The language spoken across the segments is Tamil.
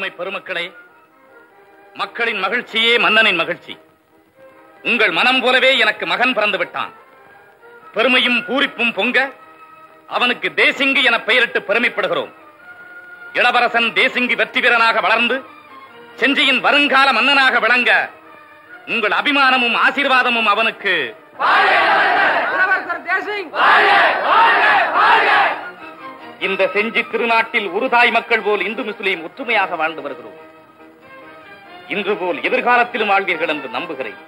அருமை பெருமக்களே மக்களின் மகிழ்ச்சியே மன்னனின் மகிழ்ச்சி உங்கள் மனம் போலவே எனக்கு மகன் பிறந்து விட்டான் பெருமையும் பூரிப்பும் பொங்க அவனுக்கு தேசிங்கி என பெயரிட்டு பெருமைப்படுகிறோம் இளவரசன் தேசிங்கி வெற்றி வீரனாக வளர்ந்து செஞ்சியின் வருங்கால மன்னனாக விளங்க உங்கள் அபிமானமும் ஆசீர்வாதமும் அவனுக்கு இளவரசர் தேசிங் இந்த செஞ்சி திருநாட்டில் ஒரு தாய் மக்கள் போல் இந்து முஸ்லீம் ஒற்றுமையாக வாழ்ந்து வருகிறோம் இன்று போல் எதிர்காலத்திலும் வாழ்வீர்கள் என்று நம்புகிறேன்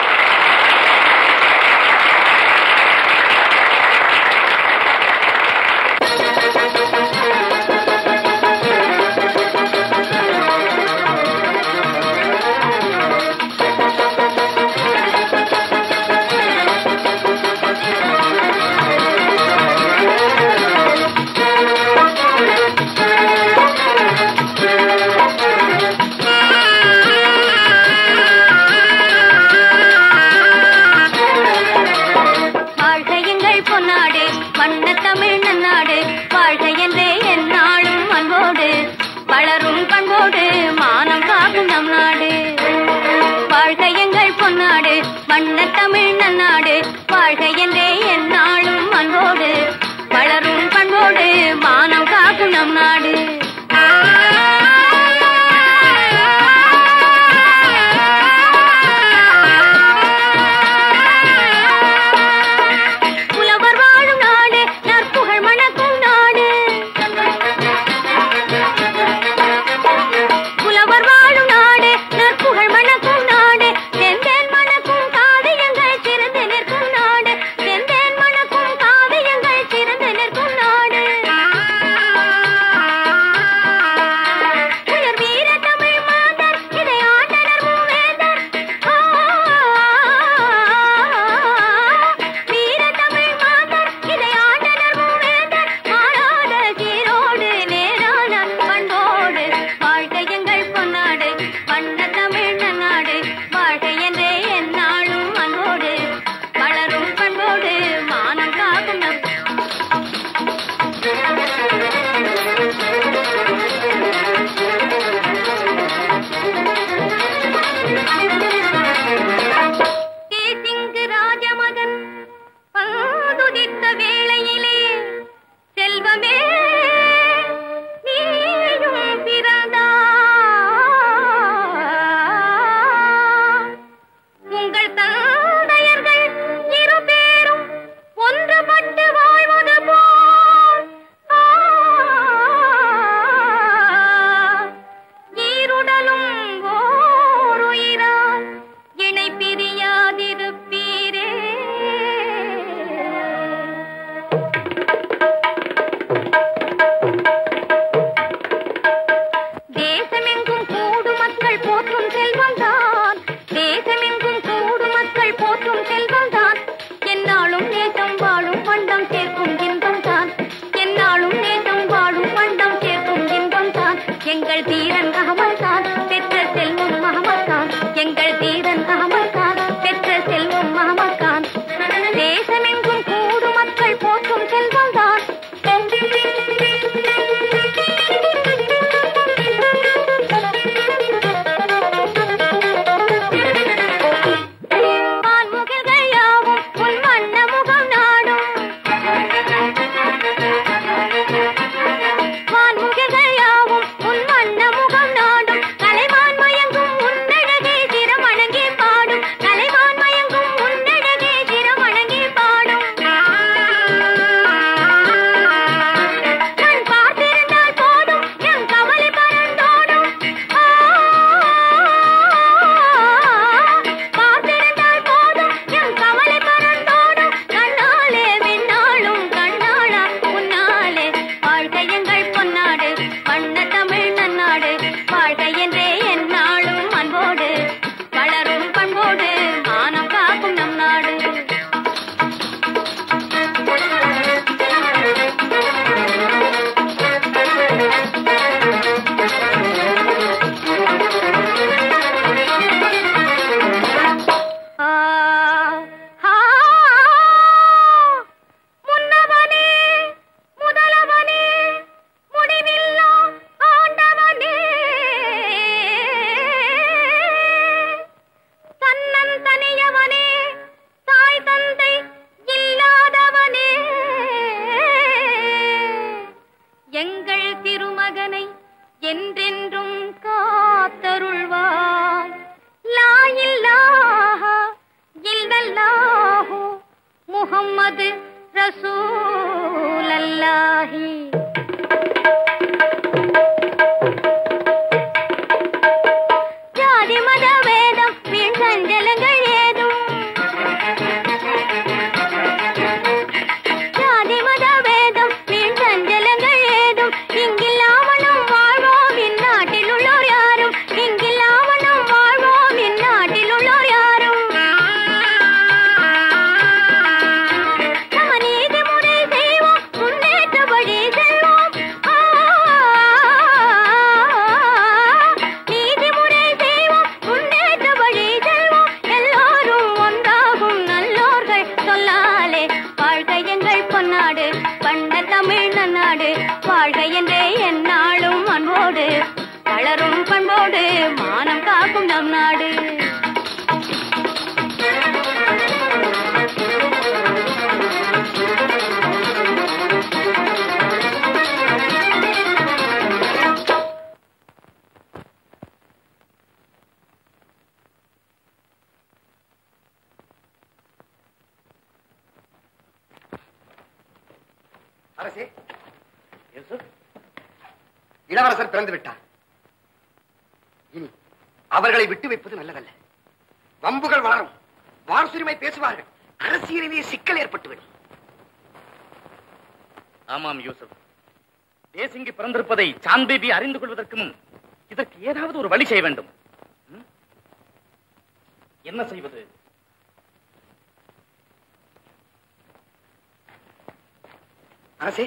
வாழ்க எங்கள் பொன்னாடு வண்ண தமிழ் நன்னாடு வாழ்க என்றே எந்நாளும் அன்போடு வளரும் பண்போடு மானம் காக்கும் நம் நாடு வாழ்க எங்கள் பொன்னாடு வண்ண தமிழ் நன்னாடு வாழ்க என்றே எந்நாளும் அன்போடு வளரும் பண்போடு மானம் காக்கும் நம் நாடு புலவர் வாழும் நாடு நற்புகழ் மணக்கும் நாடு புலவர் வாழும் நாடு நற்புகழ் மணக்கும் நாடு செந்தேன் மணக்கும் காவியங்கள் சிறந்து நிற்கும் நாடு செந்தேன் மணக்கும் காவியங்கள் சிறந்து நிற்கும் நாடு உயர் வீர தமிழ் மாந்தர் இதை ஆண்டனர் மூவேந்தர் ஆ, வீர தமிழ் மாந்தர் இதை ஆண்டனர் மூவேந்தர் மாறாத சீரோடு நேரான பண்போடு வாழ்க எங்கள் பொன்னாடு வண்ண தமிழ் நன்னாடு வாழ்க என்றே எந்நாளும் அன்போடு வளரும் பண்போடு மானம் காக்கும் நம் தேசிங்கு ராஜமகன் பங்குதித்த வேளையிலே செல்வமே நீயும் பிறந்தா உங்கள் தந்தையர்கள் இரு பேரும் ஒன்றுபட்டு வாழ்வது போல் ஆ, ஈருடலும் ஓருயிரால் இணை பிரியாதிருப்பீரே தேசமெங்கும் கூடு மக்கள் போற்றும் செல்வம்தான் தேசமெங்கும் கூடு மக்கள் போற்றும் செல்வம்தான் என்னாலும் நேசம் வாழும் வண்டம் சேர்க்கும் இன்பம் தான் என்னாலும் நேசம் வாழும் வண்டம் சேர்க்கும் இன்பம் தான் எங்கள் தீரன் அகமல் தான் பெற்ற நாடு அரசே இளவரசர் பிறந்து விட்டார் இனி அவர்களை விட்டு வைப்பது நல்லதல்ல வம்புகள் வளரும் வாரசுரிமை பேசுவார்கள் அரசியலிலே சிக்கல் ஏற்பட்டுவிடும் ஆமாம் யூசுப் தேசிங்கி பிறந்திருப்பதை சாந்த் பேபி அறிந்து கொள்வதற்கு முன் இதற்கு ஏதாவது ஒரு வழி செய்ய வேண்டும் ம்? என்ன செய்வது அரசே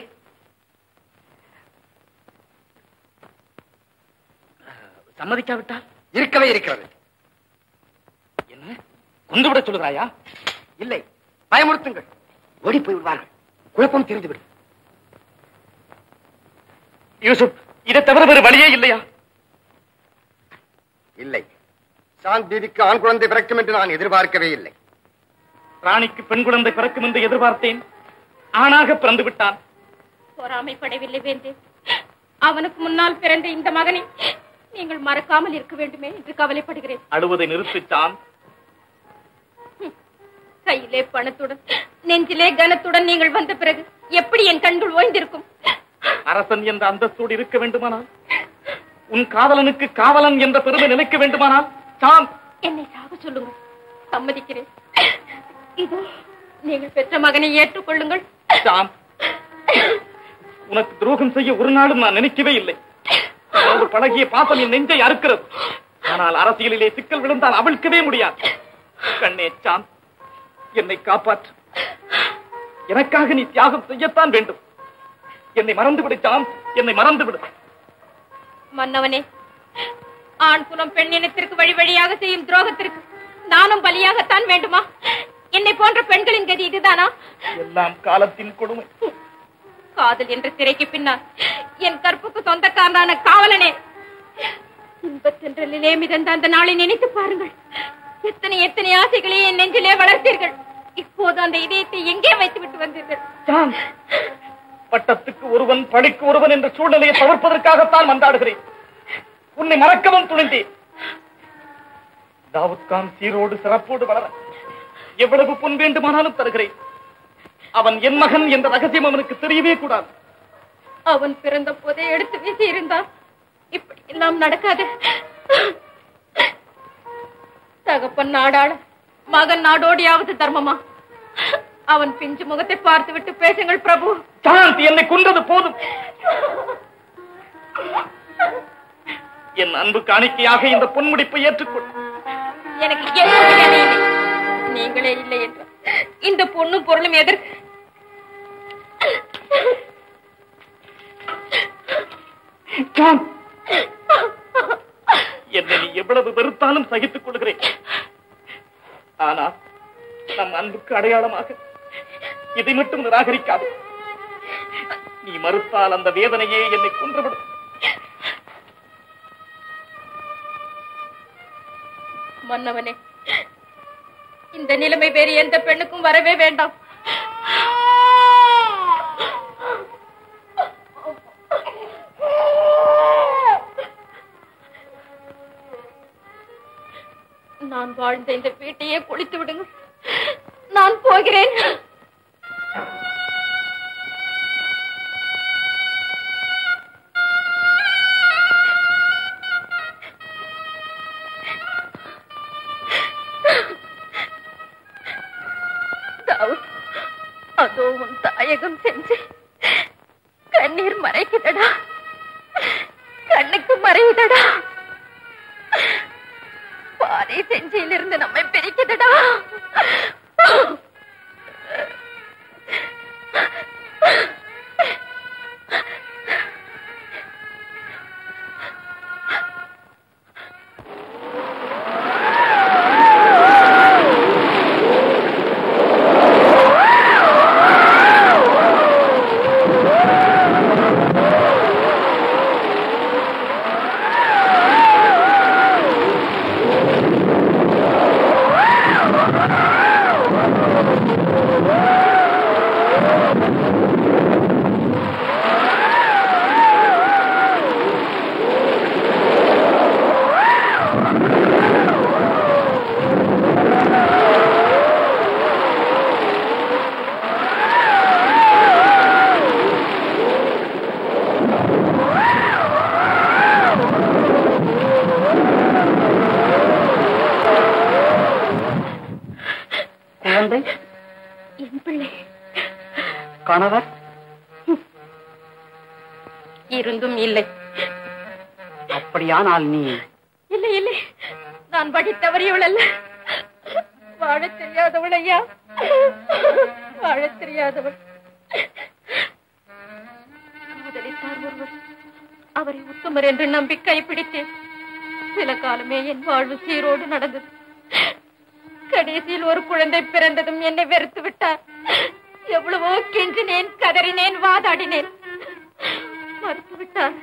சம்மதிக்காவிட்டால் இருக்கவே இருக்கிறது என்ன கொண்டு விட சொல்லுகிறாயா இல்லை பயமுறுத்துங்கள் ஓடி போய் விடுவார்கள் குழப்பம் தெரிந்துவிடும் யூசுப் இதை தவிர வேறு வழியே இல்லையா இல்லை சாந்த் பீவிக்கு ஆண் குழந்தை பிறக்கும் என்று நான் எதிர்பார்க்கவே இல்லை ராணிக்கு பெண் குழந்தை பிறக்கும் என்று எதிர்பார்த்தேன் ஆணாக பிறந்து விட்டான் பொறாமைப்படவில்லை வேந்தே அவனுக்கு முன்னால் பிறந்த இந்த மகனை நீங்கள் மறக்காமல் இருக்க வேண்டுமே என்று கவலைப்படுகிறேன் அழுவதை நிறுத்து சாந்த் கையிலே பணத்துடன் நெஞ்சிலே கனத்துடன் நீங்கள் வந்த பிறகு எப்படி என் கண்கள் ஓய்ந்திருக்கும் அரசன் என்ற அந்தஸ்தோடு இருக்க வேண்டுமானால் உன் காதலனுக்கு காவலன் என்ற பெருமை நிலைக்க வேண்டுமானால் சாந்த் என்னை சாக சொல்லுங்கள் சம்மதிக்கிறேன் இதோ நீங்கள் பெற்ற மகனை ஏற்றுக்கொள்ளுங்கள் சாந்த் உனக்கு துரோகம் செய்ய ஒரு நாளும் நான் நினைக்கவே இல்லை உனது பழகிய பாசம் என் நெஞ்சை அறுக்கிறது ஆனால் அரசியலிலே சிக்கல் விழுந்தால் அவிழ்க்கவே முடியாது கண்ணே சாந்த் என்னை காப்பாற்று எனக்காக நீ தியாகம் செய்யத்தான் வேண்டும் என்னை மறந்து விடு சாந்த் என்னை மறந்து விடு மன்னவனே ஆண் குலம் பெண் இனத்திற்கு வழி வழியாக செய்யும் துரோகத்திற்கு நானும் பலியாகத்தான் வேண்டுமா என்னை போன்ற பெண்களின் கதி இதுதானா எல்லாம் காலத்தின் கொடுமை காதல் என்ற திரைக்கு பின்னால் என் கற்புக்கு சொந்தக்காரனான காவலனே இன்பத்தென்றலிலே மிதந்த அந்த நாளை நினைத்து பாருங்கள் எத்தனை எத்தனை ஆசைகளை என் நெஞ்சிலே வளர்த்தீர்கள் இப்போது அந்த இதயத்தை எங்கே வைத்து விட்டு வந்தீர்கள் சாந்த் பட்டத்துக்கு ஒருவன் படிக்கு ஒருவன் என்ற சூழ்நிலையை தவிர்ப்பதற்காகத்தான் மன்றாடுகிறேன் உன்னை மறக்கவும் துணிந்தேன் தாவூத் கான் சீரோடு சிறப்போடு வளர எவ்வளவு பொன் வேண்டுமானாலும் தருகிறேன் அவன் என் மகன் என்ற ரகசியம் அவனுக்கு தெரியவே கூடாது அவன் பிறந்த போதே எடுத்து வீசி இருந்தால் இப்படி எல்லாம் நடக்காது தகப்பன் நாடாள மகன் நாடோடியாவது தர்மமா அவன் பிஞ்சு முகத்தை பார்த்து விட்டு பேசுங்கள் பிரபு சாந்த் என்னை கொன்றது போதும் என் அன்பு காணிக்கையாக இந்த பொன்முடிப்பை ஏற்றுக்கொள் எனக்கு எதுவும் வேலை இல்லை நீங்களே இல்லை என்று இந்த பொண்ணும் பொருளும் எதற்கு சாந்த் என்னை நீ எவ்வளவு வெறுத்தாலும் சகித்துக் கொள்கிறேன் ஆனால் நம் அன்புக்கு அடையாளமாக இதை மட்டும் நிராகரிக்காது நீ மறுத்தால் அந்த வேதனையே என்னை கொன்றுவிடும் மன்னவனே இந்த நிலைமை வேறு எந்த பெண்ணுக்கும் வரவே வேண்டாம் நான் வாழ்ந்த இந்த வீட்டையே குளித்து விடுங்கள் நான் போகிறேன் தாவூத், அதோ உன் தாயகம் செஞ்சு கண்ணீர் மறைக்குதடா கண்ணுக்கு மறையுதடா பாறை செஞ்சியிலிருந்து நம்மை பிரிக்குதடா கணவர் இருந்தும் இல்லை அப்படியானால் நீ இல்லை இல்லை நான் படி தவறியவள் அல்ல வாழத் தெரியாதவள் ஐயா வாழத் தெரியாதவள் முதலித்தார் ஒருவர் அவரை உத்தமர் என்று நம்பி கைப்பிடித்தேன் சில காலமே என் வாழ்வு சீரோடு நடந்தது கடைசியில் ஒரு குழந்தை பிறந்ததும் என்னை வெறுத்து விட்டார் எவ்வளவோ கெஞ்சினேன் கதறினேன் வாதாடினேன் மறுத்து விட்டார்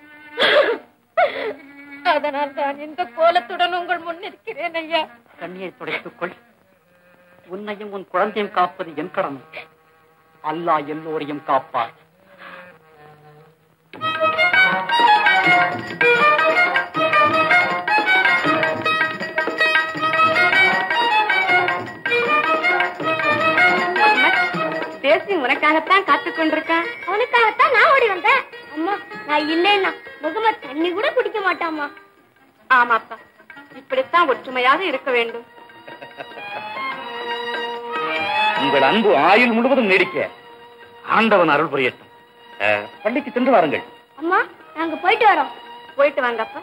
அதனால் தான் இந்த கோலத்துடன் உங்கள் முன் நிற்கிறேன் ஐயா கண்ணீரை துடைத்துக் கொள் உன்னையும் உன் குழந்தையும் காப்பது என் கடமை அல்லாஹ் எல்லோரையும் காப்பார் தேசி உனக்காகத்தான் காத்து கொண்டிருக்கேன் அவனுக்காகத்தான் நான் ஓடி வந்தேன் அம்மா நான் இல்லைன்னா முகமது தண்ணி கூட குடிக்க மாட்டாமா ஆமாப்பா இப்படித்தான் ஒற்றுமையாக இருக்க வேண்டும் உங்கள் அன்பு ஆயுள் முழுவதும் நீடிக்க ஆண்டவன் அருள் புரியட்டும் அஹ், பள்ளிக்கு சென்று வாருங்கள் அம்மா நாங்க போயிட்டு வரோம் போயிட்டு வாங்கப்பா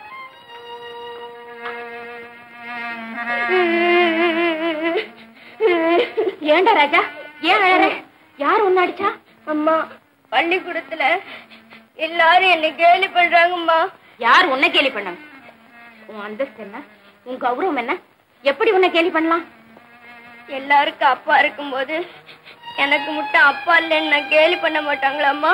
ஏண்டா ராஜா ஏன் அழற யார் உன்ன அடிச்சா அம்மா பள்ளிக்கூடத்துல எல்லாரும் என்ன கேலி பண்றாங்கம்மா யார் உன்னை கேலி பண்ணாங்க உன் அந்தஸ்து என்ன உன் கௌரவம் என்ன எப்படி உன்னை கேலி பண்ணலாம் எல்லாருக்கும் அப்பா இருக்கும்போது எனக்கு மட்டும் அப்பா இல்லைன்னு நான் கேலி பண்ண மாட்டாங்களாம்மா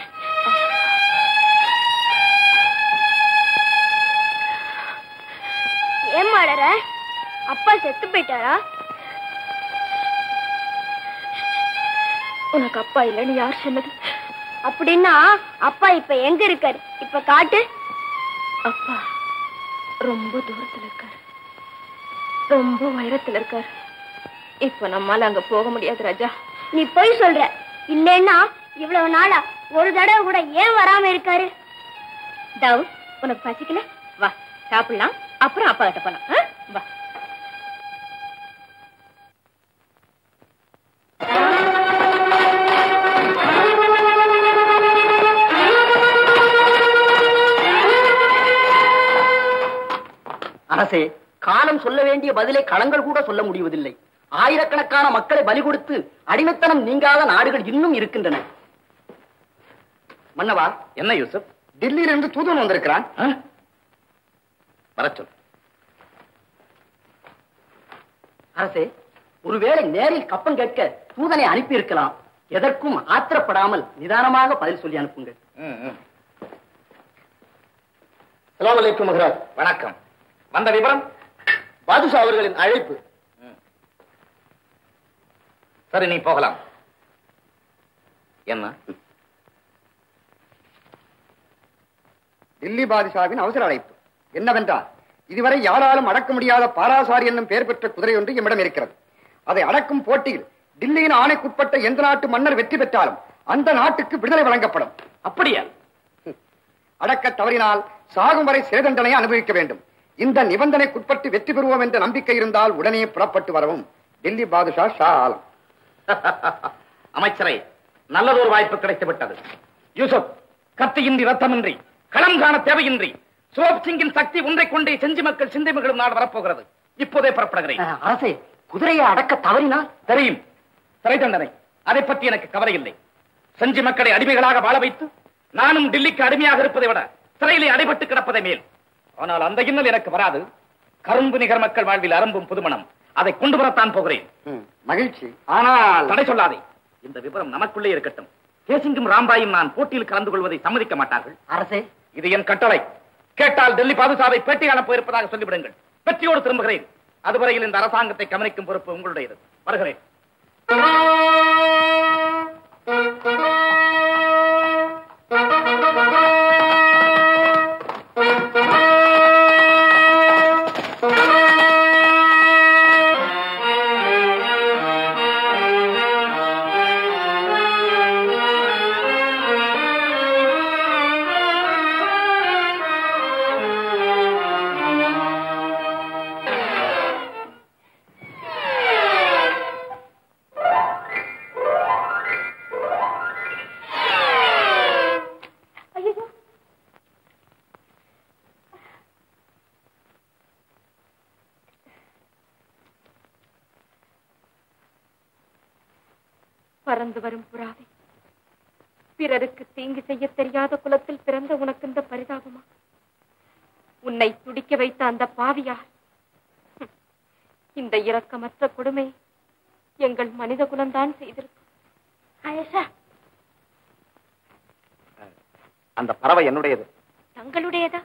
ஏன் மாடற அப்பா செத்து போயிட்டாரா உனக்கு அப்பா இல்லைன்னு யார் சொன்னது அப்படின்னா அப்பா இப்ப எங்க இருக்காரு இப்ப காட்டு அப்பா ரொம்ப தூரத்துல இருக்காரு ரொம்ப உயரத்துல இருக்காரு இப்ப நம்மால அங்க போக முடியாது ராஜா நீ போய் சொல்ற இல்லைன்னா இவ்வளவு நாளா ஒரு தடவை கூட ஏன் வராம இருக்காரு தாவு உனக்கு பசிக்கல வா சாப்பிடலாம் அப்புறம் அப்பா கிட்ட போலாம் ஆ? வா அரசே காலம் சொல்ல வேண்டிய பதிலை களங்கள் கூட சொல்ல முடிவதில்லை ஆயிரக்கணக்கான மக்களை பலி கொடுத்து அடிமைத்தனம் நீங்காத நாடுகள் இன்னும் இருக்கின்றன மன்னவா என்ன யூசுப் டெல்லியிலிருந்து தூதுவன் வந்திருக்கிறான் அஹ்? வரச் சொல் அரசே ஒருவேளை நேரில் கப்பம் கேட்க தூதனை அனுப்பி இருக்கலாம் எதற்கும் ஆத்திரப்படாமல் நிதானமாக பதில் சொல்லி அனுப்புங்கள் ம், ம். சலாம் அலைக்கும் மகராஜ் வணக்கம் வந்த விவரம் பாதுஷா அவர்களின் அழைப்பு சரி நீ போகலாம் என்ன தில்லி பாதுஷாவின் அவசர அழைப்பு என்னவென்றால் இதுவரை யாராலும் அடக்க முடியாத பாராசாரி என்னும் பெயர் பெற்ற குதிரை ஒன்று எம்மிடம் இருக்கிறது அதை அடக்கும் போட்டியில் டில்லியின் ஆணைக்குட்பட்ட எந்த நாட்டு மன்னர் வெற்றி பெற்றாலும் அந்த நாட்டுக்கு விடுதலை வழங்கப்படும் அப்படியா அடக்க தவறினால் சாகும் வரை சிறை தண்டனை அனுபவிக்க வேண்டும் இந்த நிபந்தனைக்குட்பட்டு வெற்றி பெறுவோம் என்ற நம்பிக்கை இருந்தால் உடனே புறப்பட்டு வரவும் டெல்லி பாதுஷா ஷா ஆலம் அமைச்சரை நல்லதொரு வாய்ப்பு கிடைத்து விட்டது யூசுப் கத்தியின்றி ரத்தமின்றி களம் காண தேவையின்றி சுரோப் சிங்கின் சக்தி ஒன்றை கொண்டே செஞ்சி மக்கள் சிந்தை மகளும் நாடு வரப்போகிறது இப்போதே புறப்படுகிறேன் அஹ், அரசே குதிரையை அடக்க தவறினால் தெரியும் சிறை தண்டனை அதை பற்றி எனக்கு கவலை இல்லை செஞ்சி மக்களை அடிமைகளாக வாழ வைத்து நானும் டில்லிக்கு அடிமையாக இருப்பதை விட சிறையிலே அடைபட்டு கிடப்பதை மேல் ஆனால் அந்த இன்னல் எனக்கு வராது கரும்பு நிகர் மக்கள் வாழ்வில் அரும்பும் புதுமணம் அதை கொண்டு வரத்தான் போகிறேன் ம், மகிழ்ச்சி ஆனால் தடை சொல்லாதே இந்த விவரம் நமக்குள்ளே இருக்கட்டும் கேசிங்கும் ராம்பாயும் நான் போட்டியில் கலந்து கொள்வதை சம்மதிக்க மாட்டார்கள் அரசே இது என் கட்டளை கேட்டால் டெல்லி பாதுஷாவை பேட்டி காணப் போயிருப்பதாக சொல்லிவிடுங்கள் வெற்றியோடு திரும்புகிறேன் அதுவரையில் இந்த அரசாங்கத்தை கவனிக்கும் பொறுப்பு உங்களுடையது வருகிறேன் பறந்து வரும் புறாவை பிறருக்கு தீங்கு செய்ய தெரியாத குலத்தில் பிறந்த உனக்கு இந்த பரிதாபமா உன்னை துடிக்க வைத்த அந்த பாவியார் ஹம், இந்த இரக்கமற்ற கொடுமை எங்கள் மனித குலம்தான் செய்திருக்கும் ஆயேஷா அந்த பறவை என்னுடையது தங்களுடையதா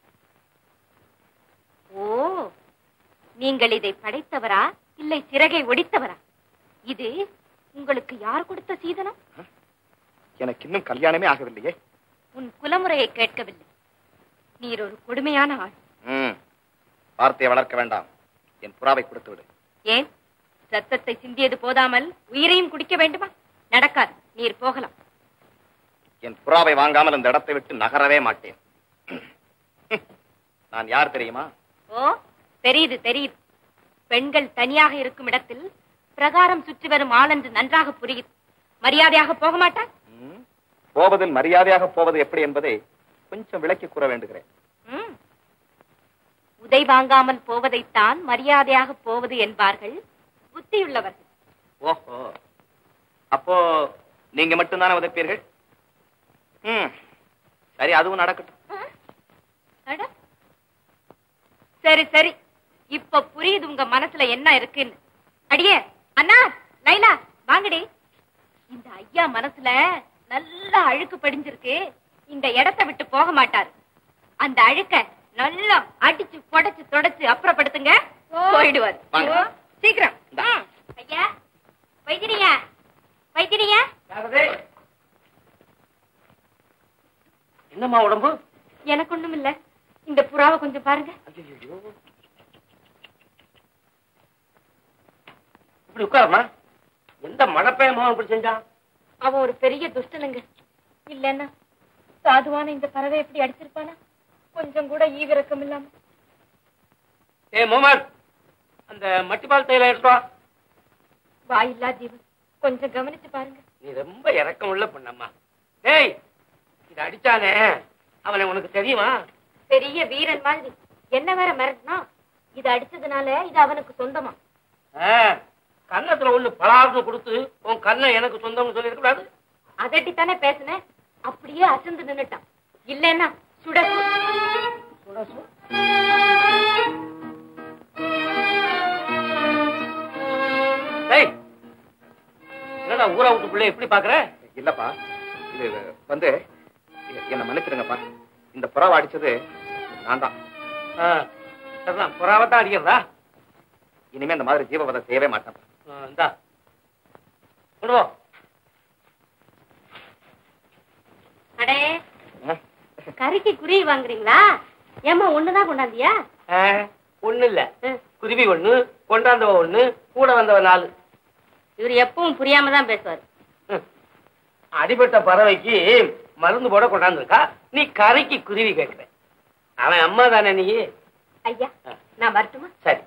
ஓ நீங்கள் இதை படைத்தவரா இல்லை சிறகை ஒடித்தவரா இது உங்களுக்கு யார் கொடுத்த சீதனம் எனக்கு இன்னும் கல்யாணமே ஆகவில்லையே உன் குலமுறையை கேட்கவில்லை நீர் ஒரு கொடுமையான ஆள் ம் வார்த்தையை வளர்க்க வேண்டாம் என் புறாவை கொடுத்து விடு ஏன் ரத்தத்தை சிந்தியது போதாமல் உயிரையும் குடிக்க வேண்டுமா நடக்காது நீர் போகலாம் என் புறாவை வாங்காமல் இந்த இடத்தை விட்டு நகரவே மாட்டேன் நான் யார் தெரியுமா ஓ தெரியுது தெரியுது பெண்கள் தனியாக இருக்கும் இடத்தில் பிரகாரம் சுற்றி வரும் ஆள் என்று நன்றாக புரியுது மரியாதையாக போக மாட்டான் ம், போவதில் மரியாதையாக போவது எப்படி என்பதை கொஞ்சம் விளக்கி கூற வேண்டுகிறேன் ம். உதை வாங்காமல் போவதைத்தான் மரியாதையாக போவது என்பார்கள் புத்தியுள்ளவர்கள் ஓஹோ அப்போ நீங்க மட்டும்தானே உதைப்பீர்கள் ம் சரி அதுவும் நடக்கட்டும் அட. சரி சரி இப்ப புரியுது உங்க மனசுல என்ன இருக்குன்னு அடியே அண்ணா லைலா வாங்கடி இந்த ஐயா மனசுல நல்லா அழுக்கு படிஞ்சிருக்கு இந்த இடத்தை விட்டு போக மாட்டாரு அந்த அழுக்க நல்லா அடிச்சு புடைச்சு தொடச்சு அப்புறப்படுத்துங்க போயிடுவாரு வாங்க. ஓ, சீக்கிரம் ம். ஐயா வைத்திரியா வைத்திரியா என்னம்மா உடம்பு எனக்கு ஒண்ணும் இல்ல இந்த புறாவை கொஞ்சம் பாருங்க இப்படி உட்காரமா எந்த மழப்பைய மோகம் இப்படி செஞ்சான் அவன் ஒரு பெரிய துஷ்டனுங்க இல்லன்னா சாதுவான இந்த பறவை எப்படி அடிச்சிருப்பானா கொஞ்சம் கூட ஈவிரக்கம் இல்லாம ஏ மோமன் அந்த மட்டிப்பால் தையில எடுத்து வா வாயில்லா ஜீவன் கொஞ்சம் கவனிச்சு பாருங்க நீ ரொம்ப இறக்கம் உள்ள பொண்ணம்மா டேய் இத அடிச்சானே அவனை உனக்கு தெரியுமா பெரிய வீரன் மாதிரி என்ன வேற மிரட்டினா இது அடிச்சதுனால இது அவனுக்கு சொந்தமா ஆ, கன்னத்துல ஒண்ணு பலார்னு கொடுத்து உன் கண்ணை எனக்கு சொந்தம்னு சொல்லி கூடாது அதட்டித்தானே பேசுனேன் அப்படியே அசந்து நின்னுட்டான் இல்லன்னா சுடசு டேய் என்னடா ஊரா விட்டு பிள்ளை எப்படி பாக்குற இல்லப்பா இது வந்து என்ன மன்னிச்சிடுங்கப்பா இந்த புறாவை அடிச்சது நான் தான் ஆ, சரிதான் புறாவத்தான் அடிக்கிறதா இனிமே இந்த மாதிரி ஜீவவதை செய்யவே மாட்டேன் ஆ, இந்தா கொண்டு போ அடே கறிக்கு குருவி வாங்குறீங்களா ஏமா ஒண்ணுதான் கொண்டாந்தியா ஆ, ஒண்ணு இல்ல குருவி ஒண்ணு கொண்டாந்தவ ஒண்ணு கூட வந்தவ நாலு இவர் எப்பவும் புரியாம தான் பேசுவாரு ம். அடிபட்ட பறவைக்கு மருந்து போட கொண்டாந்துருக்கா நீ கரைக்கு குருவி கேட்கிற அவன் அம்மா தானே நீ ஐயா நான் வரட்டுமா சரி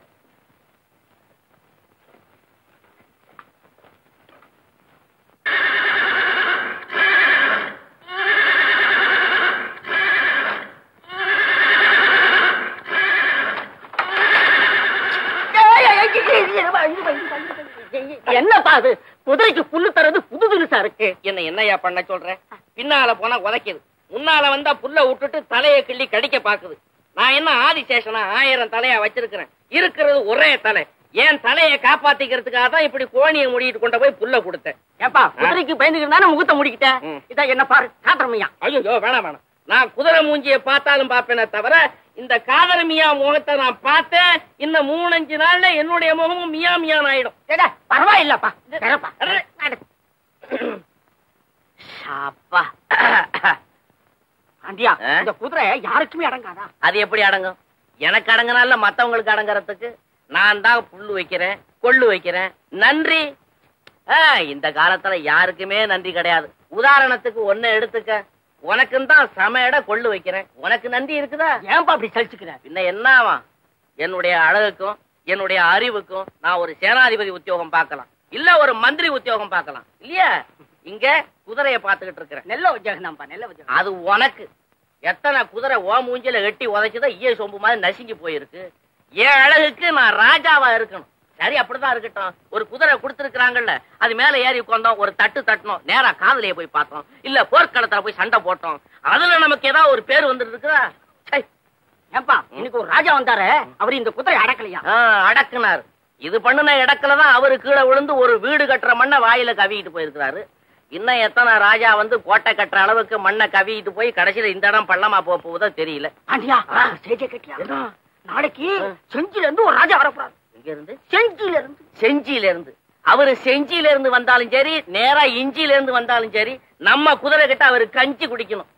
என்னப்பா அது குதிரைக்கு புல்லு தரது புது தினுசா இருக்கு என்ன என்னையா பண்ண சொல்ற பின்னால போனா உதைக்குது முன்னால வந்தா புல்ல விட்டுட்டு தலையை கிள்ளி கடிக்க பாக்குது நான் என்ன ஆதிசேஷனா ஆயிரம் தலையா வச்சிருக்கிறேன் இருக்கிறது ஒரே தலை என் தலையை காப்பாத்திக்கிறதுக்காக தான் இப்படி கோணியை முடிட்டு கொண்டு போய் புல்ல கொடுத்தேன் ஏப்பா குதிரைக்கு பயந்துக்கிட்டு தானே முகத்தை முடிக்கிட்டேன் ம். இதான் என்ன பாரு காத்திரமையா ஐயோ வேணாம் வேணாம் நான் குதிரை மூஞ்சியை பார்த்தாலும் பார்ப்பேனே தவிர இந்த காதல் மியா முகத்தை நான் பார்த்தேன் இந்த மூணஞ்சு நாள்ல என்னுடைய முகமும் மியா மியான் ஆயிடும் பரவாயில்லப்பா சிறப்பா. அடே. நடு. அப்பா ஆண்டியா ஆ? இந்த குதிரை யாருக்குமே அடங்காதா அது எப்படி அடங்கும் எனக்கு அடங்கினால மத்தவங்களுக்கு அடங்கறதுக்கு நான் தான் புல்லு வைக்கிறேன் கொள்ளு வைக்கிறேன் நன்றி ஆ, இந்த காலத்துல யாருக்குமே நன்றி கிடையாது உதாரணத்துக்கு ஒண்ணு எடுத்துக்க உனக்கும் தான் சமையட கொள்ளு வைக்கிறேன் உனக்கு நன்றி இருக்குதா ஏன்பா அப்படி சலிச்சுக்கிற பின்ன என்னவா என்னுடைய அழகுக்கும் என்னுடைய அறிவுக்கும் நான் ஒரு சேனாதிபதி உத்தியோகம் பார்க்கலாம் இல்ல ஒரு மந்திரி உத்தியோகம் பார்க்கலாம் இல்லையா இங்க குதிரைய பாத்துக்கிட்டு இருக்கிறேன் நெல்ல உத்தியோகம் தான்ப்பா நெல்ல உத்தியோகம் அது உனக்கு எத்தனை குதிரை ஓ மூஞ்சில எட்டி உதைச்சுதான் ஈய சொம்பு மாதிரி நசுங்கி போயிருக்கு என் அழகுக்கு நான் ராஜாவா இருக்கணும் சரி அப்படிதான் இருக்கட்டும் ஒரு குதிரை கொடுத்துருக்காங்கல்ல அது மேல ஏறி உட்காந்தோம் ஒரு தட்டு தட்டணும் நேரா காதலிய போய் பார்த்தோம் இல்ல போர்க்களத்துல போய் சண்டை போட்டோம் அதுல நமக்கு ஏதாவது ஒரு பேர் வந்துட்டு இருக்குதா சை. ஏப்பா இன்னைக்கு ஒரு ராஜா வந்தாரு அவர் இந்த குதிரை அடக்கலையா ஆ, அடக்குனார் இது பண்ணுன இடத்துலதான் அவரு கீழே விழுந்து ஒரு வீடு கட்டுற மண்ணை வாயில கவிக்கிட்டு போயிருக்கிறாரு இன்னும் எத்தனை ராஜா வந்து கோட்டை கட்டுற அளவுக்கு மண்ணை கவிக்கிட்டு போய் கடைசியில இந்த இடம் பள்ளமா போக போகுதோ தெரியல ஆண்டியா செய்திய கேட்டியா நாளைக்கு செஞ்சில இருந்து ஒரு ராஜா வரப்போறாரு எங்க இருந்து செஞ்சில இருந்து செஞ்சியில இருந்து அவரு செஞ்சியில இருந்து வந்தாலும் சரி நேரா இஞ்சியில இருந்து வந்தாலும் சரி நம்ம குதிரை கிட்ட அவரு கஞ்சி குடிக்கணும்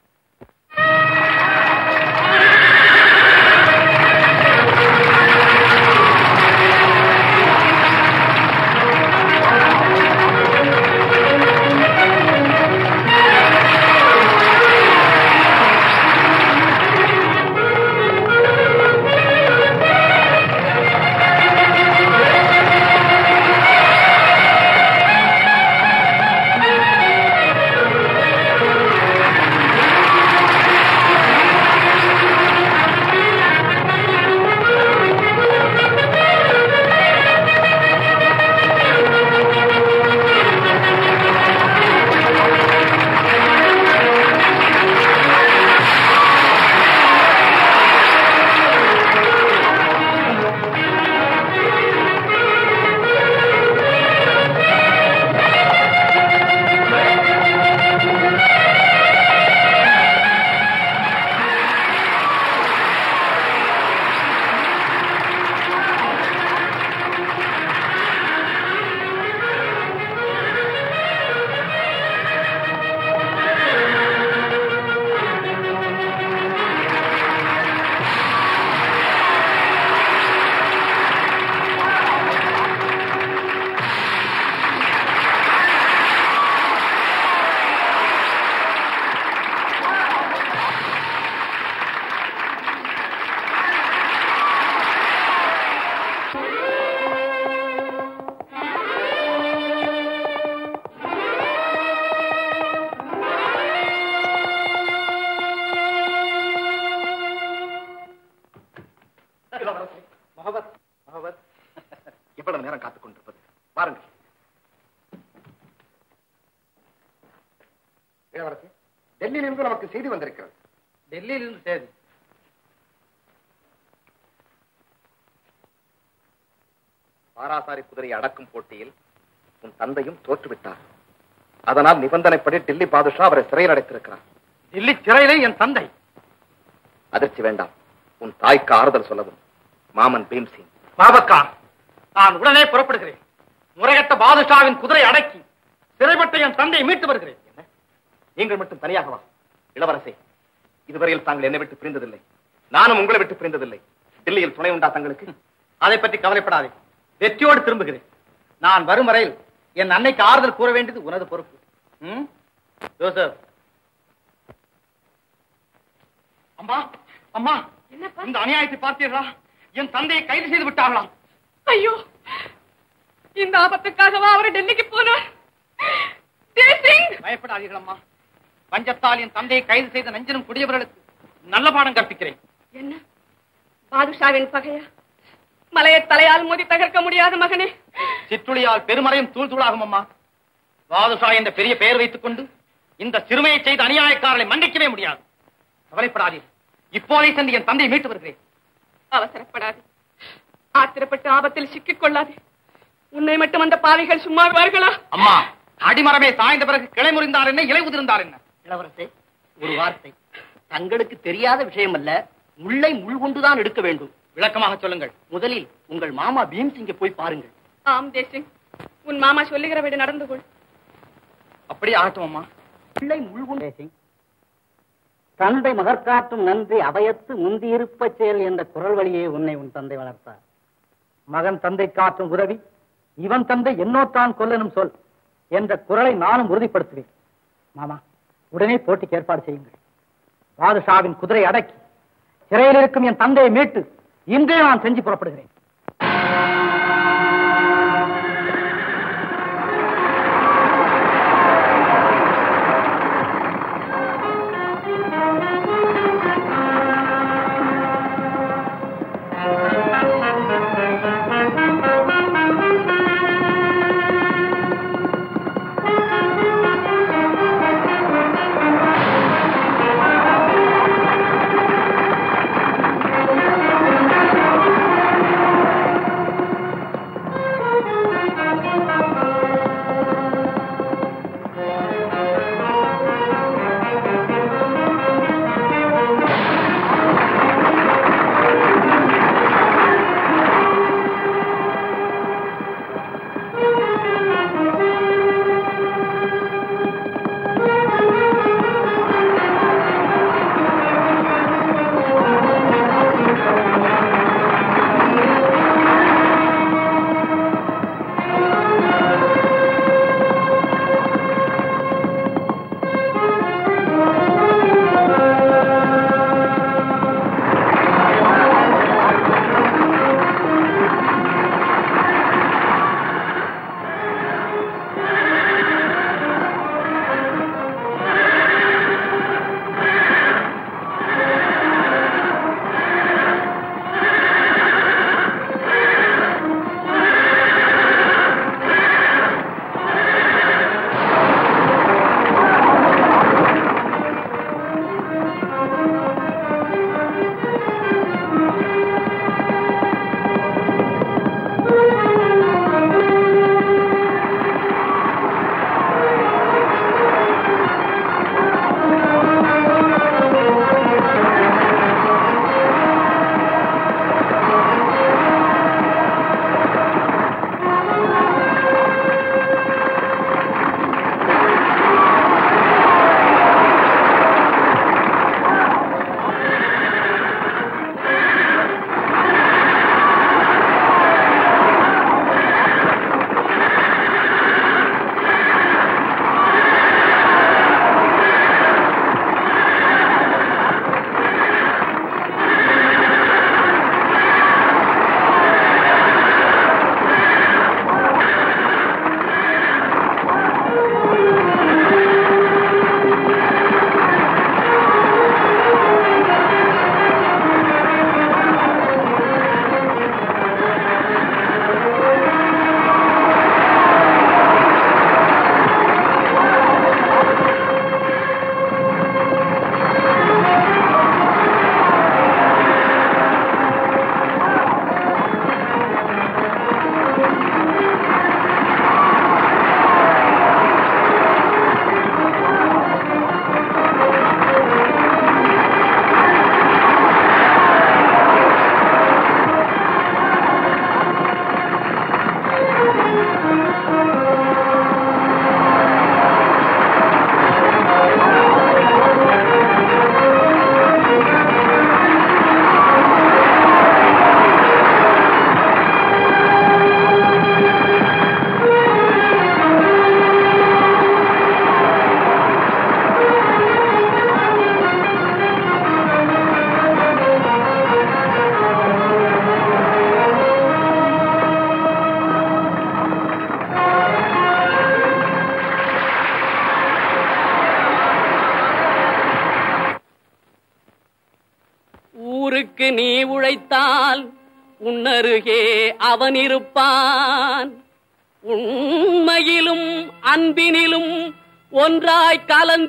மகவத் மகவத் எவ்வளவு நேரம் காத்துக் கொண்டிருப்பது வாருங்கள் இளவரசி டெல்லியிலிருந்து நமக்கு செய்தி வந்திருக்கிறது டெல்லியிலிருந்து சேதி பாராசாரி குதிரையை அடக்கும் போட்டியில் உன் தந்தையும் தோற்றுவிட்டார் அதனால் நிபந்தனைப்படி டெல்லி பாதுஷா அவரை சிறையில் அடைத்திருக்கிறார் டெல்லி சிறையிலே என் தந்தை அதிர்ச்சி வேண்டாம் உன் தாய்க்கு ஆறுதல் சொல்லவும் மாமன் பீம்சிங் பாபக்கா நான் உடனே புறப்படுகிறேன் முறையற்ற பாதுஷாவின் குதிரை அடக்கி சிறைப்பட்ட என் தந்தையை மீட்டு வருகிறேன் என்ன நீங்கள் மட்டும் தனியாக வா இளவரசே இதுவரையில் தாங்கள் என்னை விட்டு பிரிந்ததில்லை நானும் உங்களை விட்டு பிரிந்ததில்லை டெல்லியில் துணை உண்டா தங்களுக்கு அதை பற்றி கவலைப்படாதே வெற்றியோடு திரும்புகிறேன் நான் வரும் வரையில் என் அன்னைக்கு ஆறுதல் கூற வேண்டியது உனது பொறுப்பு ம்? ஜோசப் அம்மா அம்மா இந்த அநியாயத்தை பார்த்தீர்களா என் தந்தையை கைது செய்து விட்டார்களாம் ஐயோ இந்த ஆபத்துக்காகவா அவர் டெல்லிக்கு போனார் தேசிங் பயப்படாதீர்கள் அம்மா பஞ்சத்தால் என் தந்தையை கைது செய்த நஞ்சனும் குடியவர்களுக்கு நல்ல பாடம் கற்பிக்கிறேன் என்ன பாதுஷாவின் பகையா மலையை தலையால் மோதி தகர்க்க முடியாத மகனே சிற்றுளியால் பெருமறையும் தூள் தூளாகும் அம்மா பாதுஷா என்ற பெரிய பெயர் வைத்துக் கொண்டு இந்த சிறுமையை செய்த அநியாயக்காரர்களை மன்னிக்கவே முடியாது கவலைப்படாதீர் இப்போதே சென்று என் தந்தையை மீட்டு வருகிறேன் அவசரப்படாதே ஆத்திரப்பட்டு ஆபத்தில் சிக்கிக் கொள்ளாதே உன்னை மட்டும் அந்த பாவிகள் சும்மா விடுவார்களா அம்மா அடிமரமே சாய்ந்த பிறகு கிளை முறிந்தார் என்ன இலை உதிர்ந்தார் என்ன இளவரசே ஒரு வார்த்தை தங்களுக்கு தெரியாத விஷயம் அல்ல முள்ளை முள் கொண்டுதான் எடுக்க வேண்டும் விளக்கமாக சொல்லுங்கள் முதலில் உங்கள் மாமா பீம்சிங்கை போய் பாருங்கள் ஆம் தேசிங் உன் மாமா சொல்லுகிறபடி நடந்து கொள் அப்படியே ஆகட்டும் அம்மா முள்ளை முள் கொண்டு தந்தை மகற்காற்றும் நன்றி அவையத்து முந்தியிருப்ப செயல் என்ற குரல் வழியே உன்னை உன் தந்தை வளர்த்தார் மகன் தந்தை காற்றும் உதவி இவன் தந்தை என்னோத்தான் கொல்லனும் சொல் என்ற குரலை நானும் உறுதிப்படுத்துவேன் மாமா உடனே போட்டிக்கு ஏற்பாடு செய்யுங்கள் பாதுஷாவின் குதிரை அடக்கி சிறையில் இருக்கும் என் தந்தையை மீட்டு இன்றே நான் செஞ்சு புறப்படுகிறேன் Thank you. உனக்கு நீ உழைத்தால் உன்னருகே அவன் இருப்பான் உண்மையிலும் அன்பினிலும் ஒன்றாய்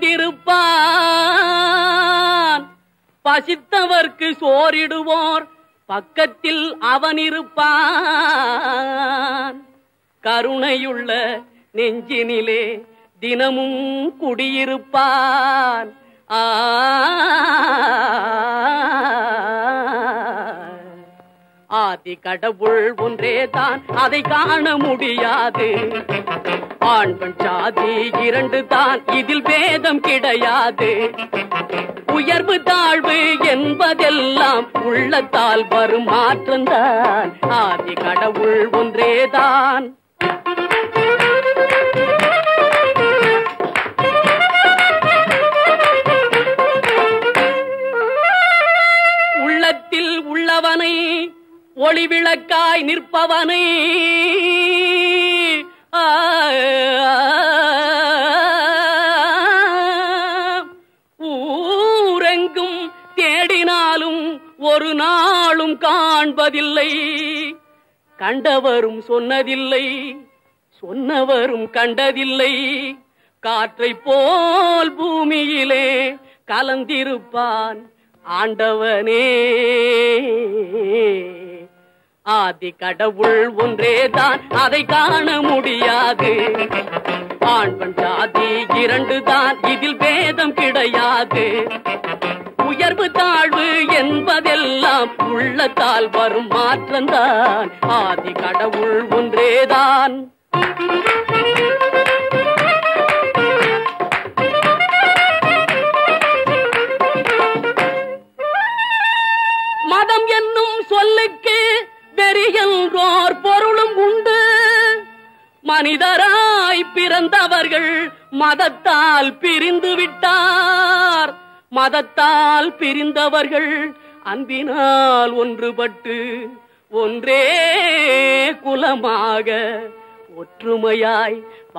கலந்திருப்பான் பசித்தவர்க்கு சோறிடுவோர் பக்கத்தில் அவன் இருப்பான் கருணையுள்ள நெஞ்சினிலே தினமும் குடியிருப்பான் ஆ ஆதி கடவுள் ஒன்றேதான் அதை காண முடியாது ஆண் பெண் சாதி இரண்டு தான் இதில் பேதம் கிடையாது உயர்வு தாழ்வு என்பதெல்லாம் உள்ளத்தால் வரும் மாற்றம்தான் ஆதி கடவுள் ஒன்றேதான் உள்ளத்தில் உள்ளவனை ஒளிவிளக்காய் நிற்பவனை ஆ, ஊரெங்கும் தேடினாலும் ஒரு நாளும் காண்பதில்லை கண்டவரும் சொன்னதில்லை சொன்னவரும் கண்டதில்லை காற்றை போல் பூமியிலே கலந்திருப்பான் ஆண்டவனே ஆதி கடவுள் ஒன்றேதான் அதை காண முடியாது ஆண் பெண் ஜாதி இரண்டு தான் இதில் பேதம் கிடையாது உயர்வு தாழ்வு என்பதெல்லாம் உள்ளத்தால் வரும் மாற்றம்தான் ஆதி கடவுள் ஒன்றேதான் மதம் என்னும் சொல்லுக்கு வெறியன்றோர் பொருளும் உண்டு மனிதராய் பிறந்தவர்கள் மதத்தால் பிரிந்து விட்டார் மதத்தால் பிரிந்தவர்கள் அன்பினால் ஒன்றுபட்டு ஒன்றே குலமாக ஒற்றுமையாய்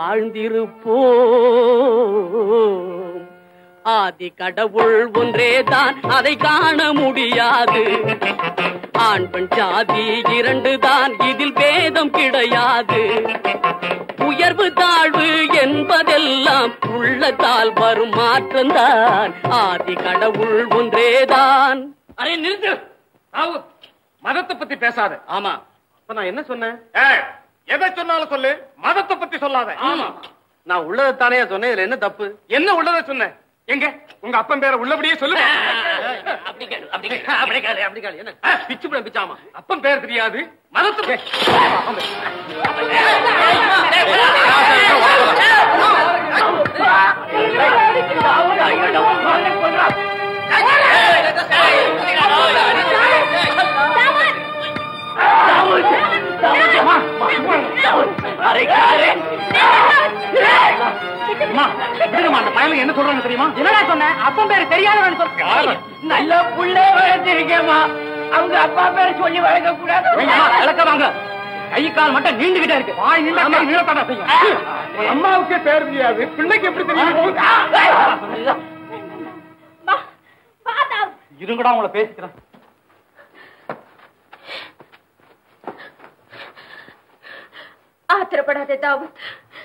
வாழ்ந்திருப்போம் ஆதி கடவுள் ஒன்றேதான் அதை காண முடியாது ஆண் பெண் ஜாதி இரண்டு தான் இதில் பேதம் கிடையாது உயர்வு தாழ்வு என்பதெல்லாம் உள்ளத்தால் வரும் மாற்றம்தான் ஆதி கடவுள் ஒன்றேதான் அரே நிறுத்து ராவுத் மதத்தை பத்தி பேசாத ஆமா இப்ப நான் என்ன சொன்னேன் ஏய், எதை சொன்னாலும் சொல்லு மதத்தை பத்தி சொல்லாத ஆமா நான் உள்ளதைத்தானே சொன்னேன் இதுல என்ன தப்பு என்ன உள்ளத சொன்ன எங்க உங்க அப்பன் பேரை உள்ளபடியே சொல்லு அப்படி கேளு அப்படி கேளு அப்படி கேளு அப்படி கேளு என்ன பிச்சு பிடம் பிச்சாமா அப்பன் பேர் தெரியாது மதத்தை பத்தி- அம்மா, விடுங்கம்மா, அந்த பயலுங்க என்ன சொல்றாங்க தெரியுமா என்னடா சொன்ன அப்பன் பேரு தெரியாதவன் யாரு? சொல்ல நல்ல புள்ள வளர்த்திருக்கேம்மா அவங்க அப்பா பேரை சொல்லி வளர்க்க கூடாது ஏய்யா, விளக்கமாங்க கை கால் மட்டும் நீண்டுகிட்டே இருக்கு வாய் நின்றா கை நீளத்தாடா செய்யும் அம்மாவுக்கே பேர் தெரியாது பிள்ளைக்கு எப்படி தெரியும் இருங்கடா உங்களை பேசிக்கிறேன் ஆத்திரப்படாதே தாவத்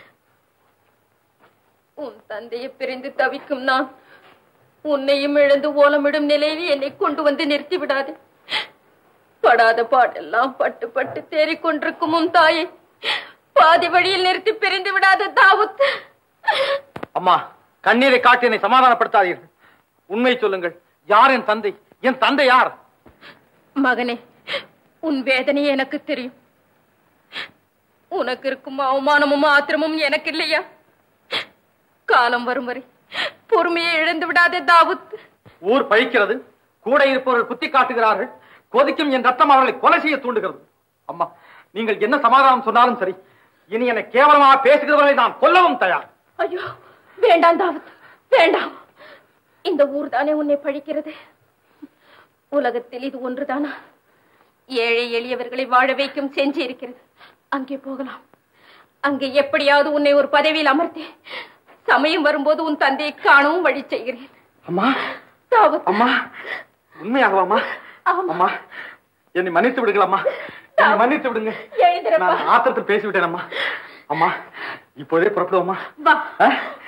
உன் தந்தையை பிரிந்து தவிக்கும் நான் உன்னையும் இழந்து ஓலமிடும் நிலையில் என்னை கொண்டு வந்து நிறுத்தி விடாதே படாத பாடெல்லாம் பட்டு பட்டு தேறிக் கொண்டிருக்கும் உன் தாயை பாதி வழியில் நிறுத்தி பிரிந்து விடாத தாவத் அம்மா கண்ணீரை காட்டி என்னை சமாதானப்படுத்தாதீர்கள் உண்மை சொல்லுங்கள் யார் என் தந்தை என் தந்தை யார் மகனே உன் வேதனை எனக்கு தெரியும் உனக்கு இருக்கும் அவமானமும் ஆத்திரமும் எனக்கு இல்லையா காலம் வரும் வரை பொறுமையை இழந்து விடாதே தாவூத் ஊர் பழிக்கிறது கூட இருப்பவர்கள் குத்தி காட்டுகிறார்கள் கொதிக்கும் என் ரத்தம் அவர்களை கொலை செய்ய தூண்டுகிறது அம்மா நீங்கள் என்ன சமாதானம் சொன்னாலும் சரி இனி என்னை கேவலமாக பேசுகிறவர்களை நான் கொல்லவும் தயார் ஐயோ வேண்டாம் தாவத் வேண்டாம் இந்த ஊர் தானே உன்னை பழிக்கிறது உலகத்தில் இது ஒன்றுதானா ஏழை எளியவர்களை வாழ வைக்கும் செஞ்சு இருக்கிறது அங்கே போகலாம் அங்கே எப்படியாவது உன்னை ஒரு பதவியில் அமர்த்தி சமயம் வரும்போது உன் தந்தையை காணவும் வழி செய்கிறேன் அம்மா தாவத் அம்மா உண்மையாகவாமா அம்மா என்னை மன்னித்து விடுங்களம்மா என்னை மன்னித்து விடுங்க எழுந்திரப்பா. நான் ஆத்திரத்தில் பேசிவிட்டேன் அம்மா அம்மா இப்போதே புறப்படுவோம்மா வா ஆ?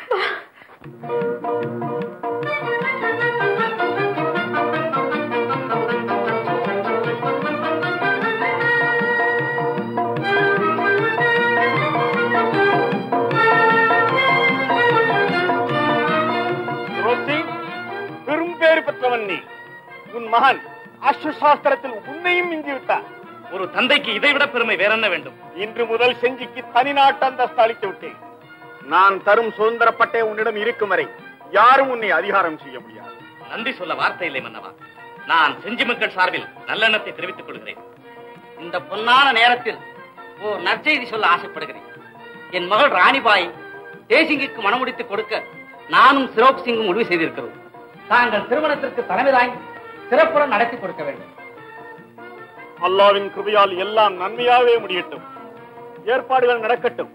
ரோசி பெரும் பேறு பெற்றவன் நீ உன் மகன் அஸ்வசாஸ்திரத்தில் உன்னையும் மிஞ்சி விட்டார் ஒரு தந்தைக்கு இதைவிட பெருமை வேற என்ன வேண்டும் இன்று முதல் செஞ்சிக்கு தனி நாட்டு அந்தஸ்து அளித்து விட்டேன் நான் தரும் சுதந்திரப்பட்டே உன்னிடம் இருக்கும் வரை யாரும் உன்னை அதிகாரம் செய்ய முடியாது நன்றி சொல்ல வார்த்தை இல்லை மன்னவா நான் செஞ்சி மக்கள் சார்பில் நல்லெண்ணத்தை தெரிவித்துக் கொள்கிறேன் இந்த பொன்னான நேரத்தில் ஓ நற்செய்தி சொல்ல ஆசைப்படுகிறேன் என் மகள் ராணிபாய் தேசிங்கிற்கு மணமுடித்து கொடுக்க நானும் சிரோப் சிங்கும் முடிவு செய்திருக்கிறோம் தாங்கள் திருமணத்திற்கு தலைமை தாங்கி சிறப்புடன் நடத்தி கொடுக்க வேண்டும் அல்லாவின் கிருபையால் எல்லாம் நன்மையாகவே முடியட்டும் ஏற்பாடுகள் நடக்கட்டும்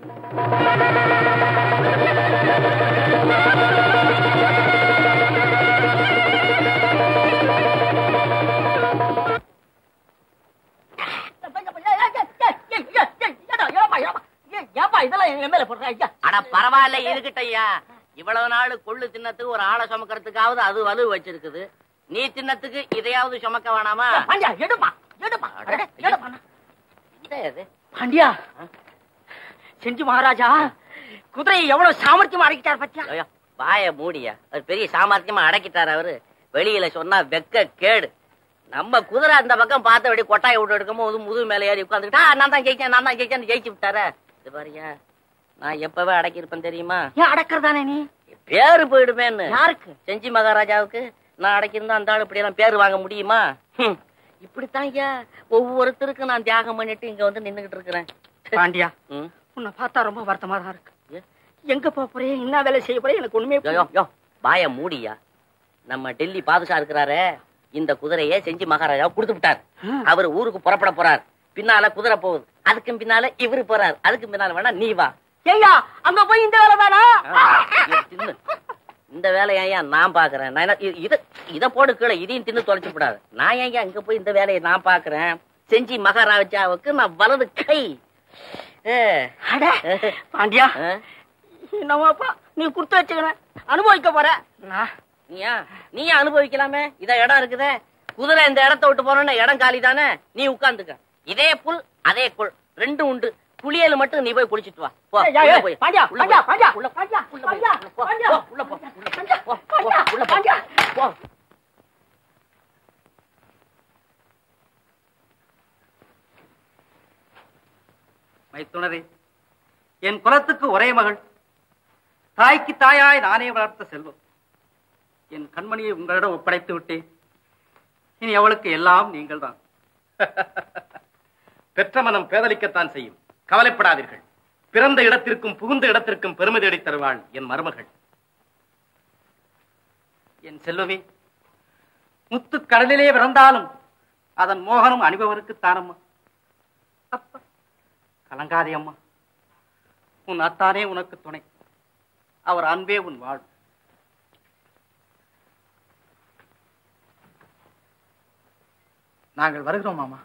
ஏப்பா இதெல்லாம் எங்க மேல போடுற ஐயா அட பரவாயில்ல இருக்கட்டையா இவ்வளவு நாள் கொள்ளு தின்னத்துக்கு ஒரு ஆளை சுமக்கிறதுக்காவது அது வலு வச்சிருக்குது நீ தின்னத்துக்கு இதையாவது சுமக்க வேணாமா பாண்டியா எடுப்பா எடுப்பா அட, எடுப்பா என்ன இது பாண்டியா செஞ்சு மகாராஜா குதிரையை எவ்வளவு சாமர்த்தியமா அடக்கிட்டார் பத்தியா ஐயோ, வாய மூடியா ஒரு பெரிய சாமர்த்தியமா அடக்கிட்டாரு அவரு வெளியில சொன்னா வெக்க கேடு நம்ம குதிரை அந்த பக்கம் பார்த்தபடி கொட்டாயை விட்டு எடுக்கும் போது முதுகு மேல ஏறி உட்காந்துக்கிட்டா நான் தான் ஜெயிச்சேன் நான் தான் ஜெயிச்சேன்னு ஜெயிச்சு விட்டார இது பாருயா நான் எப்பவே அடக்கியிருப்பேன் தெரியுமா ஏன் அடக்கிறதானே நீ பேரு போயிடுமேன்னு யாருக்கு செஞ்சி மகாராஜாவுக்கு நான் அடக்கியிருந்தா அந்த ஆளு இப்படி எல்லாம் பேரு வாங்க முடியுமா ஹம், இப்படித்தான் ஐயா ஒவ்வொருத்தருக்கும் நான் தியாகம் பண்ணிட்டு இங்க வந்து நின்னுகிட்டு இருக்கிறேன் பாண்டியா ம். உன்னை பார்த்தா ரொம்ப வருத்தமா தான் இருக்கு ஏன்? எங்க போப் போறே என்ன வேலை செய்ய போறே எனக்கு ஒண்ணுமே யோ, யோ, யோ, வாய மூடியா நம்ம டெல்லி பாதுஷா இருக்கிறாரே இந்த குதிரையை செஞ்சு மகாராஜா கொடுத்து விட்டார் அவர் ஊருக்கு புறப்பட போறார் பின்னால குதிரை போகுது அதுக்கும் பின்னால இவரு போறார் அதுக்கும் பின்னால வேணா நீ வா ஏய்யா அங்க போய் இந்த வேலை தானா இது தின்னு. இந்த வேலையை ஏன் நான் பாக்குறேன் நான் என்ன- இ- இத இத போடு கீழே இதையும் தின்னு தொலைச்சு விடாது நான் ஏன் அங்க போய் இந்த வேலையை நான் பாக்குறேன் செஞ்சி மகாராஜாவுக்கு நான் வலது கை ஏ. அட பாண்டியா ஆ? என்னவாப்பா நீ குடுத்து வச்சுக்கிறேன் அனுபவிக்க போற நான் நீயா நீ அனுபவிக்கலாமே இத இடம் இருக்குதே குதிரை இந்த இடத்த விட்டு போறோம்னா இடம் காலி தானே நீ உட்கார்ந்துக்க இதே புல் அதே குள் ரெண்டும் உண்டு குளியல் மட்டும் நீ போய் குளிச்சிட்டு வா போ ஏய், ஏய், உள்ள ஏய், போய். பாண்டியா, உள்ள பாண்டியா, போய். பாண்டியா, உள்ள போ. பாண்டியா, உள்ள போய். பாண்டியா, உள்ள போ. பாண்டியா, போ, உள்ள போ. உள்ள போ. பாண்டியா, போ, போ, பாண்டியா, உள்ள போ. பாண்டியா. போ. மைத்துணரே என் குலத்துக்கு ஒரே மகள் தாய்க்கு தாயாய் நானே வளர்த்த செல்வம் என் கண்மணியை உங்களிடம் ஒப்படைத்து விட்டேன் இனி அவளுக்கு எல்லாம் நீங்கள் தான் பெற்ற மனம் பேதலிக்கத்தான் செய்யும் கவலைப்படாதீர்கள் பிறந்த இடத்திற்கும் புகுந்த இடத்திற்கும் பெருமை தேடித் தருவாள் என் மருமகள் என் செல்வமே முத்து கடலிலே பிறந்தாலும் அதன் மோகனம் அணிபவருக்கு தானம்மா அப்பா கலங்காதே அம்மா உன் அத்தானே உனக்கு துணை அவர் அன்பே உன் வாழ்வு நாங்கள் வருகிறோம் மாமா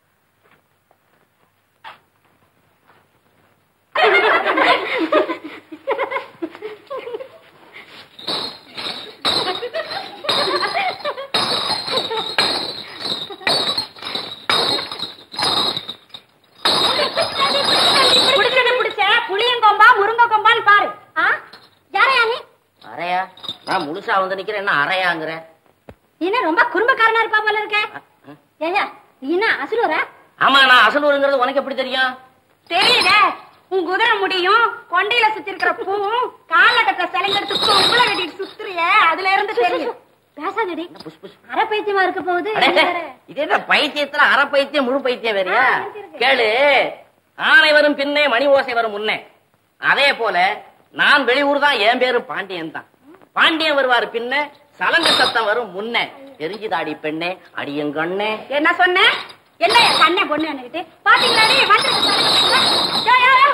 புடிச்சது புடிச்ச புளியங்கொம்பா முருங்க கொம்பான்னு பாரு ஆ யாரையா நீ அறையா நான் முழுசா வந்து நிக்கிறேன் என்ன அறையாங்கிற நீ என்ன ரொம்ப குறும்பக்காரனா இருப்பா போல இருக்க ஏயா நீ என்ன அசுரரா ஆமா நான் அசலூருங்கிறது உனக்கு எப்படி தெரியும் தெரியுதே உன் குதிரை முடியும் கொண்டையில சுத்தி இருக்கிற பூவும் கால கட்ட சிலைங்கெடுத்து கொம்புல கட்டிட்டு சுத்துறிய அதுல இருந்து தெரியும் பேசாதடி புஷ் புஷ் அரை பைத்தியமா இருக்க போகுது அடே, இது என்ன பைத்தியத்துல அரை பைத்தியம் முழு பைத்தியம் வேறையா ஆ, இருக்கு, இருக்கு. கேளு ஆனை வரும் பின்னே மணி ஓசை வரும் முன்னே அதே போல நான் வெளியூர் தான் என் பேரு பாண்டியன் தான் பாண்டியன் வருவாரு பின்ன சலங்க சத்தம் வரும் முன்னே தெரிஞ்சுதாடி பெண்ணே அடியங்கண்ணே என்ன சொன்ன என்ன கண்ணே பொண்ணு என்னகிட்ட பாத்தீங்களாடி வந்து யோ, யோ, யோ.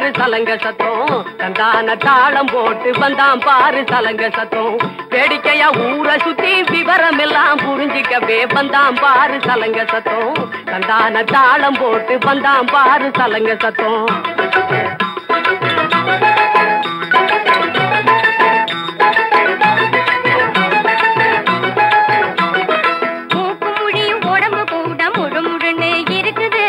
பாரு சலங்க சத்தம் தந்தான தாளம் போட்டு வந்தான் பாரு சலங்க சத்தம் வேடிக்கையா ஊரை சுத்தி விவரம் எல்லாம் புரிஞ்சிக்கவே வந்தான் பாரு சலங்க சத்தம் தந்தான தாளம் போட்டு வந்தான் பாரு சலங்க சத்தம் மூக்கு முழியும் உடம்பு கூட முழு முழுன்னு இருக்குது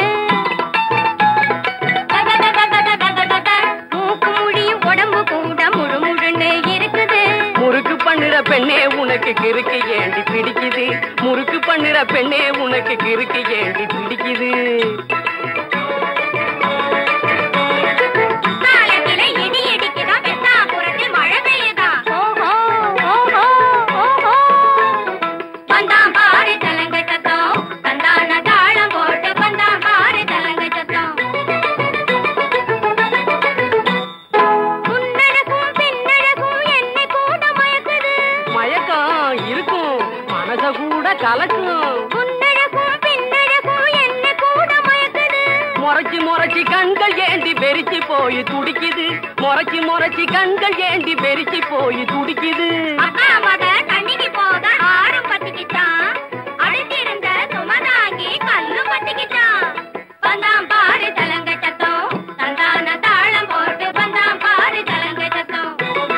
மூக்கு முழியும் உடம்பு கூட முழு முழுன்னு இருக்குது முறுக்கு பண்ணுற பெண்ணே உனக்கு கிறுக்கு ஏண்டி பிடிக்குது முறுக்கு பண்ணுற பெண்ணே உனக்கு கிறுக்கு ஏண்டி பிடிக்குது காலத்தில இடி இடிக்குதா வெத்தா புரட்டில் மழை பெய்யுதா ஓஹோ ஓஹோ ஓஹோ வந்தான் பாரு தலங்க சத்தம் தந்தான தாளம் போட்டு வந்தான் பாரு தலங்க சத்தம் முன்னழகும் பின்னழகும் என்னை கூட மயக்குது மயக்கம் இருக்கும் மனச கூட கலக்கும் முன்னழகும் பின்னழகும் என்னை கூட மயக்குது முறைச்சி முறைச்சி கண்கள் ஏண்டி வெறிச்சு போய் துடிக்குது முறைச்சி முறைச்சி கண்கள் ஏண்டி வெறிச்சு போய் துடிக்குது அக்கா மக கண்ணிக்கு போக ஆறும் பத்திக்கிட்டான் அழுத்திருந்த சுமதாங்கி கல்லு பத்திக்கிட்டான் வந்தான் பாரு தலங்க சத்தம் தந்தான தாளம் போட்டு வந்தான் பாரு தலங்க சத்தம்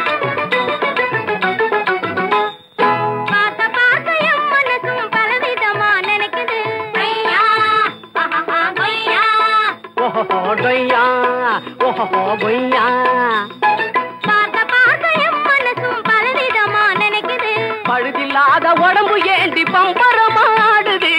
பார்த்த பார்த்த என் மனசும் பலவிதமா நினைக்குது ஐயா ஆஹா கொய்யா ஓஹோ டொய்யா ஓஹோ பொய்யா பார்த்த பார்த்த என் மனசும் பலவிதமா நினைக்குது பழுதில்லாத உடம்பு ஏண்டி பம்பரமாடுது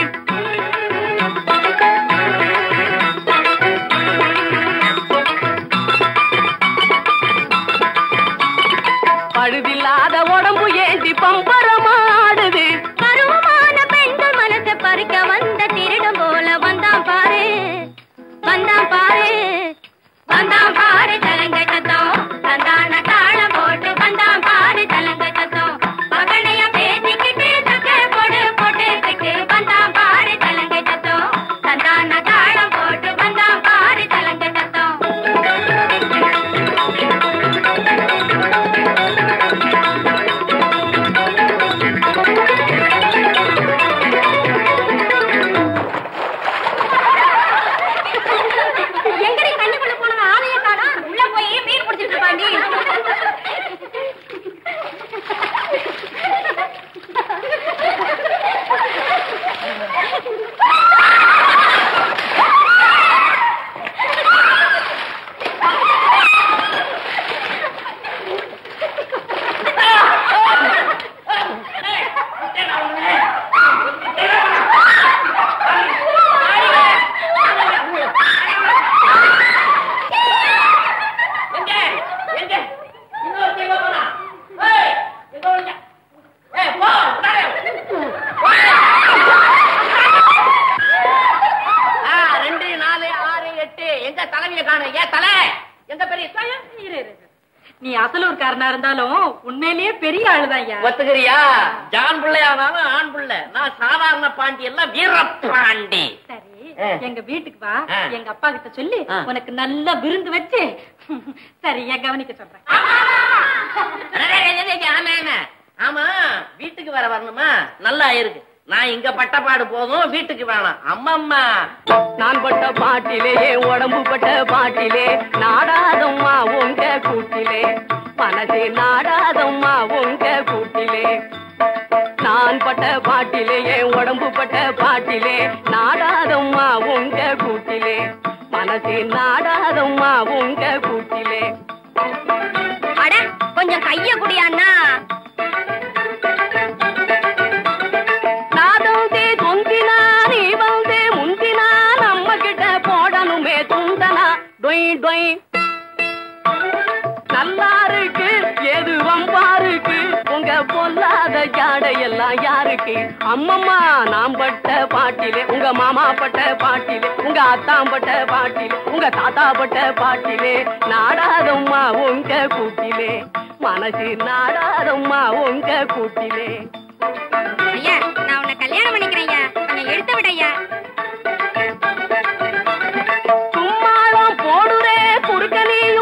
பழுதில்லாத உடம்பு ஏண்டி பம்பரமாடுது பருவமான பெண்கள் மனசை பறிக்க வந்த திருடம் போல வந்தான் பாரு வந்தான் பாரு வந்தான் பாரு தலங்க சத்தம் தந்தான தாளம் போட்டு வந்தான் பாரு தலங்க சத்தம் மகனைய பேசிக்கிட்டு தக்க போடு போட்டுக்கிட்டு வந்தான் பாரு தலங்க சத்தம் தந்தான தாளம் போட்டு வந்தான் பாரு தலங்க சத்தம் எங்கடி தண்ணிக்குள்ள போனவன் ஆளைய காணோம் உள்ள போய் மீன் பிடிச்சிட்டு இருப்பாண்டி எங்க எங்க இன்னொருத்தி எங்க போனா ஏய் எங்க ஓடுங்க ஏய் போ உட்காரு. ஆ ரெண்டு நாலு ஆறு எட்டு எங்க தலைவிய காணு ஏன் தலை எங்க பெரிய தலை? இரு, இரு, இரு. நீ அசலூர்காரனா இருந்தாலும் உண்மையிலேயே பெரிய ஆளுதான் ஐயா ஒத்துக்கிறியா ஜான் பிள்ளையானாலும் ஆண் பிள்ளை நான் சாதாரண பாண்டி எல்லாம் வீரப்பாண்டி சரி ஆ. எங்க வீட்டுக்கு வா ஆ. எங்க அப்பா கிட்ட சொல்லி ஆ. உனக்கு நல்ல விருந்து வச்சு சரி ஏன் கவனிக்க சொல்றேன் ஆமா ஆமா ஆமா வீட்டுக்கு வர வரணுமா நல்லா இருக்கு நான் இங்க பட்டப்பாடு போதும் வீட்டுக்கு வேணாம் அம்மம்மா நான் பட்ட பாட்டிலே என் உடம்பு பட்ட பாட்டிலே நாடாதம்மா உங்க கூட்டிலே மனசே நாடாதம்மா உங்க கூட்டிலே நான் பட்ட பாட்டிலே என் உடம்பு பட்ட பாட்டிலே நாடாதம்மா உங்க கூட்டிலே மனசே நாடாதம்மா உங்க கூட்டிலே அட கொஞ்சம் கைய குடியாண்ணா நான் வந்து தொந்தினா நீ வந்து முந்தினா நம்ம கிட்ட போடணுமே துந்தனா டொய் டொய் நல்லா இருக்கு எது வம்பா இருக்கு உங்க பொல்லாத ஜாடையெல்லாம் யாருக்கு அம்மம்மா நான் பட்ட பாட்டிலே உங்க மாமா பட்ட பாட்டிலே உங்க அத்தாம் பட்ட பாட்டிலே உங்க தாத்தா பட்ட பாட்டிலே நாடாதம்மா உங்க கூட்டிலே மனசு நாடாதம்மா உங்க கூட்டிலே ஐயா நான் உன்னை கல்யாணம் பண்ணிக்கிறேன் ஐயா கொஞ்சம் எடுத்து விடையா சும்மாளம் போடுறே குறுக்க நீயும்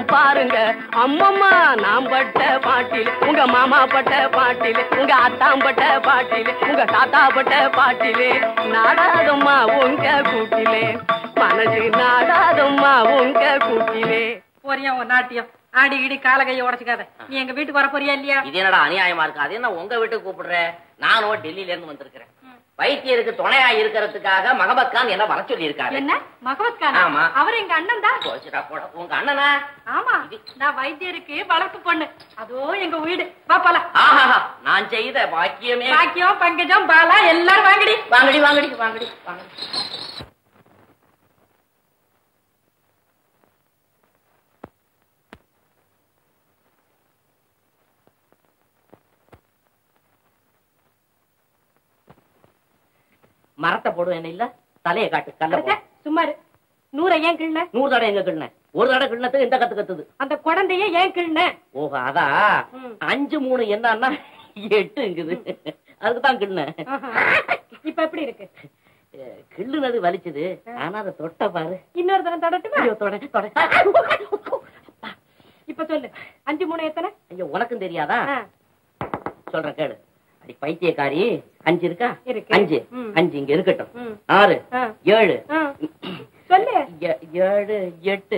பாருங்க அம்மம்மா நாம் பட்ட பாட்டில் உங்க மாமா பட்ட பாட்டில் உங்க அத்தாம் பட்ட பாட்டில் உங்க தாத்தா பட்ட பாட்டிலே நாடாதம்மா உங்க கூட்டிலே மனசு நாடாதம்மா உங்க கூட்டிலே போறியா ஒரு நாட்டியம் ஆடி இடி கால கைய உடச்சுக்காத நீ எங்க வீட்டுக்கு வர போறியா இல்லையா இது என்னடா அநியாயமா இருக்கு அது என்ன உங்க வீட்டுக்கு கூப்பிடுற நானும் டெல்லியில இருந்து வந்திருக்கிறேன் வைத்தியருக்கு துணையா இருக்கிறதுக்காக மகபத் கான் என்ன வர சொல்லி இருக்காரு என்ன மகவத் கான் ஆமா. அவர் எங்க அண்ணன் தான் போச்சுடா போட உங்க அண்ணனா ஆமா நான் வைத்தியருக்கு வளர்ப்பு பொண்ணு அதோ எங்க வீடு வா போலாம் ஆஹா நான் செய்த பாக்கியமே பாக்கியம் பங்கஜம் பாலா எல்லாரும் வாங்கடி வாங்கடி வாங்கடி வாங்கடி வாங்கடி மரத்தை போடுவேன் என்ன இல்ல தலையை காட்டு கல்ல போடு. சும்மா இரு. நூறை ஏன் கிண்ண நூறு தடவை எங்க கிண்ண ஒரு தடவை கிண்ணத்துக்கு இந்த கத்து கத்துது அந்த குழந்தைய ஏன் கிண்ண ஓஹோ அதா அஞ்சு மூணு என்னன்னா எட்டுங்குது அதுக்குதான் கிண்ண இப்ப எப்படி இருக்கு கிள்ளுனது வலிச்சது ஆனா அதை தொட்ட பாரு இன்னொரு தரம் தொடட்டுமா ஐயோ, தொட, தொட. இப்ப சொல்லு அஞ்சு மூணு எத்தனை ஐயோ உனக்கும் தெரியாதா ஆ. சொல்றேன் கேளு அடி பைத்தியக்காரி அஞ்சு இருக்கா இருக்கு. அஞ்சு ம். அஞ்சு இங்க இருக்கட்டும் ம். ஆறு ஆ. ஏழு ஆ. சொல்லு ஏ- ஏழு எட்டு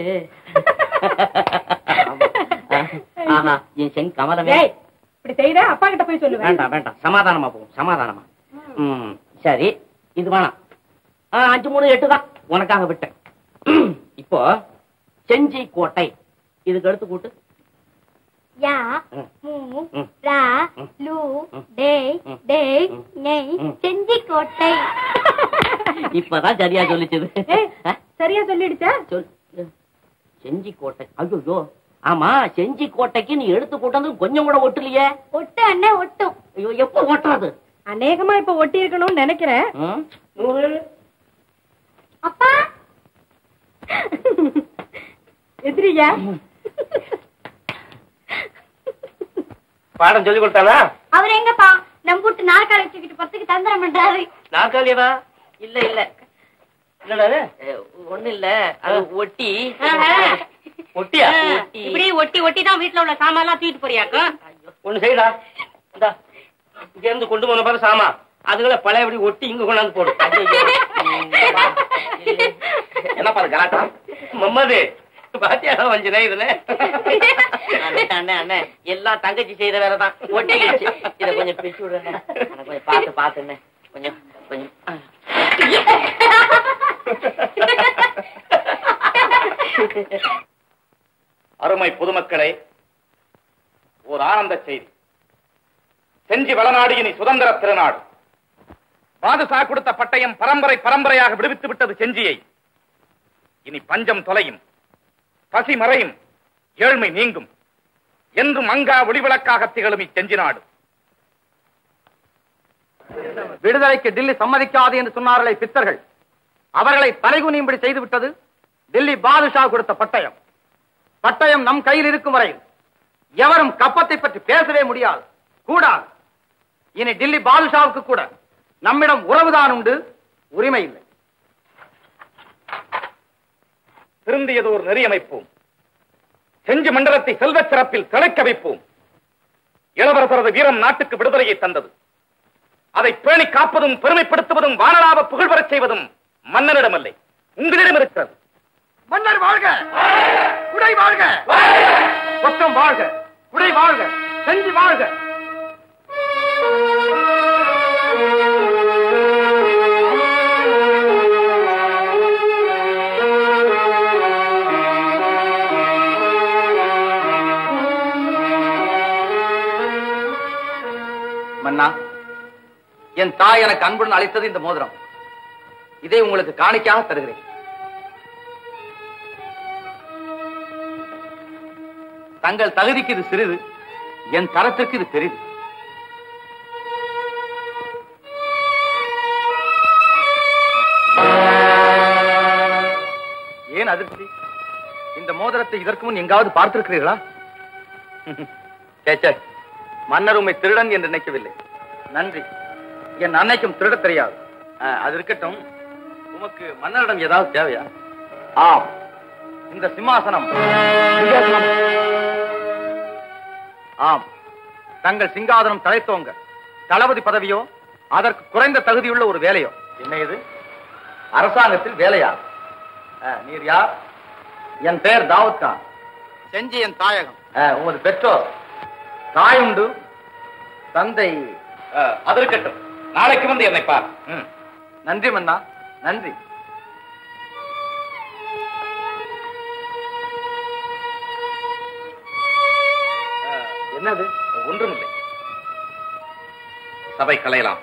ஆமா. ஆஹா என் செங் கமலமே ஏய் இப்படி செய்யற அப்பா கிட்ட போய் சொல்லுவேன் வேண்டாம் வேண்டாம் சமாதானமா போகும் சமாதானமா ம் சரி இது வேணாம் ஆ, அஞ்சு மூணு எட்டு தான் உனக்காக விட்டேன் இப்போ செஞ்சி கோட்டை இதுக்கு எடுத்து கூட்டு யா ம். மூ ம். ரா ம். லு ம். டேய் ம். டேய் ம். நெய் ம். செஞ்சிக்கோட்டை இப்பதான் சரியா சொல்லிச்சது ஏய், சரியா சொல்லிடுச்சா சொல் செஞ்சி கோட்டை ஐயோ ஆமா செஞ்சி கோட்டைக்கு நீ எடுத்து கூட்டது கொஞ்சம் கூட ஒட்டலையே ஒட்டு அண்ணன் ஒட்டும் ஐயோ எப்ப ஓட்டுறது அநேகமா இப்ப ஒட்டி இருக்கணும்னு நினைக்கிறேன் ம்? நூறு அப்பா எதிரியா பாடம் சொல்லி கொடுத்தானா அவர் எங்கப்பா நம்ம வீட்டு நாற்காலி வச்சுக்கிட்டு பத்துக்கு தந்திரம் பண்றாரு நாற்காலியவா இல்ல இல்ல என்னடா இது? அஹ், ஒண்ணு இல்ல அது ஒட்டி ஒட்டியா ஒட்டி இப்படி ஒட்டி ஒட்டி தான் வீட்டுல உள்ள சாமான் எல்லாம் தூக்கிட்டு போறியாக்கும் ஒண்ணு செய்யடா இந்தா இங்க இருந்து கொண்டு போன பாரு சாமா அதுகளை பழையபடி ஒட்டி இங்க கொண்டாந்து போடு என்ன பாரு கலாட்டா மம்மது பாத்தியா வஞ்சினே இதுல அண்ணே, அண்ணே அண்ணே எல்லாம் தங்கச்சி செய்த வேலை தான் ஒட்டிடுச்சு இத கொஞ்சம் பிரிச்சு விடுங்க எனக்கு கொஞ்சம் பார்த்து பார்த்துண்ணே கொஞ்சம் கொஞ்சம் ஆ. அருமை பொதுமக்களே ஓர் ஆனந்த செய்தி செஞ்சி வளநாடு இனி சுதந்திர திருநாடு பாதுஷா கொடுத்த பட்டயம் பரம்பரை பரம்பரையாக விடுவித்து விட்டது செஞ்சியை இனி பஞ்சம் தொலையும் பசி மறையும் ஏழ்மை நீங்கும் என்றும் அங்கா ஒளிவிளக்காக திகழும் இச்செஞ்சி நாடு விடுதலைக்கு டில்லி சம்மதிக்காது என்று சொன்னார்களே பித்தர்கள் அவர்களை தலைகுனியும்படி செய்துவிட்டது டில்லி பாதுஷா கொடுத்த பட்டயம் பட்டயம் நம் கையில் இருக்கும் வரையில் எவரும் கப்பத்தை பற்றி பேசவே முடியாது கூடாது இனி டில்லி பாதுஷாவுக்கு கூட நம்மிடம் உறவுதான் உண்டு உரிமை இல்லை திருந்தியதோர் நெறியமைப்போம் செஞ்சி மண்டலத்தை செல்வச் சிறப்பில் திளைக்க வைப்போம் இளவரசரது வீரம் நாட்டுக்கு விடுதலையை தந்தது அதை பேணி காப்பதும் பெருமைப்படுத்துவதும் வானலாவ புகழ் பெறச் செய்வதும் மன்னனிடமில்லை உங்களிடம் இருக்கிறது மன்னர் வாழ்க குடை வாழ்க கொத்தம் வாழ்க குடை வாழ்க செஞ்சி வாழ்க மன்னா என் தாய் எனக்கு அன்புடன் அளித்தது இந்த மோதிரம் இதை உங்களுக்கு காணிக்கையாக தருகிறேன் தங்கள் தகுதிக்கு இது சிறிது என் தரத்திற்கு இது பெரிது ஏன் அதிர்ச்சி இந்த மோதிரத்தை இதற்கு முன் எங்காவது பார்த்திருக்கிறீர்களா கேச்ச மன்னர் உம்மை திருடன் என்று நினைக்கவில்லை நன்றி என் அன்னைக்கும் திருட தெரியாது ஆ, அது இருக்கட்டும் உமக்கு மன்னரிடம் ஏதாவது தேவையா ஆம் இந்த சிம்மாசனம் சிங்காசனம். ஆம் தங்கள் சிங்காதனம் தலைத்தோங்க தளபதி பதவியோ அதற்கு குறைந்த தகுதியுள்ள ஒரு வேலையோ என்ன இது அரசாங்கத்தில் வேலையா ஆ, நீர் யார் என் பெயர் தாவூத் கான் செஞ்சி என் தாயகம் ஆ, உமது பெற்றோர் தாயுண்டு தந்தை அது இருக்கட்டும் நாளைக்கு வந்து என்னை பார் ம். நன்றி மன்னா நன்றி என்னது ஒன்றுமில்லை சபை கலையலாம்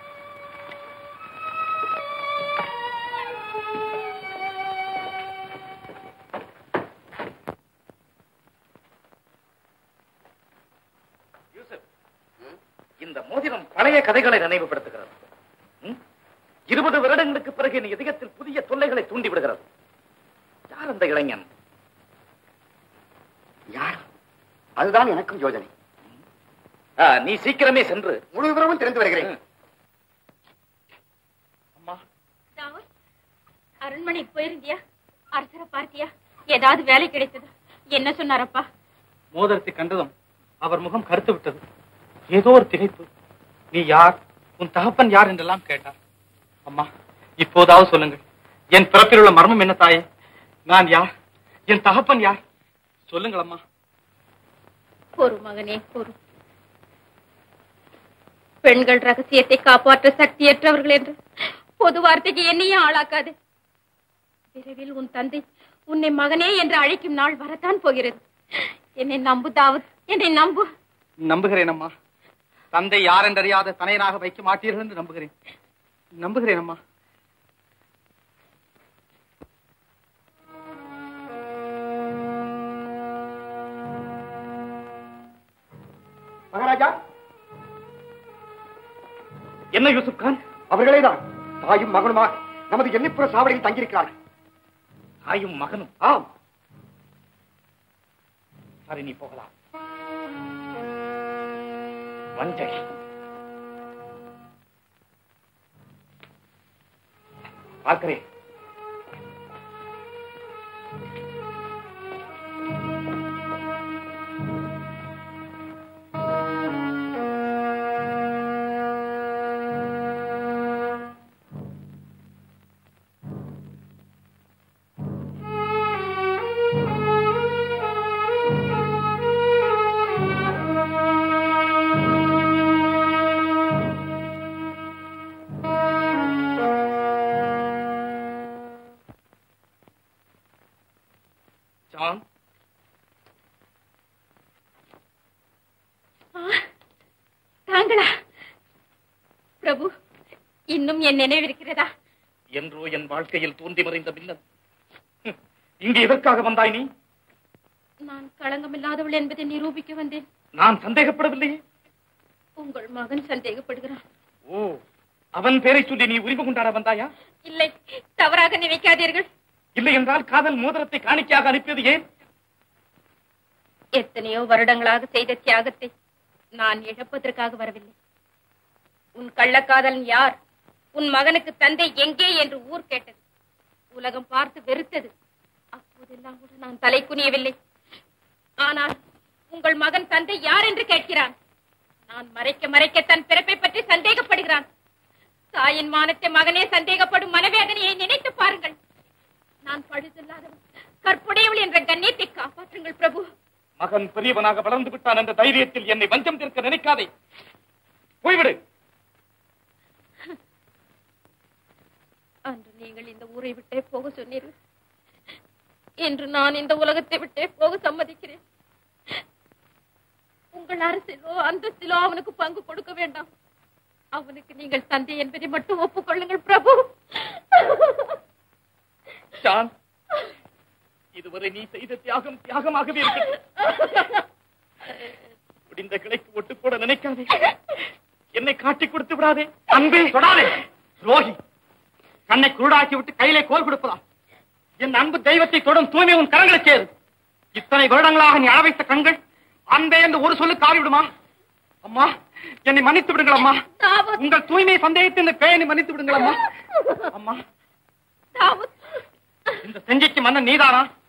யூசுப், இந்த மோதிரம் பழைய கதைகளை நினைவுபடுத்துகிறது ம்? இருபது வருடங்களுக்கு பிறகு என் இதயத்தில் புதிய தொல்லைகளை தூண்டி விடுகிறது யார் அந்த இளைஞன் யார் அதுதான் எனக்கும் யோஜனை ஆ, நீ சீக்கிரமே சென்று முழு விவரமும் தெரிந்து வருகிறேன் தாவூத், அரண்மனைக்கு போயிருந்தியா அரசரை பார்த்தியா ஏதாவது வேலை கிடைத்ததா என்ன சொன்னாரப்பா மோதிரத்தை கண்டதும் அவர் முகம் கருத்து விட்டது ஏதோ ஒரு திகைப்பு நீ யார் உன் தகப்பன் யார் என்றெல்லாம் கேட்டார் அம்மா இப்போதாவது சொல்லுங்கள் என் பிறப்பில் உள்ள மர்மம் என்ன தாயே நான் யார் என் தகப்பன் யார் சொல்லுங்கள் அம்மா பொறு மகனே பொறு பெண்கள் ரகசியத்தை காப்பாற்ற சக்தியற்றவர்கள் என்று பொது வார்த்தைக்கு என்னையே ஆளாக்காது விரைவில் உன் தந்தை உன்னை மகனே என்று அழைக்கும் நாள் வரத்தான் போகிறது என்னை நம்பு தாவத் என்னை நம்பு நம்புகிறேன் அம்மா தந்தை யார் என்றறியாத தனையனாக வைக்க மாட்டீர்கள் என்று நம்புகிறேன் நம்புகிறேன் அம்மா மகாராஜா என்ன யூசுப் கான் அவர்களே தான் தாயும் மகனுமாக நமது எண்ணிப்புற சாவடியில் தங்கியிருக்கிறார்கள் தாயும் மகனும் ஆம் சரி நீ போகலாம் வஞ்சகி பார்க்கிறேன் ஜான் தாங்களா பிரபு இன்னும் என் நினைவிருக்கிறதா என்றோ என் வாழ்க்கையில் தோன்றி மறைந்த மின்னல் ஹம், இங்கே எதற்காக வந்தாய் நீ நான் களங்கமில்லாதவள் என்பதை நிரூபிக்க வந்தேன் நான் சந்தேகப்படவில்லையே உங்கள் மகன் சந்தேகப்படுகிறான் ஓ அவன் பேரை சொல்லி நீ உரிமை கொண்டாட வந்தாயா இல்லை தவறாக நினைக்காதீர்கள் இல்லை என்றால் காதல் மோதிரத்தை காணிக்கையாக அனுப்பியது ஏன் எத்தனையோ வருடங்களாக செய்த தியாகத்தை நான் இழப்பதற்காக வரவில்லை உன் கள்ளக்காதலன் யார் உன் மகனுக்கு தந்தை எங்கே என்று ஊர் கேட்டது உலகம் பார்த்து வெறுத்தது அப்போதெல்லாம் கூட நான் தலை குனியவில்லை ஆனால் உங்கள் மகன் தந்தை யார் என்று கேட்கிறான் நான் மறைக்க மறைக்க தன் பிறப்பை பற்றி சந்தேகப்படுகிறான் தாயின் மானத்தை மகனே சந்தேகப்படும் மனவேதனையை நினைத்து பாருங்கள் நான் பழுதில்லாதவன் கற்புடையவள் என்ற கண்ணியத்தை காப்பாற்றுங்கள் பிரபு மகன் பெரியவனாக வளர்ந்து விட்டான் என்ற தைரியத்தில் என்னை வஞ்சம் தீர்க்க நினைக்காதே போய்விடு அன்று நீங்கள் இந்த ஊரை விட்டே போக சொன்னீர்கள் இன்று நான் இந்த உலகத்தை விட்டே போக சம்மதிக்கிறேன் உங்கள் அரசிலோ அந்தஸ்திலோ அவனுக்கு பங்கு கொடுக்க வேண்டாம் அவனுக்கு நீங்கள் தந்தை என்பதை மட்டும் ஒப்புக்கொள்ளுங்கள் பிரபு ஜான் இதுவரை நீ செய்த தியாகம் தியாகமாகவே இருக்கட்டும் முடிந்த கிளைக்கு ஒட்டு போட நினைக்காதே என்னை காட்டி கொடுத்து விடாதே அன்பே தொடாதே துரோகி கண்ணை குருடாக்கி விட்டு கையிலே கோல் கொடுப்பதா என் அன்பு தெய்வத்தை தொடும் தூய்மை உன் கரங்களை சேரு இத்தனை வருடங்களாக நீ அளவைத்த கண்கள் அன்பே என்று ஒரு சொல்லு காவி விடுமா அம்மா என்னை மன்னித்து விடுங்கள் அம்மா உங்கள் தூய்மை சந்தேகத்தை இந்த பேயனை மன்னித்து விடுங்கள் அம்மா அம்மா இந்த செஞ்சிக்கு மன்னன் நீதானா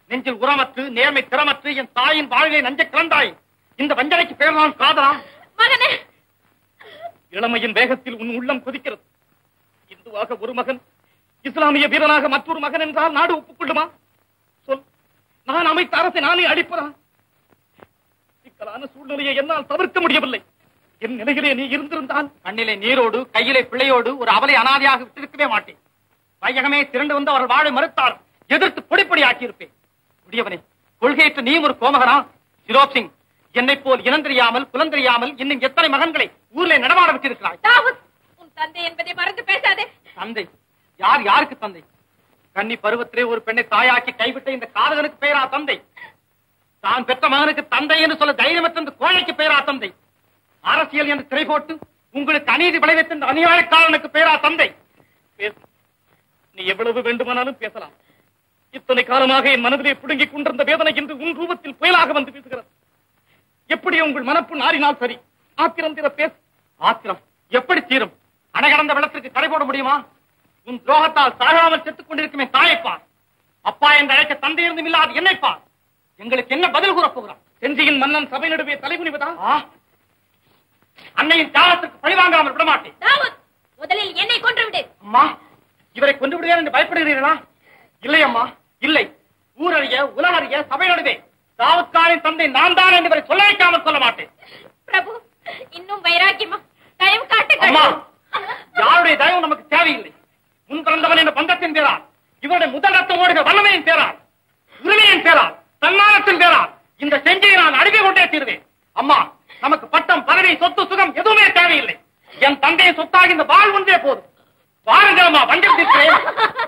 நெஞ்சில் உரமற்று நேர்மை திறமற்று என் தாயின் வாழ்வை நஞ்ச கலந்தாய் இந்த வஞ்சனைக்கு பேர் நான் காதலா மகனே இளமையின் வேகத்தில் உன் உள்ளம் கொதிக்கிறது இந்துவாக ஒரு மகன் இஸ்லாமிய வீரனாக மற்றொரு மகன் என்றால் நாடு ஒப்புக்கொள்ளுமா சொல் நான் அமைத்த அரசை நானே அடிப்பதா சிக்கலான சூழ்நிலையை என்னால் தவிர்க்க முடியவில்லை என் நிலையிலே நீ இருந்திருந்தால் கண்ணிலே நீரோடு கையிலே பிள்ளையோடு ஒரு அவலை அனாதையாக விட்டிருக்கவே மாட்டேன் வையகமே திரண்டு வந்து அவர் வாழை மறுத்தாலும் எதிர்த்து பொடிப்பொடி ஆக்கியிருப்பேன் முடியவனே கொள்கையற்ற நீயும் ஒரு கோமகனா சிரோப் சிங் என்னைப் போல் இனந்தெரியாமல் புலந்தெரியாமல் இன்னும் எத்தனை மகன்களை ஊரிலே நடமாட விட்டிருக்கிறாய் தாவூத் உன் தந்தை என்பதை மறந்து பேசாதே தந்தை யார் யாருக்கு தந்தை கன்னி பருவத்திலே ஒரு பெண்ணை தாயாக்கி கைவிட்ட இந்த காதகனுக்கு பெயரா தந்தை தான் பெற்ற மகனுக்கு தந்தை என்று சொல்ல தைரியமற்ற இந்த கோழைக்கு பெயரா தந்தை அரசியல் என்று திரை போட்டு உங்களுக்கு அநீதி விளைவித்த இந்த அநியாயக்காரனுக்கு பெயரா தந்தை பேசு நீ எவ்வளவு வேண்டுமானாலும் பேசலாம் இத்தனை காலமாக என் மனதிலே புடுங்கிக் கொண்டிருந்த வேதனை இன்று உன் ரூபத்தில் புயலாக வந்து வீசுகிறது எப்படி உங்கள் மனப்பு நாறினால் சரி ஆத்திரம் தீர பேசு ஆத்திரம் எப்படி தீரும் அணை கடந்த வெள்ளத்திற்கு கடை போட முடியுமா உன் துரோகத்தால் சாகாமல் செத்துக் கொண்டிருக்கும் என் தாயைப்பார் அப்பா என்று அழைக்க தந்தை இருந்தும் இல்லாத என்னைப்பார் எங்களுக்கு என்ன பதில் கூறப் போகிறான் செஞ்சியின் மன்னன் சபை நடுவே தலைகுனிவதா ஆ? அன்னையின் தியாகத்திற்கு பழிவாங்காமல் விடமாட்டேன் தாவூத் முதலில் என்னை கொன்று விடு அம்மா இவரை கொண்டு விடுவேன் என்று பயப்படுகிறீர்களா இல்லை அம்மா இல்லை ஊரறிய உலகறிய சபை நடுவே தாவத்காரின் தந்தை நான் தான் என்று இவரை சொல்ல வைக்காமல் சொல்ல மாட்டேன் பிரபு இன்னும் வைராக்கியமா தயவு காட்டுங்கள் அம்மா யாருடைய தயவு நமக்கு தேவையில்லை முன் பிறந்தவன் என்ற பந்தத்தின் பேரால் இவருடைய முதல் ரத்தம் ஓடுகிற வல்லமையின் பேரால் உரிமையின் பேரால் தன்மானத்தின் பேரால் இந்த செஞ்சியை நான் அழுகி கொண்டே தீர்வேன் அம்மா நமக்கு பட்டம் பதவி சொத்து சுகம் எதுவுமே தேவையில்லை என் தந்தையை சொத்தாக இந்த வாழ் ஒன்றே போதும் பாருங்கள் அம்மா வண்டில் தீர்க்கிறேன்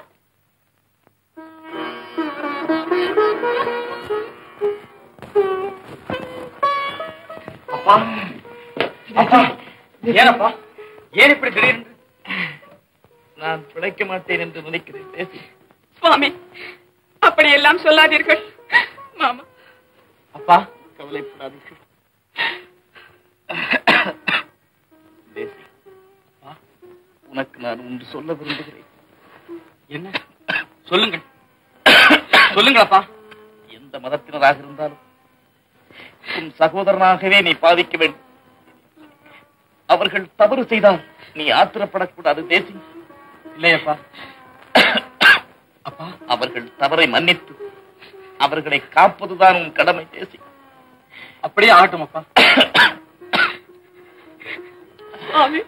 அப்பா அப்பா ஏனப்பா ஏன் இப்படி திடீர்னு நான் பிழைக்க மாட்டேன் என்று நினைக்கிறேன் பேசு சுவாமி அப்படி எல்லாம் சொல்லாதீர்கள் மாமா அப்பா கவலைப்படாதீர்கள் பேசு அப்பா, உனக்கு நான் ஒன்று சொல்ல விரும்புகிறேன் என்ன சொல்லுங்கள் சொல்லுங்கள் அப்பா எந்த மதத்தினராக இருந்தாலும் உன் சகோதரனாகவே நீ பாதிக்க வேண்டும் அவர்கள் தவறு செய்தால் நீ ஆத்திரப்படக்கூடாது தேசி இல்லையப்பா அப்பா அவர்கள் தவறை மன்னித்து அவர்களை காப்பதுதான் உன் கடமை தேசி அப்படியே ஆகட்டும் அப்பா சுவாமி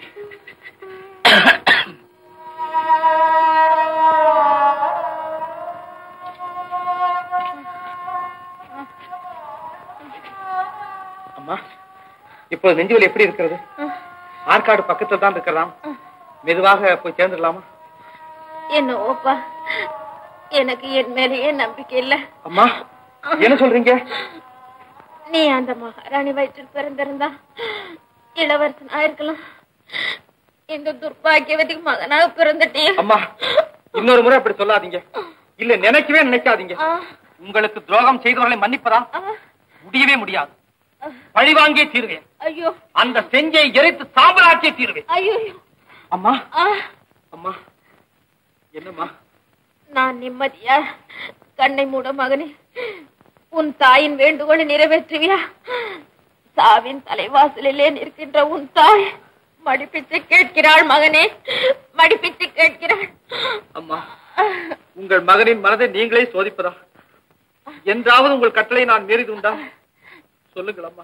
அம்மா இப்போ நெஞ்சுவலி எப்படி இருக்கிறது ஆற்காடு பக்கத்துல தான் இருக்கிறதாம் மெதுவாக போய் சேர்ந்துடலாமா என்னவோப்பா எனக்கு என் மேலேயே நம்பிக்கை இல்ல அம்மா என்ன சொல்றீங்க நீ அந்த மகாராணி வயிற்றில் பிறந்திருந்தா இளவரசன் ஆயிருக்கலாம் இந்த துர்பாகியவதிக்கு மகனாக பிறந்துட்டே அம்மா இன்னொரு முறை அப்படி சொல்லாதீங்க இல்ல நினைக்கவே நினைக்காதீங்க உங்களுக்கு துரோகம் செய்தவர்களை மன்னிப்பதா முடியவே முடியாது பழிவாங்கியே தீர்வேன் ஐயோ அந்த செஞ்சை எரித்து சாம்பலாக்கியே தீர்வேன் ஐயோ அம்மா ஆ, அம்மா என்னம்மா நான் நிம்மதியா கண்ணை மூட மகனே உன் தாயின் வேண்டுகோளை நிறைவேற்றுவியா சாவின் தலைவாசலிலே நிற்கின்ற உன் தாய் மடிப்பிச்சு கேட்கிறாள் மகனே மடிப்பிச்சு கேட்கிறாள் அம்மா உங்கள் மகனின் மனதை நீங்களே சோதிப்பதா என்றாவது உங்கள் கட்டளை நான் மீறிது உண்டா சொல்லுங்கள் அம்மா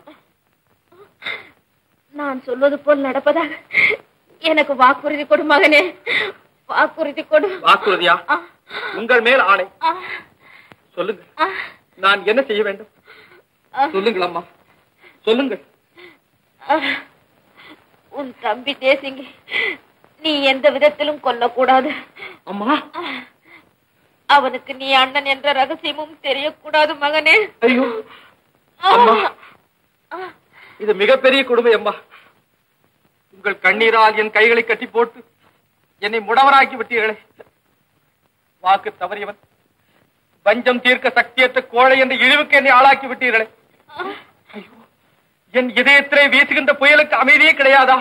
நான் சொல்வது போல் நடப்பதாக எனக்கு வாக்குறுதி கொடு மகனே வாக்குறுதி கொடு வாக்குறுதியா ஆ, உங்கள் மேல் ஆணை ஆ, சொல்லுங்க ஆ, நான் என்ன செய்ய வேண்டும் ஆ. சொல்லுங்கள் அம்மா சொல்லுங்கள் ஆ. உன் தம்பி தேசிங்கி நீ எந்த விதத்திலும் கொல்லக்கூடாது அம்மா அவனுக்கு நீ அண்ணன் என்ற ரகசியமும் தெரியக்கூடாது மகனே ஐயோ ஆ. அம்மா. ஆ. இது மிகப்பெரிய கொடுமை அம்மா உங்கள் கண்ணீரால் என் கைகளை கட்டி போட்டு என்னை முடவராக்கி விட்டீர்களே வாக்கு தவறியவன் பஞ்சம் தீர்க்க சக்தியற்ற கோழை என்ற இழிவுக்கு என்னை ஆளாக்கி விட்டீர்களே ஐயோ, என் இதயத்திலே வீசுகின்ற புயலுக்கு அமைதியே கிடையாதா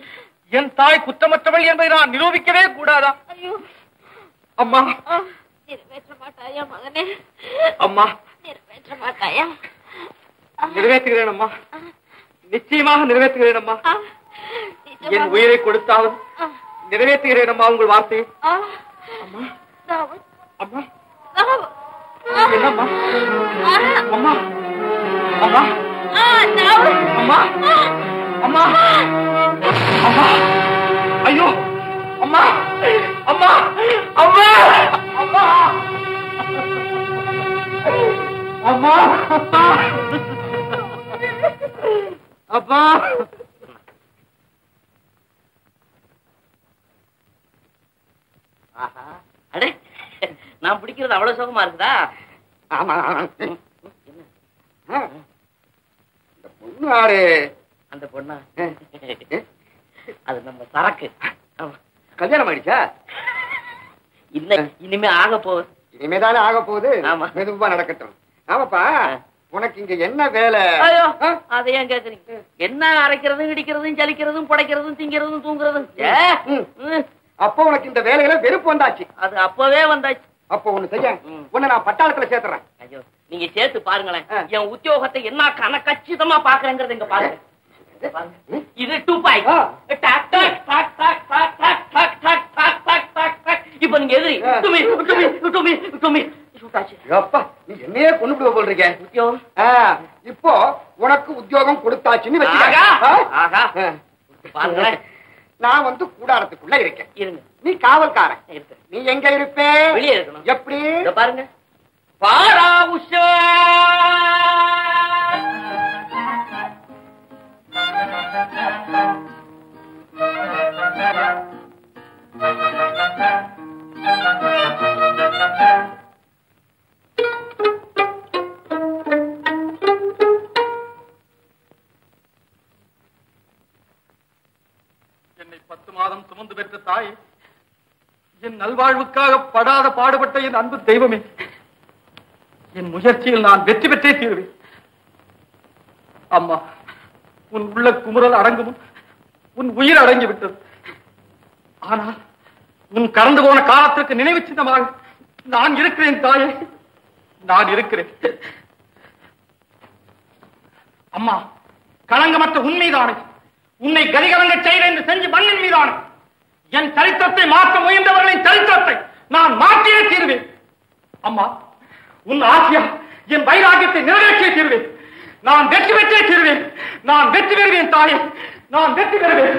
என் தாய் குற்றமற்றவள் என்பதை நான் நிரூபிக்கவே கூடாதா ஐயோ அம்மா ஆ. நிறைவேற்ற மாட்டாயா மகனே அம்மா நிறைவேற்ற மாட்டாயா நிறைவேற்றுகிறேன் அம்மா நிச்சயமாக நிறைவேற்றுகிறேன் அம்மா ஆ, என் நிஜமா? உயிரை கொடுத்தாலும் ஆ, நிறைவேற்றுகிறேன் அம்மா உங்கள் வார்த்தையை ஆ. தாவூத், அம்மா தாவூத். என்னம்மா ஆ, அம்மா அம்மா ஆ, தாவூத். அம்மா அம்மா அம்மா ஐயோ அம்மா அம்மா அம்மா அம்மா அம்மா அப்பா ஆஹா. அடே நான் பிடிக்கிறது அவ்வளவு சுகமா இருக்குதா ஆமா ஆ. இந்த பொண்ணு யாரு அந்த பொண்ணா அது நம்ம சரக்கு ஆமா. கல்யாணம் ஆயிடுச்சா இல்ல இனிமே ஆக போகுது இனிமேதானே ஆக போகுது ஆமா. மெதுவா நடக்கட்டும் ஆமாப்பா உனக்கு இங்க என்ன வேலை ஐயோ ஆ? அதை ஏன் கேக்குறீங்க என்ன அரைக்கிறதும் இடிக்கிறதும் ஜலிக்கிறதும் புடைக்கிறதும் திங்கிறதும் தூங்குறதும் ஏ, ம். ம். அப்போ உனக்கு இந்த வேலையில வெறுப்பு வந்தாச்சு அது அப்பவே வந்தாச்சு அப்போ ஒண்ணு செய்ய ம். உன்னை நான் பட்டாளத்துல சேர்த்துறேன் ஐயோ நீங்க சேர்த்து பாருங்களேன் ஆ. என் உத்தியோகத்தை என்ன கன கச்சிதமா பாக்குறேங்கிறத இங்க பாருங்க இங்க பாருங்க. இது டூ பாய் ஆ. இப்ப நீங்க எதிரி ஆ. டுமி டுமி டுமி டுமி சுட்டாச்சு அப்பா நீ என்னையே கொண்டு விடுவ போல் இருக்க உத்தியோகம் ஆ, இப்போ உனக்கு உத்தியோகம் கொடுத்தாச்சுன்னு ஆகா வச்சுக்க ஆ? ஆகா ஆ. பாருங்களேன் நான் வந்து கூடாரத்துக்குள்ள இருக்கேன் இருங்க நீ காவல்காரன் இருக்கு நீ எங்க இருப்பே வெளியே இருக்கணும் எப்படி இதோ பாருங்க பாரா உஷா என்னை பத்து மாதம் சுமந்து பெற்ற தாய் என் நல்வாழ்வுக்காக படாத பாடுபட்ட என் அன்பு தெய்வமே என் முயற்சியில் நான் வெற்றி பெற்றே தீருவேன் அம்மா உன் உள்ள குமுறல் அடங்கும் உன் உயிர் அடங்கி விட்டது ஆனால் உன் கடந்து போன காலத்திற்கு நினைவு சின்னமாக நான் இருக்கிறேன் தாயே நான் இருக்கிறேன் அம்மா களங்கமற்ற உண்மைதானே உன்னை கதிகலங்க செய்த என்று செஞ்சு மண்ணின் மீதானே என் சரித்திரத்தை மாற்ற முயன்றவர்களின் சரித்திரத்தை நான் மாற்றியே தீர்வேன் அம்மா உன் ஆசையா என் வைராகியத்தை நிறைவேற்றியே தீர்வேன் நான் வெற்றி பெற்றே தீர்வேன் நான் வெற்றி பெறுவேன் தாயே நான் வெற்றி பெறுவேன்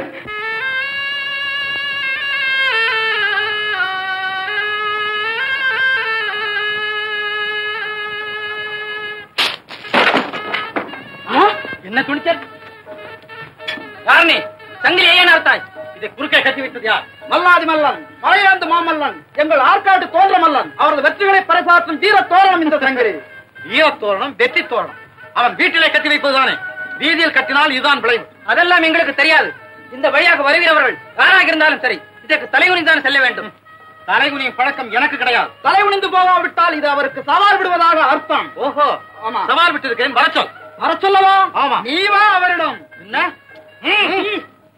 என்ன துணிச்சல் யாரணி சங்கிலி ஐயன் அர்த்தாய் இதை குறுக்கே கட்டி வைத்தது யார் மல்லாதி மல்லன் மலையாந்து மாமல்லன் எங்கள் ஆற்காட்டு தோன்ற மல்லன் அவரது வெற்றிகளை பறைசாற்றும் வீர தோரணம் இந்த சங்கிலி ஈரத்தோரணம் வெற்றி தோரணம் அவன் வீட்டிலே கட்டி வைப்பதுதானே வீதியில் கட்டினால் இதுதான் விளைவு அதெல்லாம் எங்களுக்கு தெரியாது இந்த வழியாக வருகிறவர்கள் யாராக இருந்தாலும் சரி இதற்கு தலைகுனி தான் செல்ல வேண்டும் தலைகுனியும் பழக்கம் எனக்கு கிடையாது தலைகுனிந்து போகாவிட்டால் இது அவருக்கு சவால் விடுவதாக அர்த்தம் ஓஹோ ஆமா சவால் விட்டிருக்கேன் வர சொல் வர சொல்லவா ஆமா. நீ வா அவரிடம் என்ன ம், ம்.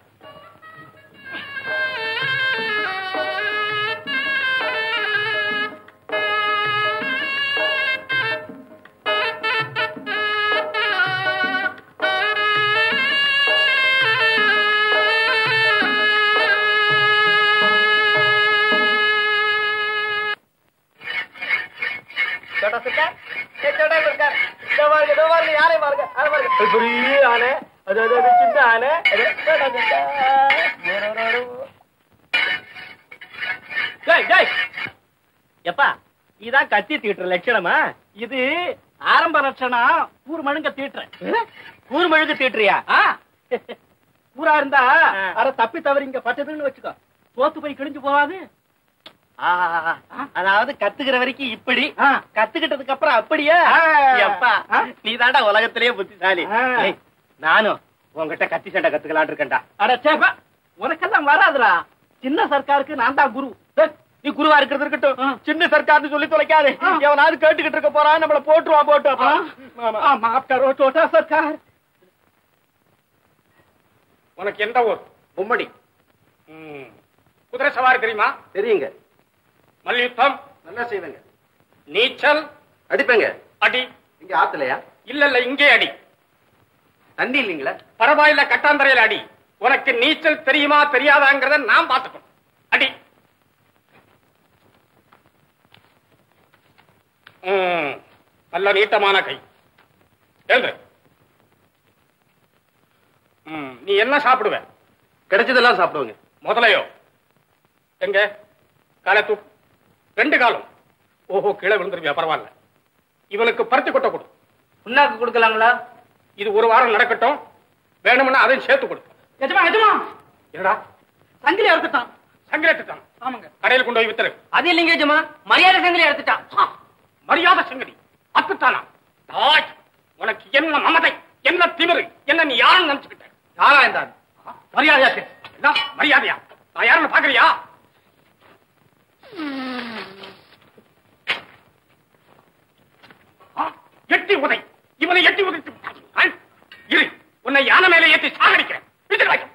छोटा सरकार ये छोटा सरकार दो बार दो बार नहीं आने मार आने मार बड़ी आने अरे अरे अरे चिंता आने अरे छोटा सरकार டேய் டேய் எப்பா இதான் கத்தி தீட்டுற லட்சணமா இது ஆரம்ப லட்சணம் ஊர் மழுங்க தீட்டுற ஊர் மழுங்க தீட்டுறியா ஊரா இருந்தா அட தப்பி தவறி இங்க பட்டதுன்னு வச்சுக்கோ தோத்து போய் கிழிஞ்சு போவாது அதாவது கத்துக்கிற வரைக்கும் இப்படி கத்துக்கிட்டதுக்கு அப்புறம் அப்படியே எப்பா நீ தாண்டா உலகத்திலேயே புத்திசாலி ஏய், நானும் உன்கிட்ட கத்தி சண்டை கத்துக்கலான் இருக்கேன்டா அட சேப்பா உனக்கெல்லாம் வராதுடா சின்ன சர்க்காருக்கு நான் தான் குரு டேய், நீ குருவா இருக்கிறது இருக்கட்டும் சின்ன சர்க்கார்னு சொல்லி தொலைக்காதே எவனாவது கேட்டுக்கிட்டு இருக்க போறான் நம்மள போட்டுருவா போட்டு அப்புறம். மாஃப் கரோ சோட்டா சர்க்கார் உனக்கு எந்த ஊர் மும்மடி ம். குதிரை சவாரி தெரியுமா தெரியுங்க மல்யுத்தம் நல்லா செய்வேங்க நீச்சல் அடிப்பேங்க அடி இங்க ஆத்தலையா இல்ல இல்ல இங்கே அடி தண்ணி இல்லைங்களா பரவாயில்ல கட்டாந்தரையில் அடி உனக்கு நீச்சல் தெரியுமா தெரியாதாங்கிறத நான் பார்த்துக்கணும் அடி ம், நல்ல நீட்டமான கை எழுது ம், நீ என்ன சாப்பிடுவ கிடைச்சதெல்லாம் சாப்பிடுவாங்க முதலையோ எங்க காலை தூக்கு ரெண்டு காலம் ஓஹோ கீழே விழுந்துருவியா பரவாயில்ல இவனுக்கு பருத்தி கொட்டை கொடு புண்ணாக்கு கொடுக்கலாங்களா இது ஒரு வாரம் நடக்கட்டும் வேணும்னா அதையும் சேர்த்து கொடு எஜமா எஜமா என்னடா சங்கிலி அறுத்துட்டான் சங்கிலி எடுத்துட்டான் ஆமாங்க கடையில் கொண்டு போய் வித்துரு அது இல்லைங்க எஜமா மரியாதை சங்கிலி அறுத்துட்டான் மரியாதை சங்கடி அத்துத்தானா தாய் உனக்கு என்ன மமதை என்ன திமிரு என்ன நீ யாருன்னு நினைச்சுக்கிட்ட யாரா இந்த ஆள்? மரியாதையா பேசு. என்ன மரியாதையா நான் யாருன்னு பாக்குறியா ஆ, எட்டி உதை இவனை எட்டி உதைத்து விட்டாய். ஆ, இரு உன்னை யானை மேலே ஏற்றி சாகடிக்கிறேன் விட்டுடு வை.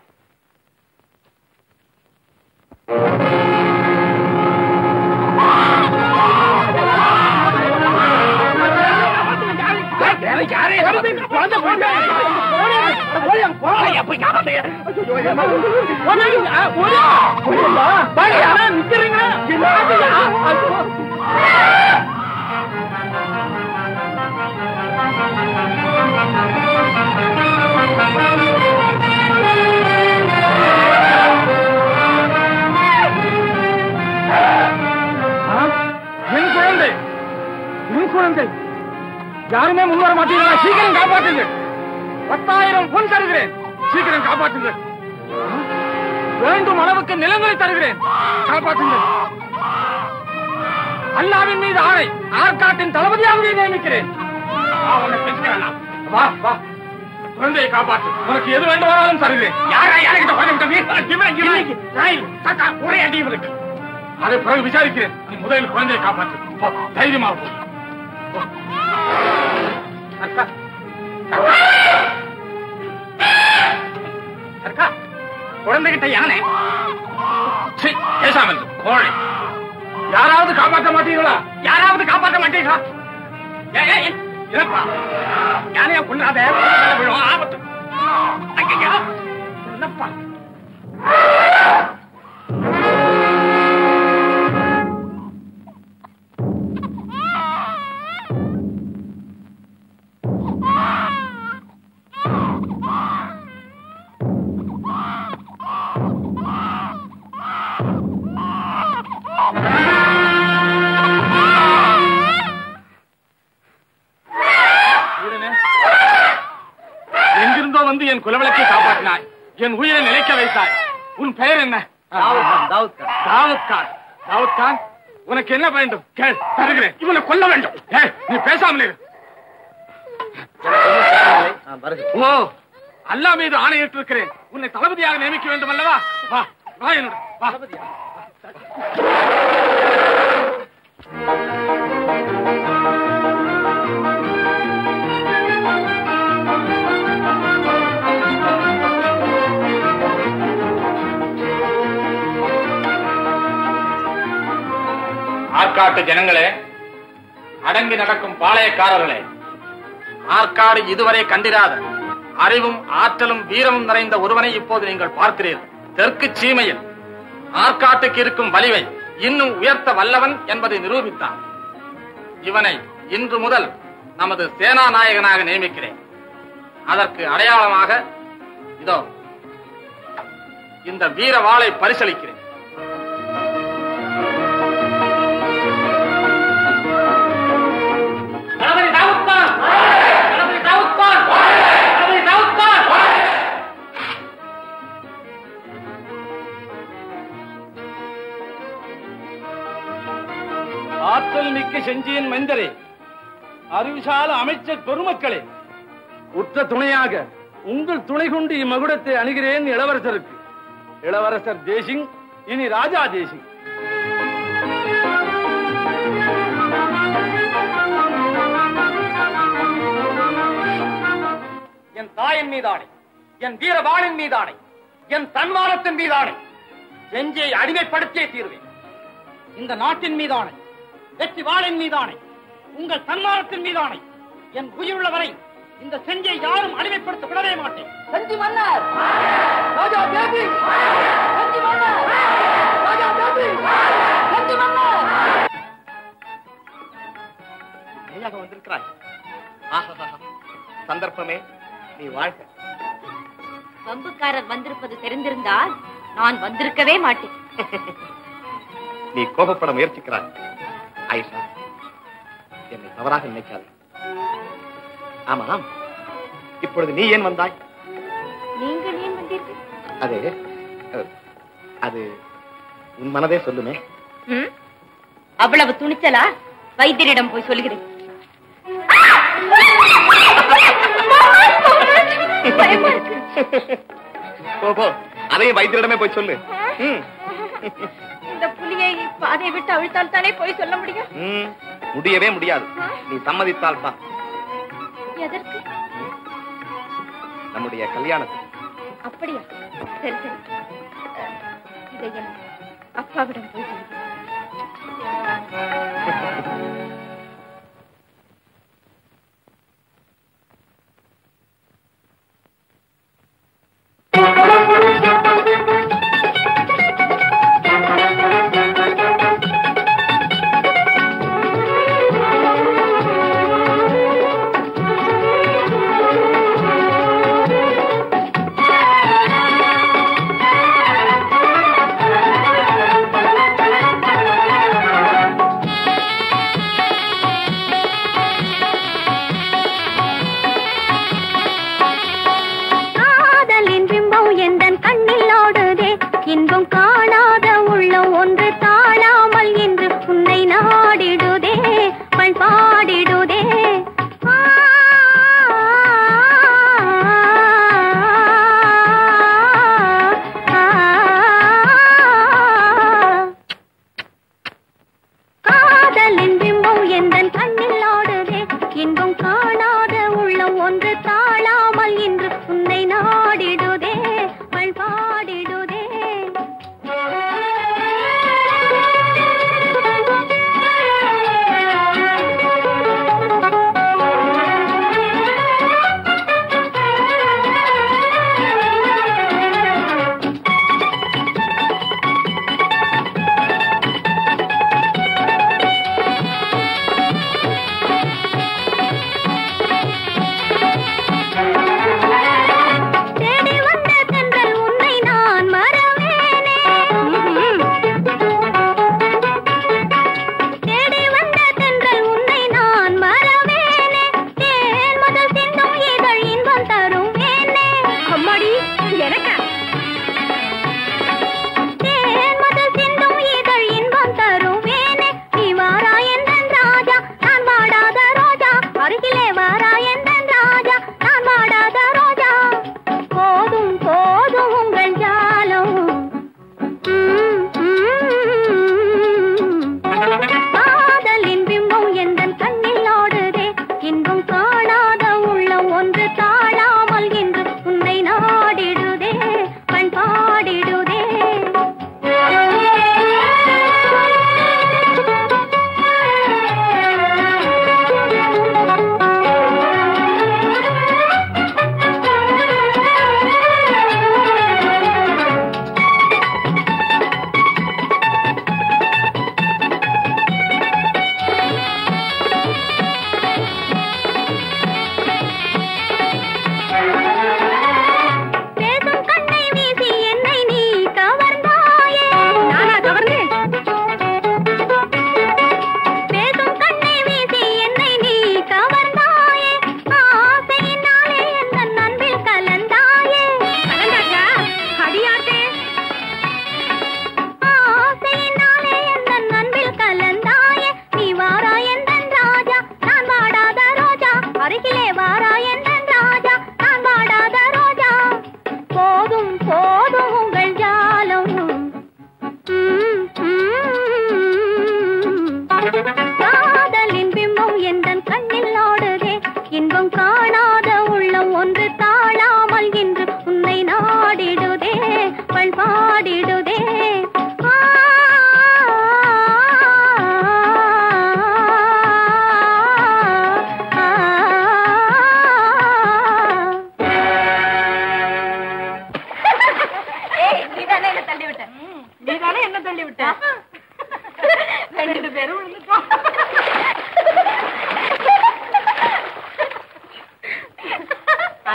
என் குழந்தை என் குழந்தை யாருமே முன்வர மாட்டீங்களா சீக்கிரம் காப்பாற்றுங்க பத்தாயிரம் பொன் தருகிறேன் சீக்கிரம் காப்பாற்றுங்க வேண்டும் அளவுக்கு நிலங்களை தருகிறேன் காப்பாற்றுங்க அல்லாவின் மீது ஆணை ஆற்காட்டின் தளபதியாகவே நியமிக்கிறேன் நான் உன்னை பெற்றுக்கிறேனா? வா வா குழந்தையை காப்பாற்று உனக்கு எது வேண்டுமானாலும் தருகிறேன் யாரா யாருக்கிட்ட குழந்தை விட்டது? இவன், இவன். நாய், காக்கா, ஒரே அடி இவனுக்கு அதை பிறகு விசாரிக்கிறேன் நீ முதலில் குழந்தையை காப்பாற்று போ, தைரியமா போ. போ. அக்கா. அக்கா, குழந்தைகிட்ட யானை சீ, பேசாமல் இரு, கோழை யாராவது காப்பாற்ற மாட்டீங்களா யாராவது காப்பாற்ற மாட்டீங்களா ஏய், ஏய், ஏய், என்னப்பா யானையா கொண்டாத விழும் ஆபத்து ஐயா என்னப்பா வீரனே, எங்கிருந்தோ வந்து என் குலவிளக்கை காப்பாற்றினாய் என் உயிரை நிலைக்க வைத்தாய் உன் பெயர் என்ன தாவூத் கான், தாவூத் கான். தாவூத் கான் தாவூத் கான் உனக்கு என்ன வேண்டும் கேள் தருகிறேன் இவனை கொல்ல வேண்டும் ஏய், நீ பேசாமல் இரு ஆ, வருது. ஓ அல்லாஹ் மீது ஆணையிட்டிருக்கிறேன் உன்னை தளபதியாக நியமிக்க வேண்டும் அல்லவா வா வா என்னோட வா ஆற்காட்டு ஜனங்களே அடங்கி நடக்கும் பாளையக்காரர்களே ஆற்காடு இதுவரை கண்டிராத அறிவும் ஆற்றலும் வீரமும் நிறைந்த ஒருவனை இப்போது நீங்கள் பார்க்கிறீர்கள் தெற்கு சீமையில் ஆற்காட்டுக்கு இருக்கும் வலிவை இன்னும் உயர்த்த வல்லவன் என்பதை நிரூபித்தான் இவனை இன்று முதல் நமது சேனா நாயகனாக நியமிக்கிறேன் அதற்கு அடையாளமாக இதோ இந்த வீர வாளை பரிசளிக்கிறேன் தளபதி தாவூத் கான் தளபதி தாவூத் கான் தளபதி தாவூத் கான் ஆற்றல் மிக்க செஞ்சியின் மைந்தரே அறிவுசால அமைச்சர் பெருமக்களே உற்ற துணையாக உங்கள் துணை கொண்டு இம்மகுடத்தை அணுகிறேன் இளவரசருக்கு இளவரசர் தேசிங் இனி ராஜா தேசிங் என் தாயின் மீதானை என் வீரவாளின் மீதானை என் தன்மானத்தின் மீதானை செஞ்சியை அடிமைப்படுத்தியே தீர்வேன் இந்த நாட்டின் மீதானை வெற்றி வாளின் மீதானை உங்கள் தன்மானத்தின் மீதானை என் உயிருள்ள வரை இந்த செஞ்சை யாரும் அடிமைப்படுத்த விடவே மாட்டேன் செஞ்சு மன்னர் ராஜா பேபி செஞ்சு மன்னர் ராஜா பேபி செஞ்சு மன்னர் நீயாக வந்திருக்கிறாய் ஆஹா சந்தர்ப்பமே நீ வாழ்க வம்புக்காரர் வந்திருப்பது தெரிந்திருந்தால் நான் வந்திருக்கவே மாட்டேன் நீ கோபப்பட முயற்சிக்கிறாய் ஆயிஷா என்னை தவறாக நினைக்காத ஆமாம் இப்பொழுது நீ ஏன் வந்தாய் நீங்கள் ஏன் வந்தீர்கள் அது அஹ், அது உன் மனதே சொல்லுமே ம்? அவ்வளவு துணிச்சலா வைத்தியரிடம் போய் சொல்லுகிறேன் பயமா இருக்கு. போ போ அதையும் வைத்தியரிடமே போய் சொல்லு ம், இந்த புலியை பாதையை விட்டு அவிழ்த்தால் தானே போய் சொல்ல முடியும் ம், முடியவே முடியாது நீ சம்மதித்தால் தான் எதற்கு நம்முடைய கல்யாணத்துக்கு அப்படியா சரி சரி அஹ், இதை என் அப்பாவிடம் போய் சொல்லுகிறேன் காதலின் பிம்பம் எந்தன் கண்ணில் ஓடுதே இன்பம் காணாத உள்ளம் ஒன்று தாழாமல் இன்று உன்னை நாடிடுதே பண் பாடிடுதே ஆ, ஆ, ஆ. காதலின் பிம்பம் எந்தன் கண்ணில் ஓடுதே இன்பம் காணாத உள்ளம் ஒன்று தாழாமல் இன்று உன்னை நாடிடுதே பண் பாடிடுதே தேடி வந்த தென்றல் உன்னை நான் மறவேனே தேடி வந்த தென்றல் உன்னை நான் மறவேனே தேன் முதல் சிந்தும் இதழ் இன்பம் தரும் வேனே அம்மாடி எனக்கா தேன் முதல் சிந்தும் இதழ் இன்பம் தரும் வேனே நீ வாரா என்றன் ராஜா நான் வாடாத ரோஜா அருகிலே வாரா என்றன் ராஜா நான் வாடாத ரோஜா போதும் போதும் உங்கள் ஜாலம் ம், ம். காதலின் பிம்பம் எந்தன் கண்ணில் ஓடுதே இன்பம் காணாத உள்ளம் ஒன்று தாழாமல் இன்று உன்னை நாடிடுதே பண் பாடிடுதே பேசும் கண்ணை வீசி என்னை நீ கவர்ந்தாயே நானா கவர்ந்தேன் பேசும் கண்ணை வீசி என்னை நீ கவர்ந்தாயே ஆசையினாலே என் அன்பில் கலந்தாயே கலந்தாச்சா அடியாட்டே ஆசையினாலே என் அன்பில் கலந்தாயே நீ வாரா எந்தன் ராஜா நான் வாடாத ரோஜா அருகிலே வாரா எந்தன் ராஜா நான் வாடாத ரோஜா போதும் போதும் உங்கள் ஜாலம் ம், ம். காதலின் பிம்பம் எந்தன் கண்ணில் ஓடுதே இன்பம் காணாத உள்ளம் ஒன்று தாழாமல் இன்று உன்னை நாடிடுதே பண் பாடிடுதே ஆ, ஆ, ஆ, ஆ.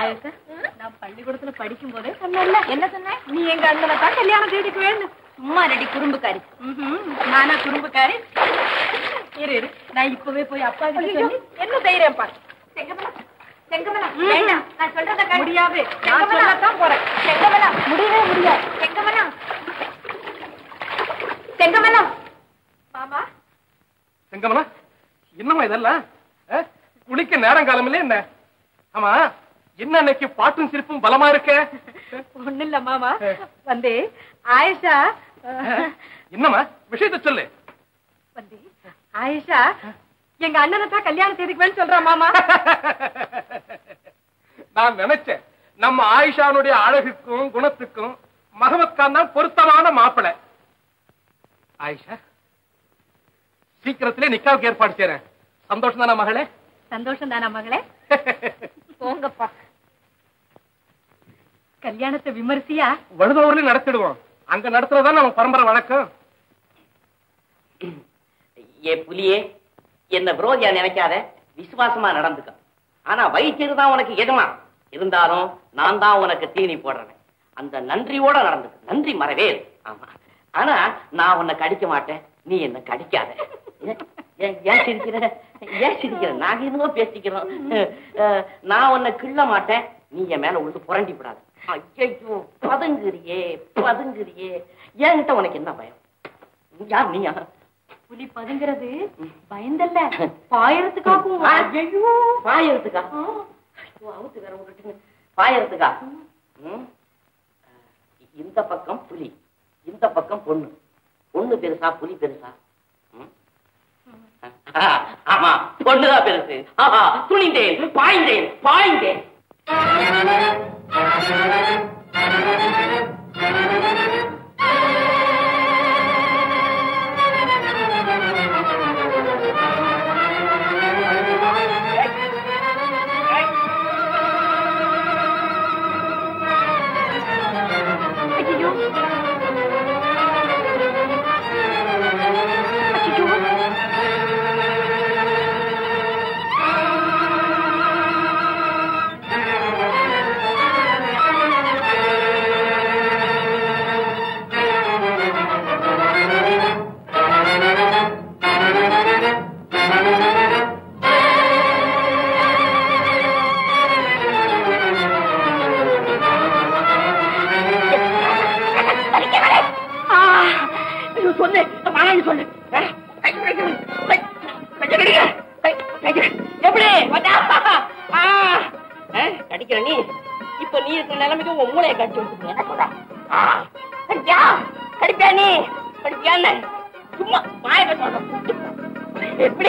ஆயிஷா, நான் பள்ளிக்கூடத்துல படிக்கும் போதே சொன்னேன்ல என்ன சொன்ன நீ எங்க அண்ணனை தான் கல்யாணம் செய்துக்கு வேணும் சும்மா ரெடி குறும்புக்காரி நானா குறும்புக்காரி இரு இரு நான் இப்பவே போய் அப்பா கிட்ட சொல்லி என்ன செய்யறேன் பாரு செங்கமலா செங்கமலா வேண்டாம் நான் சொல்றத முடியாது நான் சொல்லத்தான் போறேன் செங்கமலா முடியவே முடியாது செங்கமலா செங்கமலா மாமா செங்கமலா என்னம்மா இதெல்லாம் ஆ? குளிக்க நேரம் காலமில்ல என்ன ஆமா என்ன அன்னைக்கு பாட்டும் சிரிப்பும் பலமா இருக்க ஒண்ணு இல்ல மாமா வந்து ஆயிஷா அஹ், என்னம்மா விஷயத்த சொல்லு வந்து ஆயிஷா எங்க அண்ணனை தான் கல்யாணம் செய்துக்குவேன்னு சொல்றா மாமா நான் நினைச்சேன் நம்ம ஆயிஷானுடைய அழகுக்கும் குணத்துக்கும் மகமத்கான் தான் பொருத்தமான மாப்பிளை ஆயிஷா சீக்கிரத்திலே நிக்காவுக்கு ஏற்பாடு செய்றேன் சந்தோஷம் தானே மகளே சந்தோஷம் தானா மகளே போங்கப்பா கல்யாணத்தை விமர்சியா வழுதூர்லயும் நடத்திடுவோம் அங்க நடத்துறதுதான் நம்ம பரம்பரை வழக்கம் ஏ புலியே என்ன விரோதியா நினைக்காத விசுவாசமா நடந்துக்க ஆனா வைத்தியர் தான் உனக்கு எதுமா இருந்தாலும் நான் தான் உனக்கு தீனி போடுறேன் அந்த நன்றியோட நடந்துக்க நன்றி மறவே இல்லை. ஆமா ஆனா நான் உன்னை கடிக்க மாட்டேன் நீ என்ன கடிக்காத ஏன், ஏன், ஏன் சிரிக்கிற ஏன் சிரிக்கிற நாங்க என்னவோ பேசிக்கிறோம் அஹ், நான் உன்னை கிள்ள மாட்டேன் நீ என் மேல உழுந்து புரண்டி விடாது ஐயோ பதுங்குறியே பதுங்குறியே என்கிட்ட உனக்கு என்ன பயம் யார் நீயா புலி பதுங்கிறது பயந்தல்ல பாயறதுக்காகவும் ஐயோ பாயறதுக்கா ஐயோ, அவுத்து வேற விட்டுட்டுங்க பாயறதுக்கா ம்? இந்த பக்கம் புலி இந்த பக்கம் பொண்ணு பொண்ணு பெருசா புலி பெருசா ம்? ஆ, ஆமா பொண்ணுதான் பெருசு ஆஹா, துணிந்தேன் பாய்ந்தேன் பாய்ந்தேன் ஐயோ சொல்லு மனைவி சொல்லு எப்படி ஆ, ஆ, கடிக்கிற நீ இப்ப நீ இருக்கிற நிலைமைக்கு உன் மூளையை கடிச்சு வச்சுக்க என்ன சொல்ற ஆ, கடிப்பியா கடிப்பியா நீ கடிப்பியா என்ன? சும்மா வாய சொல்ற எப்படி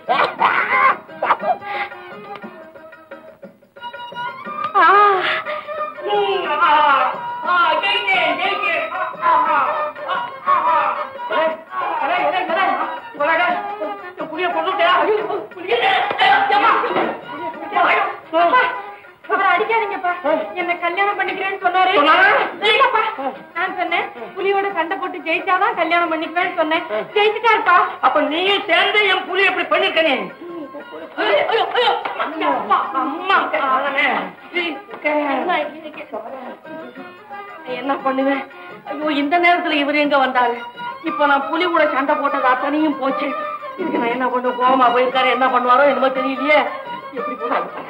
ஆ, ம், ஆ, ஆ, ஜெயிச்சேன், ஜெயிச்சேன். ஆ, ஆ, ஆ, ஆ, ஆ. ஏய், ஏய், ஏய், ஏய், ஏய், இவள, ஏய், இந்த புலியை கொன்னுட்டியா? ஐயோ, புலியை, ஏய், ஏம்மா. அப்பா, அவரை அடிக்காதீங்கப்பா என்ன கல்யாணம் பண்ணிக்கிறேன்னு சொன்னாரு சொன்னாரா? இல்லப்பா நான் சொன்னேன் புலியோட சண்டை போட்டு ஜெயிச்சாதான் கல்யாணம் பண்ணிக்குவேன்னு சொன்னேன் ஜெயிச்சுட்டாருப்பா அப்ப நீயும் சேர்ந்து என் புலி எப்படி பண்ணிருக்க நீ ஐயோ, ஐயோ, ஐயோ. அம்மா, அம்மா, அவனே. என்ன பண்ணுவேன் ஐயோ இந்த நேரத்துல இவர் எங்க வந்தாரு இப்ப நான் புலி கூட சண்டை போட்டது அத்தனையும் போச்சு இதுக்கு நான் என்ன பண்ணுவேன் கோவமா போயிருக்காரு என்ன பண்ணுவாரோ என்னமோ தெரியலையே எப்படி போனாரு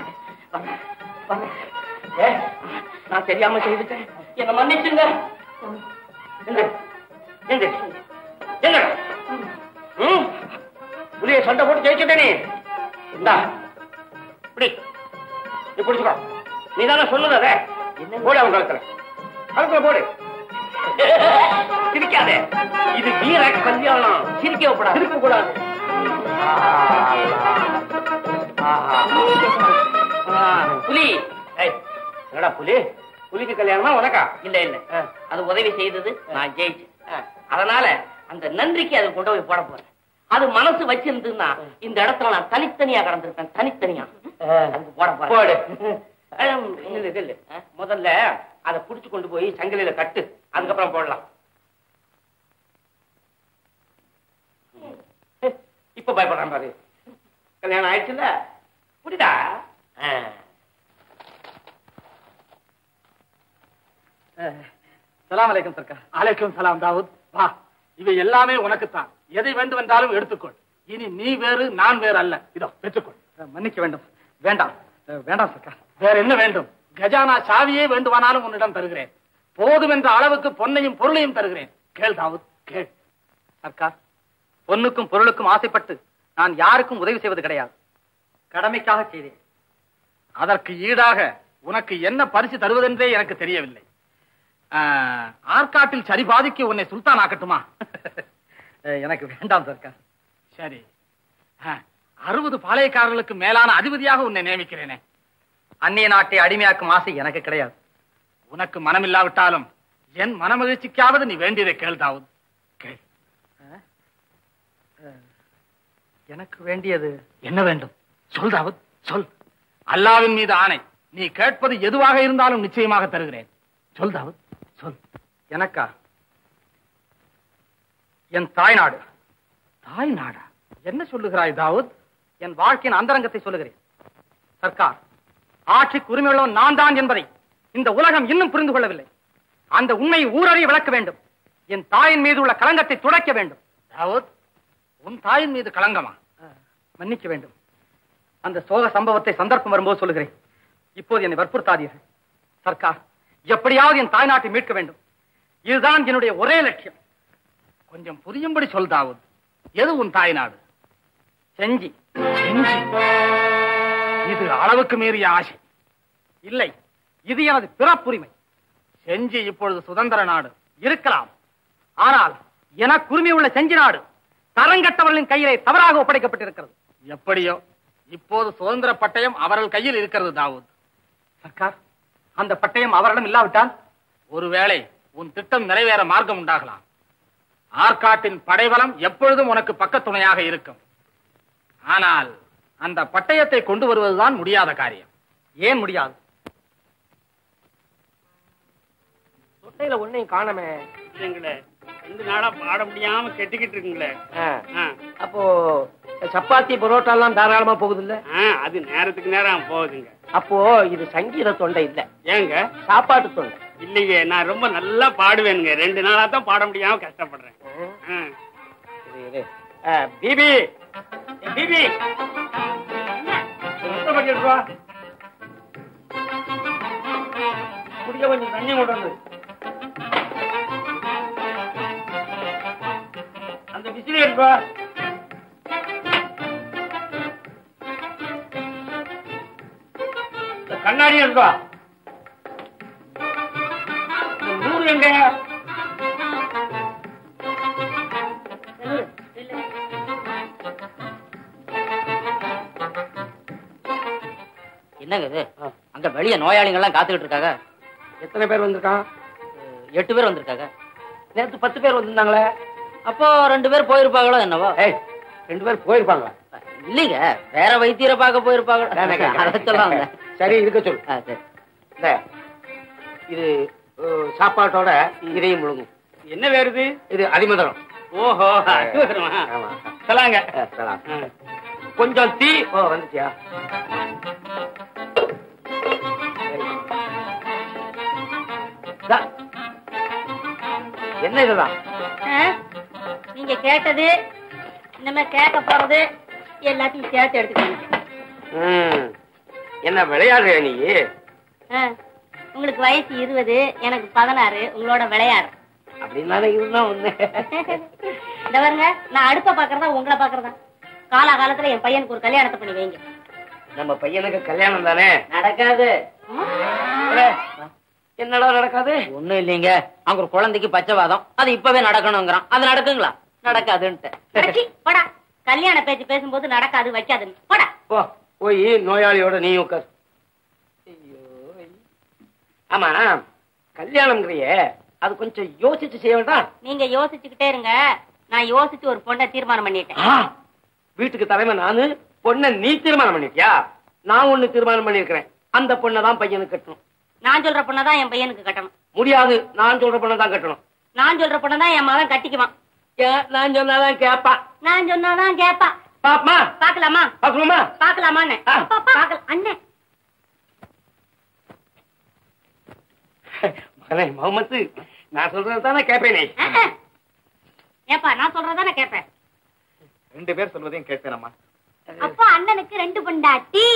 ஏ நான் தெரியாம செய்துட்டேன் என்ன மன்னிச்சுங்க எங்க எங்க எங்க ம் புலிய சண்டை போட்டு ஜெயிச்சுட்டேனே இந்தா இப்படி நீ பிடிச்சுக்கோ நீ தானே சொன்னது அதை போடு அவன் கழுத்துல கழுத்துல போடு சிரிக்காதே இது வீர கல்யாணம் சிரிக்க கூடாது சிரிக்க கூடாது புலி ஏய், என்னடா புலி புலிக்கு கல்யாணமா உனக்கா இல்ல இல்ல அது உதவி செய்தது நான் ஜெயிச்சேன் அதனால அந்த நன்றிக்கு அதை கொண்டு போய் போட போறேன் அது மனசு வச்சிருந்ததுன்னா இந்த இடத்துல நான் தனித்தனியா கடந்திருப்பேன் தனித்தனியா அதுக்கு போட போறேன் போடு இல்ல இல்ல முதல்ல அதை புடிச்சு கொண்டு போய் சங்கிலியில கட்டு அதுக்கப்புறம் போடலாம் இப்ப பயப்படுறான் பாரு கல்யாணம் ஆயிடுச்சுல்ல புரியுதா ஆ. சலாம் அலைக்கும் சர்க்கார் அலைக்கும் சலாம் தாவூத் வா இவை எல்லாமே உனக்குத்தான் எதை வேண்டுமென்றாலும் எடுத்துக்கொள் இனி நீ வேறு நான் வேறு அல்ல இதோ பெற்றுக்கொள் மன்னிக்க வேண்டும் வேண்டாம் அஹ், வேண்டாம் சர்க்கார் வேற என்ன வேண்டும் கஜானா சாவியே வேண்டுமானாலும் உன்னிடம் தருகிறேன் போதும் என்ற அளவுக்கு பொன்னையும் பொருளையும் தருகிறேன் கேள் தாவூத் கேள் சர்க்கார் பொன்னுக்கும் பொருளுக்கும் ஆசைப்பட்டு நான் யாருக்கும் உதவி செய்வது கிடையாது கடமைக்காக செய்தேன் அதற்கு ஈடாக உனக்கு என்ன பரிசு தருவதென்றே எனக்கு தெரியவில்லை ஆஹ், ஆற்காட்டில் சரி பாதிக்கு உன்னை சுல்தான் ஆக்கட்டுமா அஹ், எனக்கு வேண்டாம் சர்க்கார் சரி அறுபது பாளையக்காரர்களுக்கு மேலான அதிபதியாக உன்னை நியமிக்கிறேனே அந்நிய நாட்டை அடிமையாக்கும் ஆசை எனக்கு கிடையாது உனக்கு மனமில்லாவிட்டாலும் என் மனமகிழ்ச்சிக்காவது நீ வேண்டியதை கேள் தாவூத் கேள் எனக்கு வேண்டியது என்ன வேண்டும் சொல் தாவூத் சொல் அல்லாவின் மீது ஆணை நீ கேட்பது எதுவாக இருந்தாலும் நிச்சயமாக தருகிறேன் சொல் தாவூத் சொல் எனக்கா என் தாய்நாடு தாய் நாடா என்ன சொல்லுகிறாய் தாவூத் என் வாழ்க்கையின் அந்தரங்கத்தை சொல்லுகிறேன் சர்க்கார் ஆட்சிக்கு உரிமையுள்ளவன் நான் தான் என்பதை இந்த உலகம் இன்னும் புரிந்து கொள்ளவில்லை அந்த உண்மையை ஊரறிய விளக்க வேண்டும் என் தாயின் மீது உள்ள களங்கத்தை துடைக்க வேண்டும் தாவூத் உன் தாயின் மீது களங்கமா மன்னிக்க வேண்டும் அந்த சோக சம்பவத்தை சந்தர்ப்பம் வரும்போது சொல்லுகிறேன் இப்போது என்னை வற்புறுத்தாதீர்கள் சர்க்கார் எப்படியாவது என் தாய்நாட்டை மீட்க வேண்டும் இதுதான் என்னுடைய ஒரே லட்சியம் கொஞ்சம் புரியும்படி சொல் தாவூத் எது உன் தாய் நாடு செஞ்சி செஞ்சி இது அளவுக்கு மீறிய ஆசை இல்லை இது எனது பிறப்புரிமை செஞ்சி இப்பொழுது சுதந்திர நாடு இருக்கலாம் ஆனால் எனக்கு உரிமை உள்ள செஞ்சி நாடு தரங்கட்டவர்களின் கையிலே தவறாக ஒப்படைக்கப்பட்டிருக்கிறது எப்படியோ இப்போது சுதந்திர பட்டயம் அவர்கள் கையில் இருக்கிறது தாவூத் சர்க்கார் அந்த பட்டயம் அவரிடம் இல்லாவிட்டால் ஒருவேளை உன் திட்டம் நிறைவேற மார்க்கம் உண்டாகலாம் ஆற்காட்டின் படைபலம் எப்பொழுதும் உனக்கு பக்கத்துணையாக இருக்கும் ஆனால் அந்த பட்டயத்தை கொண்டு வருவதுதான் முடியாத காரியம் ஏன் முடியாது தொட்டையில ஒன்னையும் காணமே இல்லைங்களே ரெண்டு நாளா பாட முடியாம கெட்டுக்கிட்டு இருக்குங்களே ஆ. அப்போ சப்பாத்தி பரோட்டா எல்லாம் தாராளமா போகுது இல்ல ஆ, அது நேரத்துக்கு நேரம் போகுதுங்க அப்போ இது சங்கீத தொண்டை இல்ல ஏங்க சாப்பாட்டு தொண்டை இல்லைங்க நான் ரொம்ப நல்லா பாடுவேனுங்க ரெண்டு நாளா தான் பாட முடியாம கஷ்டப்படுறேன் ஆ. இது, இது. ஆ, பிபி ஏ, பிபி ரத்த பக்கெட் வா. குடிக்க கொஞ்சம் தண்ணி கொண்டு வந்து அந்த விசிறி எடுப்பா இந்த கண்ணாடி எடுப்பா இந்த நூறு எங்க என்னங்க இது அங்க வெளிய நோயாளிங்க எல்லாம் காத்துக்கிட்டு இருக்காங்க எத்தனை பேர் வந்திருக்கான் எட்டு பேர் வந்திருக்காங்க நேத்து பத்து பேர் வந்திருந்தாங்களே அப்போ ரெண்டு பேர் போயிருப்பாங்களோ என்னவோ ஏய் ரெண்டு பேர் போயிருப்பாங்க இல்லைங்க வேற வைத்தியரை பார்க்க போயிருப்பாங்க அதை சொல்ல வந்தேன். சரி இருக்க சொல்லு ஆ, சரி. இந்த, இது அஹ், சாப்பாட்டோட இதையும் முழுங்கும் என்ன வேறுது இது அடிமதனம் ஓஹோ அது வருமா ஆமா சொல்லாங்க ஆ, சலாம். கொஞ்சம் தீ ஓ வந்துச்சியா தா. என்ன இதுதான் ஆ? நீங்க கேட்டது இனிமே கேட்க போறது எல்லாத்தையும் சேர்த்து எடுத்துக்கோங்க ம். என்ன விளையாடுறியா நீ ஆ. உங்களுக்கு வயசு இருபது எனக்கு பதினாறு உங்களோட விளையாடு அப்படின்னா இதுதான் ஒண்ணு இந்த பாருங்க நான் அடுப்ப பாக்குறதா உங்களை பாக்குறதா காலாகாலத்துல என் பையனுக்கு ஒரு கல்யாணத்தை பண்ணி வைங்க நம்ம பையனுக்கு கல்யாணம் தானே நடக்காது என்னடா நடக்காது ஒண்ணும் இல்லைங்க அங்க ஒரு குழந்தைக்கு பச்சைவாதம் அது இப்பவே நடக்கணுங்கிறான் அது நடக்குங்களா நடக்காதுன்ட்டு அடச்சி, போடா கல்யாண பேச்சு பேசும்போது நடக்காது வைக்காதுன்னு போடா போ போய் நோயாளியோட நீ உட்கார் ஐயோ. ஆமா கல்யாணம்ங்கிறியே அது கொஞ்சம் யோசிச்சு செய்ய வேண்டாம் நீங்க யோசிச்சுக்கிட்டே இருங்க நான் யோசிச்சு ஒரு பொண்ணை தீர்மானம் பண்ணிட்டேன் ஆ, வீட்டுக்கு தலைமை நானு பொண்ணை நீ தீர்மானம் பண்ணிட்டியா நான் ஒண்ணு தீர்மானம் பண்ணிருக்கிறேன் அந்த பொண்ணை தான் பையனுக்கு கட்டணும் நான் சொல்ற பொண்ணை தான் என் பையனுக்கு கட்டணும் முடியாது நான் சொல்ற பொண்ணை தான் கட்டணும் நான் சொல்ற பொண்ணை தான் என் மகன் கட்டிக்குவான் ஏன், நான் சொன்னாதான் கேப்பா நான் சொன்னாதான் கேப்பா பாப்பமா பாக்கலாமா பாக்கணுமா பாக்கலாமான்னு ஆ. பாக்கல அண்ணன் மகனே முகமது நான் சொல்றது தானே கேட்பேனே ஏப்பா நான் சொல்றதானே கேட்பேன் ரெண்டு பேர் சொல்வதையும் கேட்பேன் அம்மா அப்பா அண்ணனுக்கு ரெண்டு பொண்டாட்டி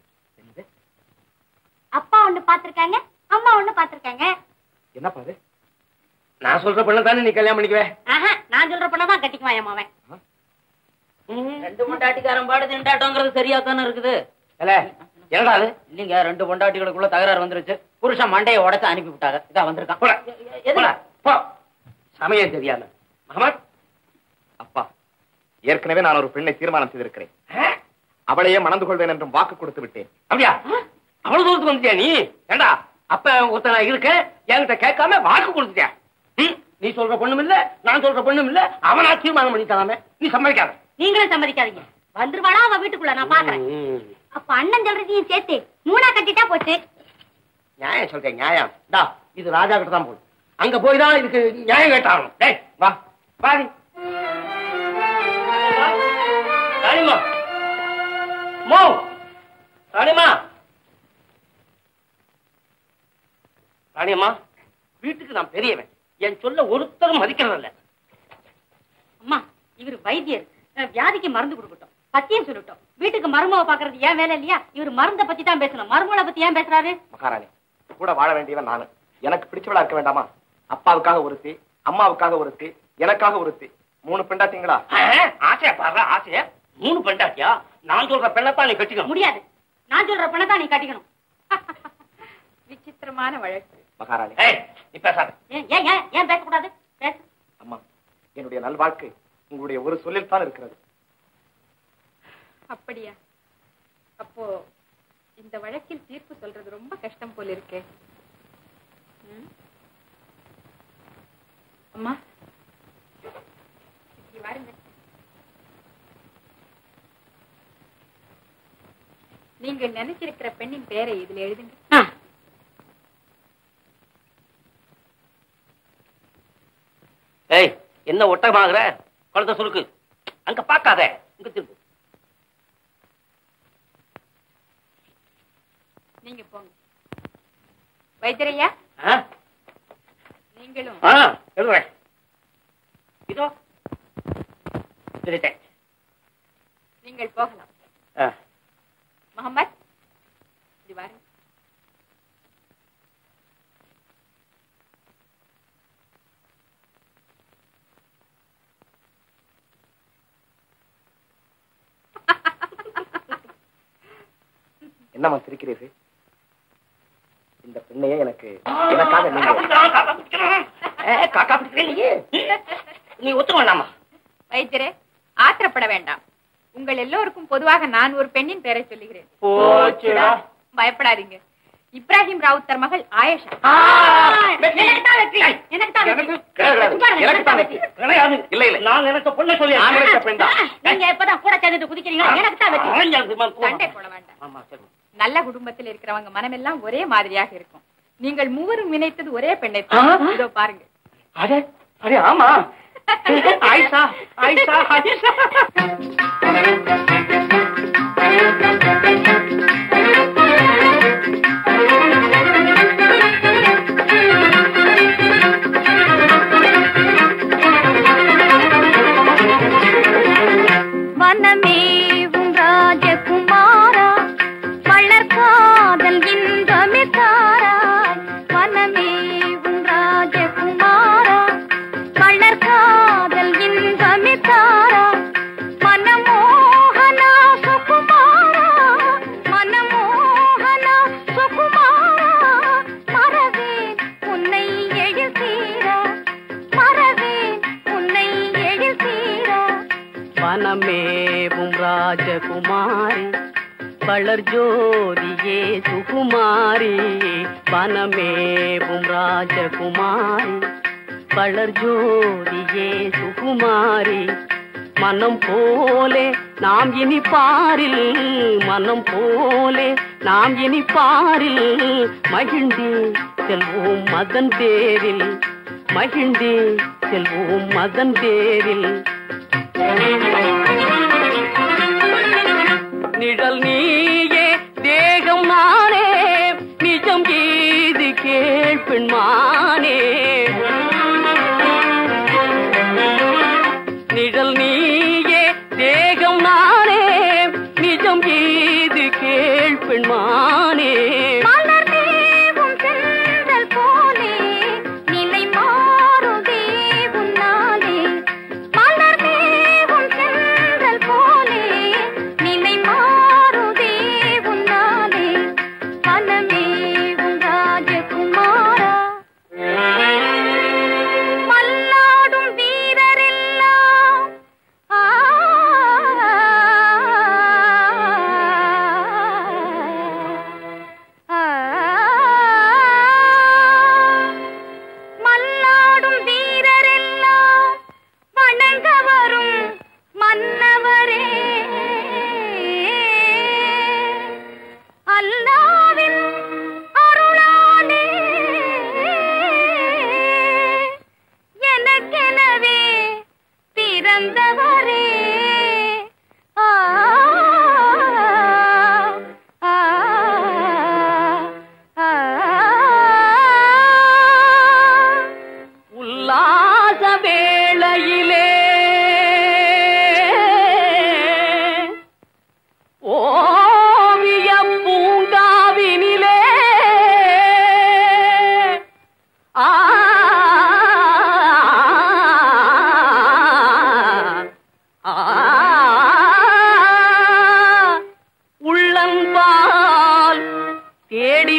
அப்பா ஒண்ணு பாத்திருக்காங்க அம்மா ஒண்ணு பாத்திருக்காங்க என்ன பாரு நான் சொல்ற பொண்ணு தானே நீ கல்யாணம் பண்ணிக்குவே ஆஹா நான் சொல்ற பொண்ணதான் கட்டிக்குவான் என் மாவன் ரெண்டு பொண்டாட்டிக்காரன் பாடு திண்டாட்டங்கிறது சரியா தானே இருக்குது இல்ல என்னடா அது இல்லைங்க ரெண்டு பொண்டாட்டிகளுக்குள்ள தகராறு வந்துருச்சு புருஷன் மண்டையை உடைச்சு அனுப்பி விட்டாங்க இதா வந்திருக்கான் போடா, எது? போடா, போ சமயம் தெரியாம மகமத் அப்பா ஏற்கனவே நான் ஒரு பெண்ணை தீர்மானம் செய்திருக்கிறேன் அவளையே மணந்து கொள்வேன் என்றும் வாக்கு கொடுத்து விட்டேன் அப்படியா அவ்வளவு தூரத்துக்கு வந்துட்டியா நீ ஏண்டா அப்ப ஒருத்த நான் இருக்கேன் என்கிட்ட கேட்காம வாக்கு கொடுத்துட்டியா ம், நீ சொல்ற பொண்ணும் இல்ல நான் சொல்ற பொண்ணும் இல்ல அவனா தீர்மானம் பண்ணி தராம நீ சம்மதிக்காத நீங்களும் சம்மதிக்காதீங்க வந்துருவாடா அவ வீட்டுக்குள்ள நான் பாக்குறேன் ம், அப்ப அண்ணன் சொல்றதையும் சேர்த்து மூணா கட்டிட்டா போச்சு நியாயம் சொல்றேன் நியாயம் டா இது ராஜா கிட்ட தான் போகுது அங்க போய் தான் இதுக்கு நியாயம் கேட்டாகணும் டேய் வா வாடி ராணிமா மோ ராணிமா ராணியம்மா வீட்டுக்கு நான் பெரியவன் என் சொல்ல ஒருத்தரும் மதிக்கிறதில்ல அம்மா இவர் வைத்தியர் அஹ், வியாதிக்கு மருந்து கொடுக்கட்டும் பத்தியம் சொல்லட்டும் வீட்டுக்கு மருமக பாக்குறது ஏன் வேலை இல்லையா இவர் மருந்த பத்தி தான் பேசணும் மருமகளை பத்தி ஏன் பேசுறாரு மகாராணி கூட வாழ வேண்டியவன் நானு எனக்கு பிடிச்சவளா இருக்க வேண்டாமா அப்பாவுக்காக ஒருத்தி அம்மாவுக்காக ஒருத்தி எனக்காக ஒருத்தி மூணு பெண்டாட்டிங்களா ஆசையா பாரு ஆசையா மூணு பெண்டாட்டியா நான் சொல்ற பெண்ணத்தான் நீ கட்டிக்கணும் முடியாது நான் சொல்ற பணம் தான் நீ கட்டிக்கணும் விசித்திரமான வழக்கு மகாராணி ஏய் நீ பேசாத ஏன் ஏன் ஏன் ஏன் பேசக்கூடாது பேச அம்மா என்னுடைய நல்வாழ்க்கை உங்களுடைய ஒரு சொல்லில் தான் இருக்கிறது அப்படியா அப்போ இந்த வழக்கில் தீர்ப்பு சொல்றது ரொம்ப கஷ்டம் போல இருக்கே ம்? அம்மா இப்படி வாருங்க நீங்க நினைச்சிருக்கிற பெண்ணின் பேரை இதுல எழுதுங்க ஏய் என்ன ஒட்டமாகற குழந்தை சுருக்கு அங்க பாக்காத இங்க திருப்பு நீங்க போங்க வைத்தியரையா ஆ? நீங்களும் ஆ, எழுதுறேன் இதோ எழுதிட்டேன் நீங்கள் போகலாம் ஆ. முகமது இது வாருங்க என்னம்மா சிரிக்கிறீர்கள் இந்த பெண்ணையே எனக்கு எனக்காக நீங்க ஏ, காக்கா பிடிக்கிறேன் நீ நீ ஒத்துக்க வேண்டாமா வைத்தியரே ஆத்திரப்பட வேண்டாம் உங்கள் எல்லோருக்கும் பொதுவாக நான் ஒரு பெண்ணின் பெயரை சொல்லுகிறேன் போச்சுடா. பயப்படாதீங்க இப்ராஹிம் ராவுத்தர் மகள் ஆயஷா எனக்கு தான் வெற்றி எனக்கு தான் வெற்றி கிடையாது. எனக்கு தான் வெற்றி. கிடையாது. இல்ல இல்ல நான் நினைச்ச பொண்ணை சொல்லி நான் நினைச்ச பெண் தான். நீங்க இப்பதான் கூட சேர்ந்துட்டு குதிக்கிறீங்க எனக்கு தான் வெற்றி சண்டை போட வேண்டாம் நல்ல குடும்பத்தில் இருக்கிறவங்க மனமெல்லாம் ஒரே மாதிரியாக இருக்கும் நீங்கள் மூவரும் நினைத்தது ஒரே பெண்ணை இதோ பாருங்க அடே அடே ஆமா ஆயிஷா ஆயிஷா ஆயிஷா வனமேவும் ராஜகுமாரா வளர்காதல் இன்பமே தாராய் வனமேவும் ராஜகுமாரா வளர்காதல் இன்பமே தாராய் மனமோகனா சுகுமாரா மனமோகனா சுகுமாரா மறவேன் உன்னை எழில் தீரா மறவேன் உன்னை எழில் தீரா வனமேவும் ராஜகுமாரி வளர் ஜோதியே சுகுமாரி வனமேவும் ராஜகுமாரி வளர் ஜோதியே சுகுமாரி மனம் போலே நாம் இனி பாரில் மனம் போலே நாம் இனி பாரில் மகிழ்ந்தே செல்வோம் மதன் தேரில் மகிழ்ந்தே செல்வோம் மதன் தேரில் நிழல் நீயே தேகம் நானே நிஜம் கீது கேள்பெண்மானே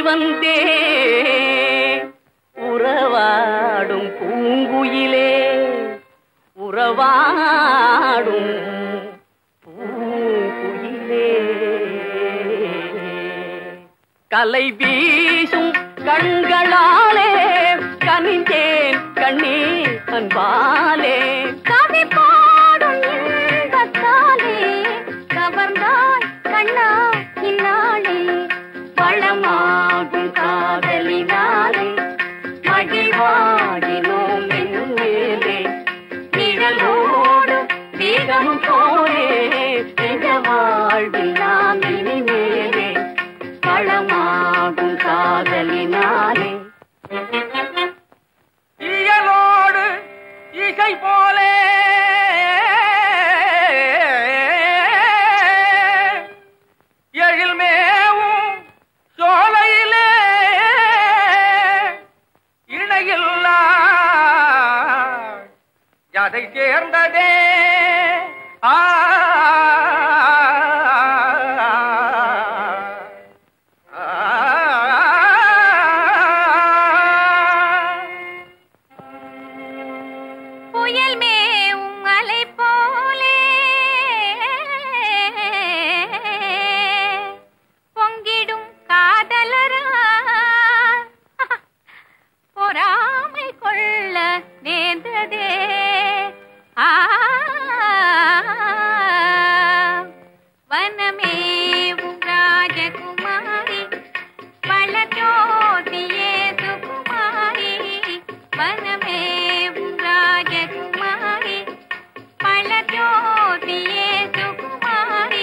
வந்தே உறவாடும் பூங்குயிலே உறவாடும் பூங்குயிலே கலை வீசும் கண்களாலே கனிந்தேன் கண்ணீர் அன்பாலே கவி பாடும் இன்பத்தாலே கவர்ந்தாய் கண்ணா இந்நாளே வளமாகும் காதலினாலே மகிழ்வாகினோம் என்னும் மேலே நிழலோடு வேகமும் போலே நிஜ வாழ்வில் நாம் இனிமேலே வளமாகும் காதலினாலே இயலோடு இசை போலே எழில்மேவும் சோலையிலே இணையில்லா அதை சேர்ந்ததே ஆ புயல் மேவும் அலை போலே பொங்கிடும் காதலரா பொறாமை கொள்ள நேர்ந்ததே ஆ வனமேவும் ராஜகுமாரி பழஜோதியே சுகுமாரி வனமேவும் ராஜகுமாரி பழஜோதியே சுகுமாரி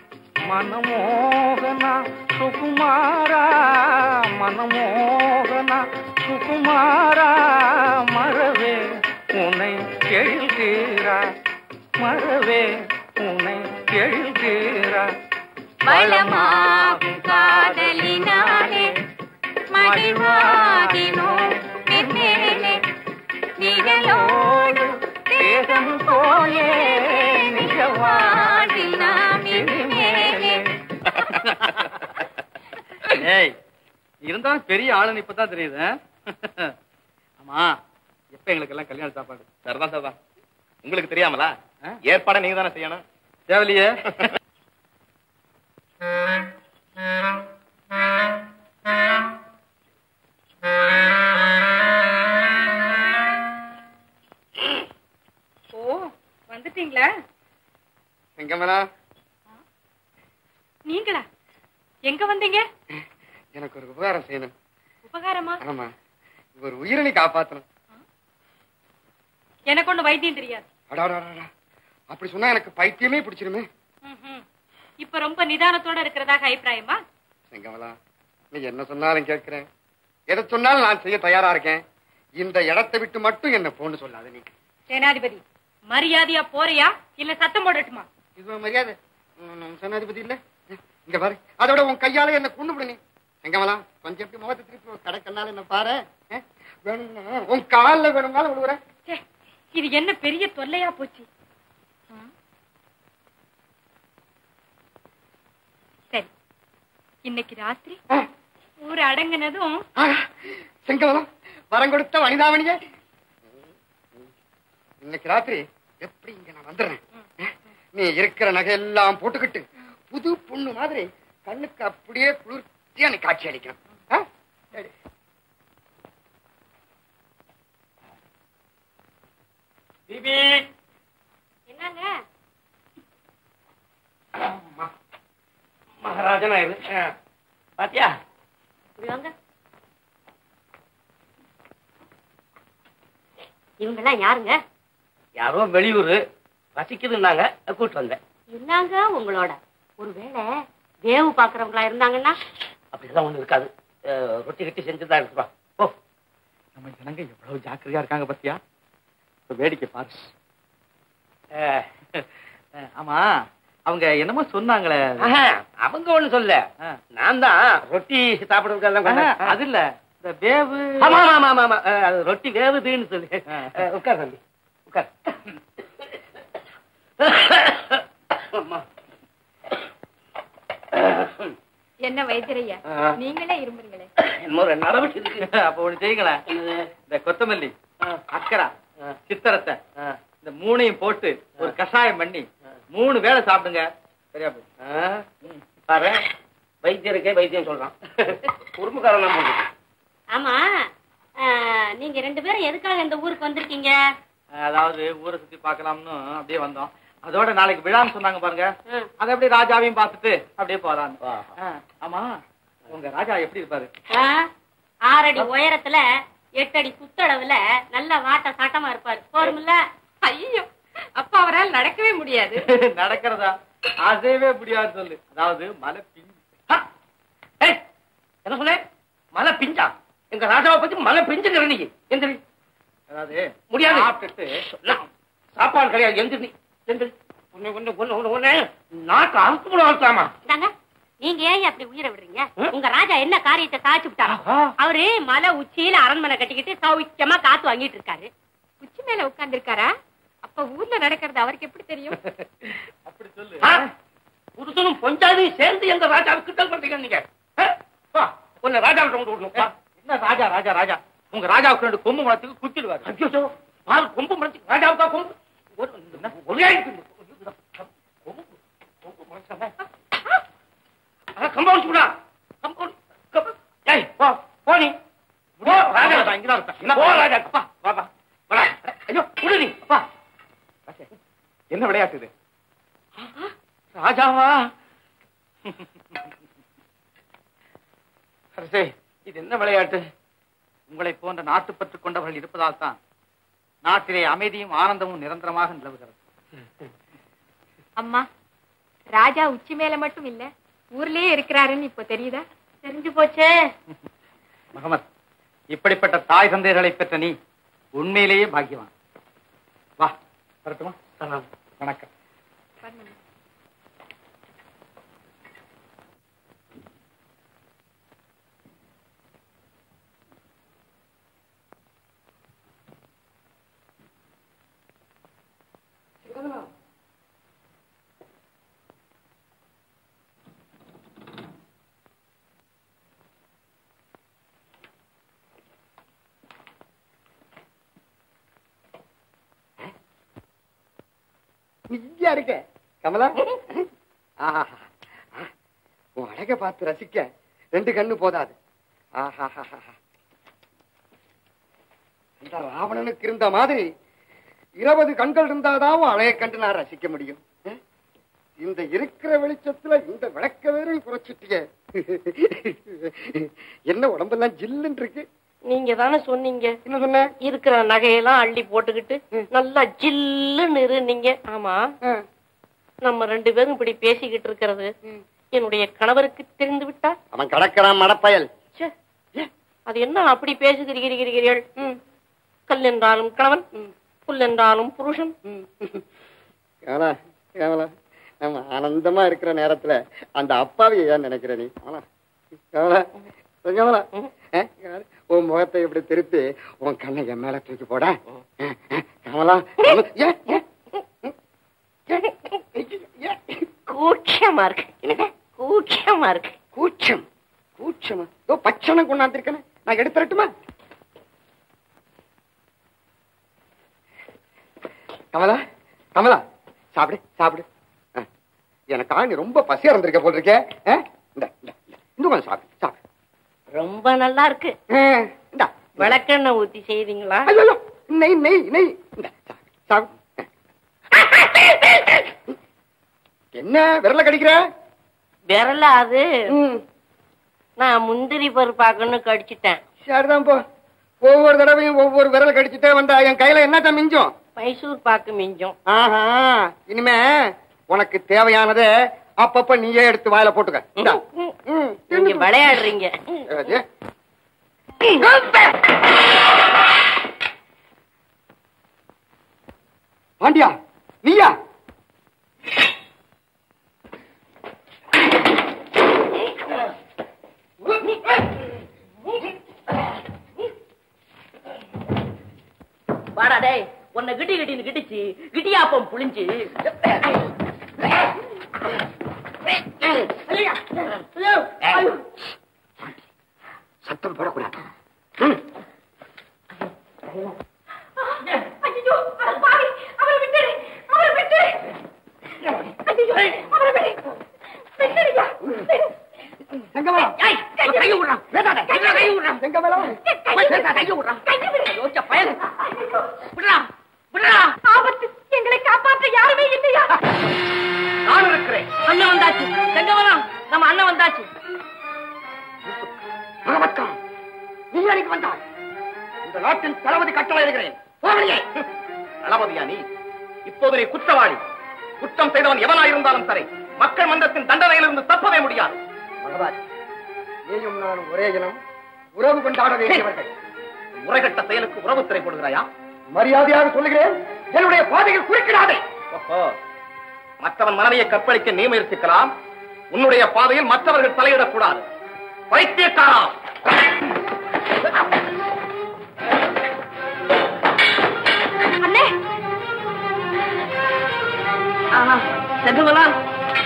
மனமோகன சுகுமாரா மனமோகன சுகுமாரா மறவே உன்னை எழுகிறா மறவே உன்னை எழுகிறா வளமாகும் காதலினாலே மகிழ்வாகினோம் மென்மேலே நிழலோடு தேகம் போலே நிஜவாழ்வில் நாம் இனிமேலே ஏய் இருந்தாலும் பெரிய ஆளுன்னு இப்பதான் தெரியுது ஆ? ஆமா எப்ப எங்களுக்கு எல்லாம் கல்யாண சாப்பாடு சரிதான் சரிதான் உங்களுக்கு தெரியாமலா ஏற்பாடை நீங்க தானே செய்யணும் தேவலையே ஓ வந்துட்டீங்களா செங்கமலா நீங்களா எங்க வந்தீங்க எனக்கு ஒரு உபகாரம் செய்யணும் உபகாரமா ஆமா ஒரு உயிரினை காப்பாத்தணும் எனக்கு ஒண்ணு வைத்தியம் தெரியாது அடாடாடா அப்படி சொன்னா எனக்கு பைத்தியமே பிடிச்சிருமே ம்ஹும். இப்ப ரொம்ப நிதானத்தோட இருக்கிறதாக அபிப்பிராயமா செங்கமலா நீ என்ன சொன்னாலும் கேட்கிறேன் எதை சொன்னாலும் நான் செய்ய தயாரா இருக்கேன் இந்த இடத்தை விட்டு மட்டும் என்ன போன்னு சொல்லாத நீ சேனாதிபதி மரியாதையா போறியா இல்ல சத்தம் போடட்டுமா இது மரியாதை உம், உம் சேனாதிபதி இல்ல இங்க பாரு அதோட உன் கையால என்ன கொண்டு விடு நீ செங்கமலா கொஞ்சம் எப்படி முகத்தை திருப்பி ஒரு கடை கண்ணால என்ன பாரு அஹ், வேணும்னா உன் காலில் வேணும்னாலும் விடுறேன் ச்சே, இது என்ன பெரிய தொல்லையா போச்சு ம். சரி இன்னைக்கு ராத்திரி ஊர் அடங்குனதும் செங்கமலா வரம் கொடுத்த வனிதாமணியே இன்னைக்கு ராத்திரி எப்படி இங்க நான் வந்துடுறேன் அஹ், நீ இருக்கிற நகையெல்லாம் போட்டுக்கிட்டு புது பொண்ணு மாதிரி கண்ணுக்கு அப்படியே குளிர்ச்சியா நீ காட்சி அளிக்கணும் அஹ்? சரி. பிபி என்னங்க மகாராஜனா இது ஆ. பாத்தியா இப்படி வாங்க இவங்கெல்லாம் யாருங்க யாரோ வெளியூர் பசிக்குதுன்னாங்க கூட்டு வந்தேன் என்னங்க உங்களோட ஒருவேளை வேவு பாக்குறவங்களா இருந்தாங்கன்னா அப்படிலாம் ஒண்ணு இருக்காது அஹ், ரொட்டி கட்டி செஞ்சுதான் இருக்குப்பா ஓ நம்ம ஜனங்க எவ்வளவு ஜாக்கிரதையா இருக்காங்க பத்தியா இப்ப வேடிக்கை பாரு அஹ், அஹ், ஆமா அவங்க என்னமோ சொன்னாங்களே ஆஹா, அவங்க ஒண்ணு சொல்ல நான் தான் ரொட்டி சாப்பிடுறதுக்கெல்லாம் ஆஹா, கொண்டாந்து- அது இல்ல இந்த வேவு ஆமா ஆமா ஆமா ஆமா அஹ், அது ரொட்டி வேவுதுன்னு சொல்லி அஹ், உட்கார் தம்பி உட்கார் அம்மா. என்ன வைத்தியரையா ஆ. நீங்களே இருமுறீங்களே இன்னும் ரெண்டு நாளை விட்டு இருக்கு அப்ப ஒண்ணு செய்யுங்களேன் இந்த கொத்தமல்லி அக்கரா சித்தரத்தை இந்த மூணையும் போட்டு ஒரு கஷாயம் பண்ணி மூணு வேளை சாப்பிடுங்க சரியா போய் பாரு வைத்தியருக்கே வைத்தியம் சொல்றான் குறும்புக்காரன் தான் போகுது ஆமா ஆ, நீங்க ரெண்டு பேரும் எதுக்காக இந்த ஊருக்கு வந்திருக்கீங்க அதாவது ஊரை சுத்தி பார்க்கலாம்னு அப்படியே வந்தோம் அதோட நாளைக்கு விழான்னு சொன்னாங்க பாருங்க அதை அப்படியே ராஜாவையும் பார்த்துட்டு அப்படியே போலான்னு ஆ, ஆமா உங்க ராஜா எப்படி இருப்பாரு ஆ, ஆறடி உயரத்துல எட்டு அடி சுத்தளவுல நல்ல வாட்ட சாட்டமா இருப்பாரு போருமில்ல ஐயோ அப்ப அவரால் நடக்கவே முடியாது நடக்கிறதா அசையவே முடியாது சொல்லு அதாவது மலை பிஞ்சு என்ன சொன்ன மலை பிஞ்சா எங்க ராஜாவை பத்தி மலை பிஞ்சுங்கிற நீ எந்திரி அதாவது முடியாது சாப்பிட்டுட்டு நான் சாப்பாடு கிடையாது எந்திரி நீ எந்திரி ஒண்ணு ஒண்ணு ஒண்ணு ஒண்ணு ஒண்ணு நாக்கு அறுத்து கூட அறுத்தாமா இந்தாங்க நீங்க ஏன் அப்படி உயிரை விடுறீங்க உங்க ராஜா என்ன காரியத்தை சாதிச்சு விட்டாரு அவரு மலை உச்சியில அரண்மனை கட்டிக்கிட்டு சௌக்கியமா காத்து வாங்கிட்டு இருக்காரு உச்சி மேல உட்கார்ந்து இருக்காரா அப்ப ஊர்ல நடக்கிறது அவருக்கு எப்படி தெரியும் அப்படி சொல்லு ஆ? புருஷனும் பொஞ்சாதையும் சேர்ந்து எங்க ராஜாவுக்கு கிண்டல் பண்றீங்க நீங்க ஆ? வா, உன்னை ராஜாவிட்ட கொண்டு விடணும் வா. என்ன ராஜா ராஜா ராஜா உங்க ராஜாவுக்கு ரெண்டு கொம்பு மரத்துக்கு குத்திடுவாரு ஐயோ பாரு கொம்பு முளைச்சு ராஜாவுக்கா கொம்பு ஒரு ஒரு ஆயிரத்து கொம்பு கொம்பு முளைச்சாங்க கம்பவுண்ட் கூட கம்பவுண்ட் ஏய் போ போ நீ போ ராஜா நான் இங்கதான் இருப்பேன். போ ராஜா அப்பா வா வா வா ஐயோ விடு நீ அப்பா என்ன விளையாட்டு இது ராஜாவா அரசே இது என்ன விளையாட்டு உங்களை போன்ற நாட்டுப்பற்று கொண்டவர்கள் இருப்பதால் தான் நாட்டிலே அமைதியும் ஆனந்தமும் நிரந்தரமாக நிலவுகிறது அம்மா ராஜா உச்சி மேல மட்டும் இல்ல ஊர்லயே இருக்கிறாருன்னு இப்போ தெரியுதா தெரிஞ்சு போச்சே முகமது இப்படிப்பட்ட தாய் தந்தையர்களை பெற்ற நீ உண்மையிலேயே பாக்கியவான் வா வரட்டுமா வணக்கம் நீயா இருக்க கமலா ஆஹா உன் அழக பார்த்து ரசிக்க ரெண்டு கண்ணு போதாது ஆஹாஹாஹா. இந்த ராவணனுக்கு இருந்த மாதிரி இருபது கண்கள் இருந்தாதான் உன் அழகை கண்டு நான் ரசிக்க முடியும் அஹ்? இந்த இருக்கிற வெளிச்சத்துல இந்த விளக்க வேற குறைச்சிட்டிய என்ன உடம்பெல்லாம் ஜில்லுன்னு இருக்கு நீங்க தானே சொன்னீங்க என்ன சொன்ன இருக்கிற நகையெல்லாம் அள்ளி போட்டுக்கிட்டு நல்லா ஜில்லுன்னு இருந்தீங்க ஆமா நம்ம ரெண்டு பேரும் இப்படி பேசிக்கிட்டு இருக்கிறது என்னுடைய கணவருக்கு தெரிந்து விட்டா அவன் கடக்கிறான் மடப்பயல் ச்சே, அது என்ன அப்படி பேசுகிறீர்கள் கல் என்றாலும் கணவன் புல் என்றாலும் புருஷன் கமலா கமலா நம்ம ஆனந்தமா இருக்கிற நேரத்துல அந்த அப்பாவை ஏன் நினைக்கிற நீ கமலா கமலா கமலா அஹ், கமலா, உன் முகத்தை இப்படி திருப்பி உன் கண்ணை என் மேல தூக்கி போட அஹ், அஹ், கமலா கமலா, ஏன், ஏன், கூச்சமா இருக்கு என்னங்க? கூச்சமா இருக்கு கூச்சம் கூச்சமா ஓ பச்சனம் கொண்டாந்துருக்கேன் நான் எடுத்துறட்டுமா கமலா கமலா சாப்பிடு சாப்பிடு அஹ், எனக்கா நீ ரொம்ப பசியா இருந்திருக்க போல் இருக்கே அஹ், இந்தா, இந்தா, இந்தா. இன்னும் கொஞ்சம் சாப்பிடு சாப்பிடு ரொம்ப நல்லா இருக்கு அஹ், இந்தா விளக்கெண்ணெய் ஊத்தி செய்தீங்களா ஐயோ ஐயோ, நெய் நெய் நெய் இந்தா, சாப்பிடு சாப்பிடு என்ன விரல கடிக்கிற விரல அது நான் முந்திரி பருப்பாக்கன்னு கடிச்சிட்டேன் சரிதான் போ ஒவ்வொரு தடவையும் ஒவ்வொரு விரல் கடிச்சிட்டே வந்தா என் கையில என்னத்த மிஞ்சும் மைசூர் பாக்கு மிஞ்சும் ஆஹா இனிமே உனக்கு தேவையானதை அப்பப்ப நீயே எடுத்து வாயில போட்டுக்க இந்தா. ம், நீங்க விளையாடுறீங்க அது. பாண்டியா நீயா வாடா டேய் உன்னை கிட்டி கிட்டின்னு கிட்டிச்சு கிட்டியாப்பம் புளிஞ்சு சத்தம் போடக்கூடாது ஐயோ அட பாவி அவரை விட்டுடு அவரை விட்டுடு ஐயோ அவரை விடு விட்டுடுயா செங்கமலம் கையை விடுறான் வேண்டாத கையை விடுறான் செங்கமலம் கையை விடுறான் யோசிச்ச பயல் விடுறா விடுறா ஆபத்து எங்களை காப்பாற்ற யாருமே இல்லையா நான் இருக்கிறேன் அண்ணன் வந்தாச்சு செங்கவனம் நம்ம அண்ணன் வந்தாச்சு மகமத்கான் நீ அன்னைக்கு வந்தாய் இந்த நாட்டின் தளபதி கட்டளை இருக்கிறேன் போவலையே தளபதியா நீ இப்போது நீ குற்றவாளி குற்றம் செய்தவன் எவனாயிருந்தாலும் சரி மக்கள் மன்றத்தின் தண்டனையிலிருந்து தப்பவே முடியாது மகராஜ் நீயும் நானும் ஒரே இனம் உறவு கொண்டாட வேண்டியவர்கள் முறைகட்ட செயலுக்கு உறவு திரை போடுகிறாயா மரியாதையாக சொல்லுகிறேன் என்னுடைய பாதையில் குறுக்கிடாதே ஓஹோ மற்றவன் மனைவியை கற்பழிக்க நீ முயற்சிக்கலாம் உன்னுடைய பாதையில் மற்றவர்கள் தலையிடக்கூடாது பைத்தியக்காரா அண்ணே செங்கவனம்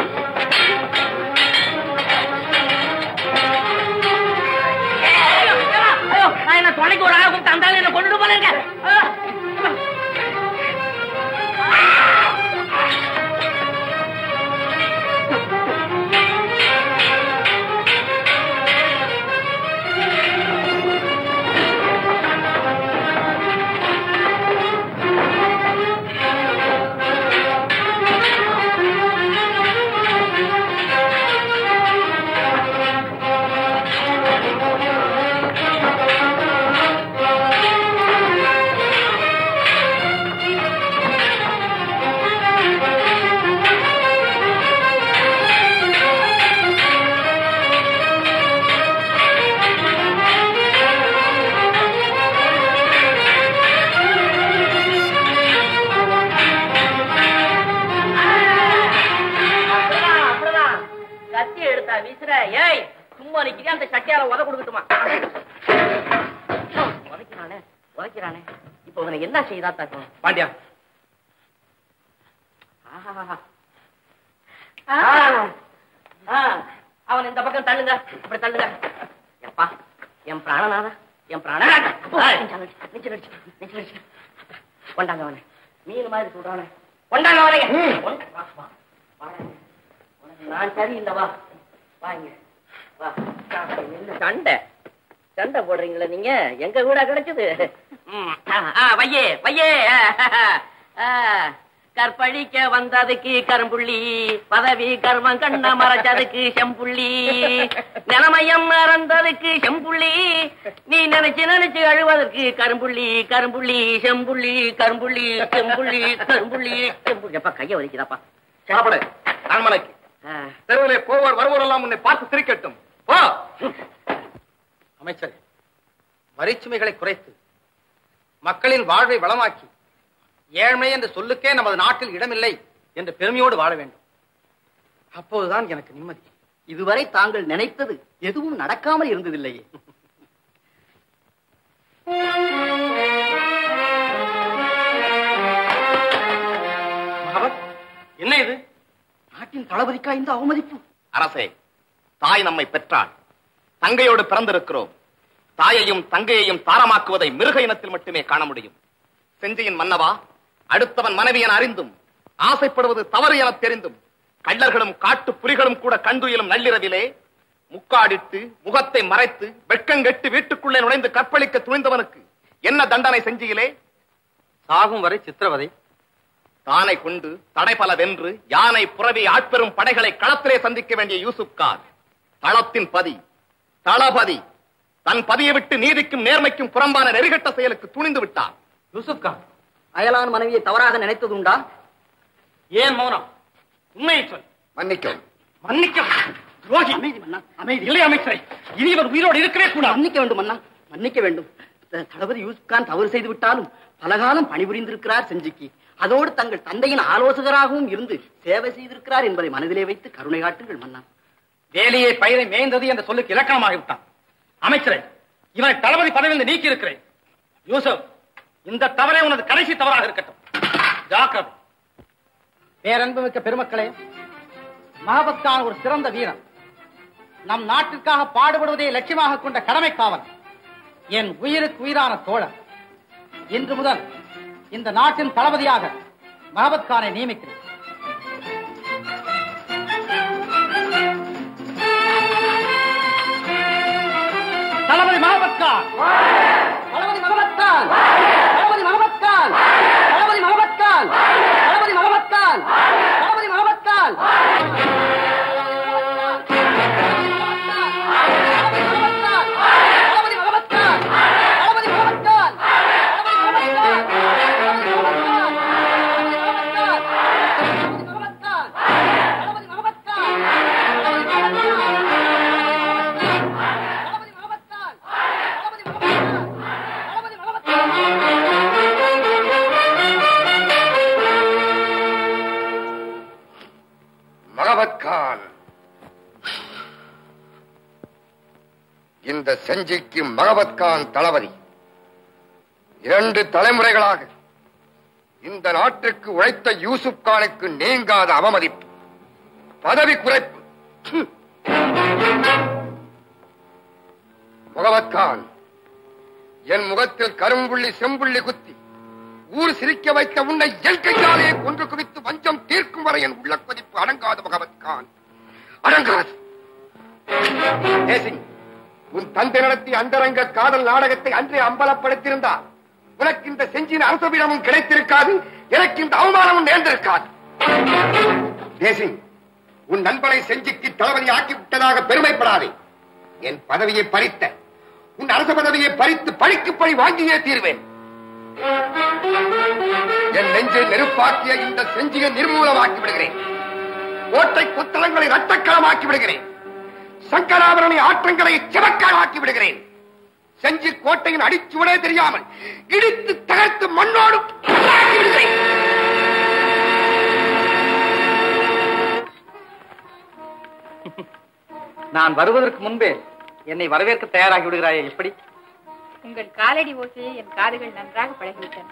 ஐயோ நான் என்ன துணைக்கு ஒரு ஆளை கூப்பிட்டு அந்த ஆளு என்ன கொண்டுட்டு போல இருக்க அப்படிதான், அப்படிதான். கத்தி எடுத்தா வீசுற ஏய் சும்மா நிக்கிறேன் அந்த சட்டியால உத கொடுக்கட்டுமா உதைக்கிறானே உதைக்கிறானே இப்ப இவனை என்ன செய்தா தாக்கும் பாண்டியா ஆஹாஹாஹா. ஆ, ஆ, அவன் இந்த பக்கம் தள்ளுங்க இப்படி தள்ளுங்க எப்பா என் பிராணநாதா என் பிராணநாதா நெஞ்சு நடிச்சு நெஞ்சு நடிச்சு கொண்டாங்க அவனை மீன் மாதிரி சொல்றானே கொண்டாங்க அவனை கொண்டு- வா, வா, வாடா. உனக்கு நான் சரி இல்ல வா வாங்க வா என்ன சண்டை சண்டை போடுறீங்களா நீங்க எங்க கூட கிடைச்சது ம், ஆ, ஆ, வையே வையே ஆ, கற்பழிக்க வந்ததுக்கு கரும்புள்ளி பதவி கர்மம் கண்ண மறைச்சதுக்கு செம்புள்ளி நிலமயம் மறந்ததுக்கு செம்புள்ளி நீ நினைச்சு நினைச்சு அழுவதற்கு கரும்புள்ளி கரும்புள்ளி செம்புள்ளி கரும்புள்ளி செம்புள்ளி கரும்புள்ளி செம்புள்ளி அப்பா கைய வலிக்குதாப்பா சாப்பிடு அரண்மனைக்கு தெருவிலே போவர் வருவோரெல்லாம் உன்னை பார்த்து சிரிக்கட்டும் போ அமைச்சர் வரிச்சுமைகளை குறைத்து மக்களின் வாழ்வை வளமாக்கி ஏழ்மை என்ற சொல்லுக்கே நமது நாட்டில் இடமில்லை என்று பெருமையோடு வாழ வேண்டும் அப்போதுதான் எனக்கு நிம்மதி இதுவரை தாங்கள் நினைத்தது எதுவும் நடக்காமல் இருந்ததில்லையே மகாபத் என்ன இது நாட்டின் தளபதிக்கா இந்த அவமதிப்பு அரசே தாய் நம்மை பெற்றாள் தங்கையோடு பிறந்திருக்கிறோம் தாயையும் தங்கையையும் தாரமாக்குவதை மிருக இனத்தில் மட்டுமே காண முடியும் செஞ்சியின் மன்னவா அடுத்தவன் மனைவி என அறிந்தும் ஆசைப்படுவது தவறு என தெரிந்தும் கள்ளர்களும் காட்டு புலிகளும் கூட கண்டுயிலும் நள்ளிரவிலே முக்காடிட்டு முகத்தை மறைத்து வெட்கங்கெட்டு வீட்டுக்குள்ளே நுழைந்து கற்பழிக்க துணிந்தவனுக்கு என்ன தண்டனை செஞ்சியிலே சாகும் வரை சித்திரவதை தானை கொண்டு தடைபல வென்று யானை புறவி ஆட்பெரும் படைகளை களத்திலே சந்திக்க வேண்டிய யூசுப் கான் தளத்தின் பதி தளபதி தன் பதியை விட்டு நீதிக்கும் நேர்மைக்கும் புறம்பான நெறிகட்ட செயலுக்கு துணிந்து விட்டார் யூசுப் கான் அயலான் மனைவியை தவறாக நினைத்ததுண்டா ஏன் மௌனம் உண்மையை சொல் மன்னிக்கும் மன்னிக்கும் துரோகி அமைதி மன்னா அமைதி இல்லை அமைச்சரை இனி இவர் உயிரோடு இருக்கவே கூடாது மன்னிக்க வேண்டும் மன்னா மன்னிக்க வேண்டும் த- தளபதி யூசுப் கான் தவறு செய்து விட்டாலும் பலகாலம் பணிபுரிந்திருக்கிறார் செஞ்சிக்கு அதோடு தங்கள் தந்தையின் ஆலோசகராகவும் இருந்து சேவை செய்திருக்கிறார் என்பதை மனதிலே வைத்து கருணை காட்டுங்கள் மன்னா வேலையை பயிரை மேய்ந்தது என்ற சொல்லுக்கு இலக்கணமாகி விட்டான் அமைச்சரை இவனை தளபதி பதவியில் நீக்கி இருக்கிறேன் யூசப் இந்த தவறே உனது கடைசி தவறாக இருக்கட்டும் ஜாக்கிரதை பேரன்பு மிக்க பெருமக்களே மகாபத்கான் ஒரு சிறந்த வீரன் நம் நாட்டிற்காக பாடுபடுவதை லட்சியமாக கொண்ட கடமை காவல் என் உயிருக்கு உயிரான தோழர் இன்று முதல் இந்த நாட்டின் தளபதியாக மஹபத் கானை நியமிக்கிறேன் தளபதி மஹபத் கான் தளபதி மஹபத் கான் தளபதி மஹபத் கான் தளபதி மஹபத் கான் தளபதி மஹபத் கான் தளபதி மஹபத் கான் தளபதி மஹபத் கான் தளபதி மஹபத் கான் மகபத் கான் இந்த செஞ்சிக்கு மகபத் கான் தளபதி இரண்டு தலைமுறைகளாக இந்த நாட்டுக்கு உழைத்த யூசுப் கானுக்கு நீங்காத அவமதிப்பு பதவி குறைப்பு ச்சு. முகமத் கான் என் முகத்தில் கரும்புள்ளி செம்புள்ளி குத்தி ஊர் சிரிக்க வைத்த உன்னை என் கையாலே கொன்று குவித்து வஞ்சம் தீர்க்கும் வரை என் உள்ள கொதிப்பு அடங்காது முகமத் கான் அடங்காது தேசிங், உன் தந்தை நடத்திய அந்தரங்க காதல் நாடகத்தை அன்றே அம்பலப்படுத்தியிருந்தார் உனக்கு இந்த செஞ்சின் அரசபீடமும் கிடைத்திருக்காது எனக்கு இந்த அவமானமும் நேர்ந்திருக்காது தேசிங் உன் நண்பனை செஞ்சிக்கு தளபதி ஆக்கி விட்டதாக பெருமைப்படாதே என் பதவியை பறித்த உன் அரச பதவியை பறித்து பழிக்கு பழி வாங்கியே தீர்வேன் என் நெஞ்சை நெருப்பாக்கிய இந்த செஞ்சியை நிர்மூலமாக்கி விடுகிறேன் கோட்டை கொத்தளங்களை ரத்தக்களமாக்கி விடுகிறேன் சங்கராபரணி ஆற்றங்களை சிவக்காலாக்கி விடுகிறேன் செஞ்சி கோட்டையின் அடிச்சுவடே தெரியாமல் இடித்து தகர்த்து மண்ணோடு புண்ணாக்கி விடுகிறேன் நான் வருவதற்கு முன்பே என்னை வரவேற்க தயாராகி விடுகிறாயே எப்படி உங்கள் காலடி ஓசையை என் காதுகள் நன்றாக பழகிவிட்டன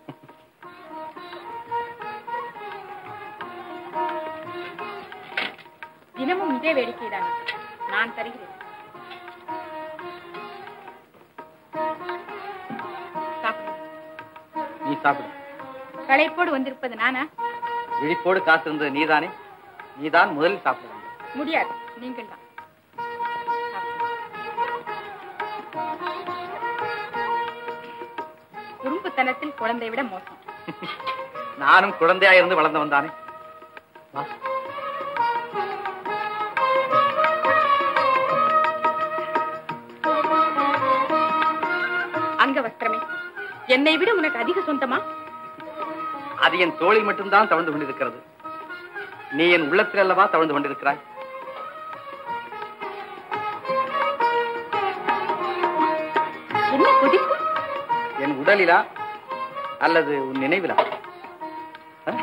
தினமும் இதே வேடிக்கைதான் நான் தருகிறேன் சாப்பிடுங்கள். நீ சாப்பிடு களைப்போடு வந்திருப்பது நானா விழிப்போடு காத்திருந்தது நீதானே நீதான் முதலில் சாப்பிட வேண்டும் முடியாது நீங்கள் தான் குறும்புத்தனத்தில் குழந்தை விட மோசம் நானும் குழந்தையா இருந்து வளர்ந்தவன் தானே வா. அங்க வஸ்திரமே என்னை விட உனக்கு அதிக சொந்தமா அது என் தோளில் மட்டும்தான் தவழ்ந்து கொண்டிருக்கிறது நீ என் உள்ளத்தில் அல்லவா தவழ்ந்து கொண்டிருக்கிறாய் என்ன கொதிப்பு என் உடலிலா அல்லது உன் நினைவிலா ஆ?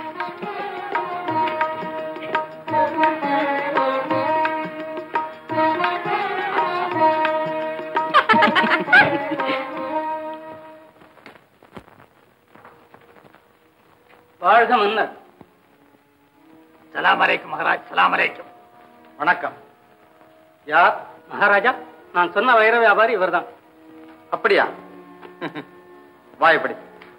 வாழ்க மன்னர் சலாம் அலைக்கும் மகாராஜ் சலாம் அலைக்கும் வணக்கம் யார் மகாராஜா நான் சொன்ன வைர வியாபாரி இவர்தான் அப்படியா வா இப்படி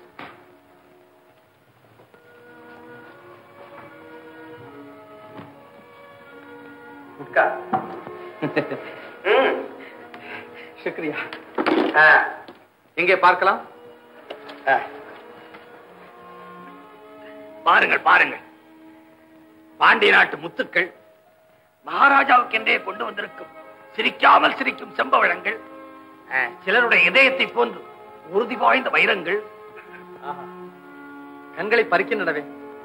உட்கார் சுக்ரியா ஆ, எங்கே பார்க்கலாம் ஆ, பாருங்கள் பாருங்கள் பாண்டிய நாட்டு முத்துக்கள் மகாராஜாவுக்கென்றே கொண்டு வந்திருக்கும் சிரிக்காமல் சிரிக்கும் செம்பவழங்கள் அஹ், சிலருடைய இதயத்தை போன்று உறுதி வாய்ந்த வைரங்கள் ஆஹா. கண்களை பறிக்கின்றனவே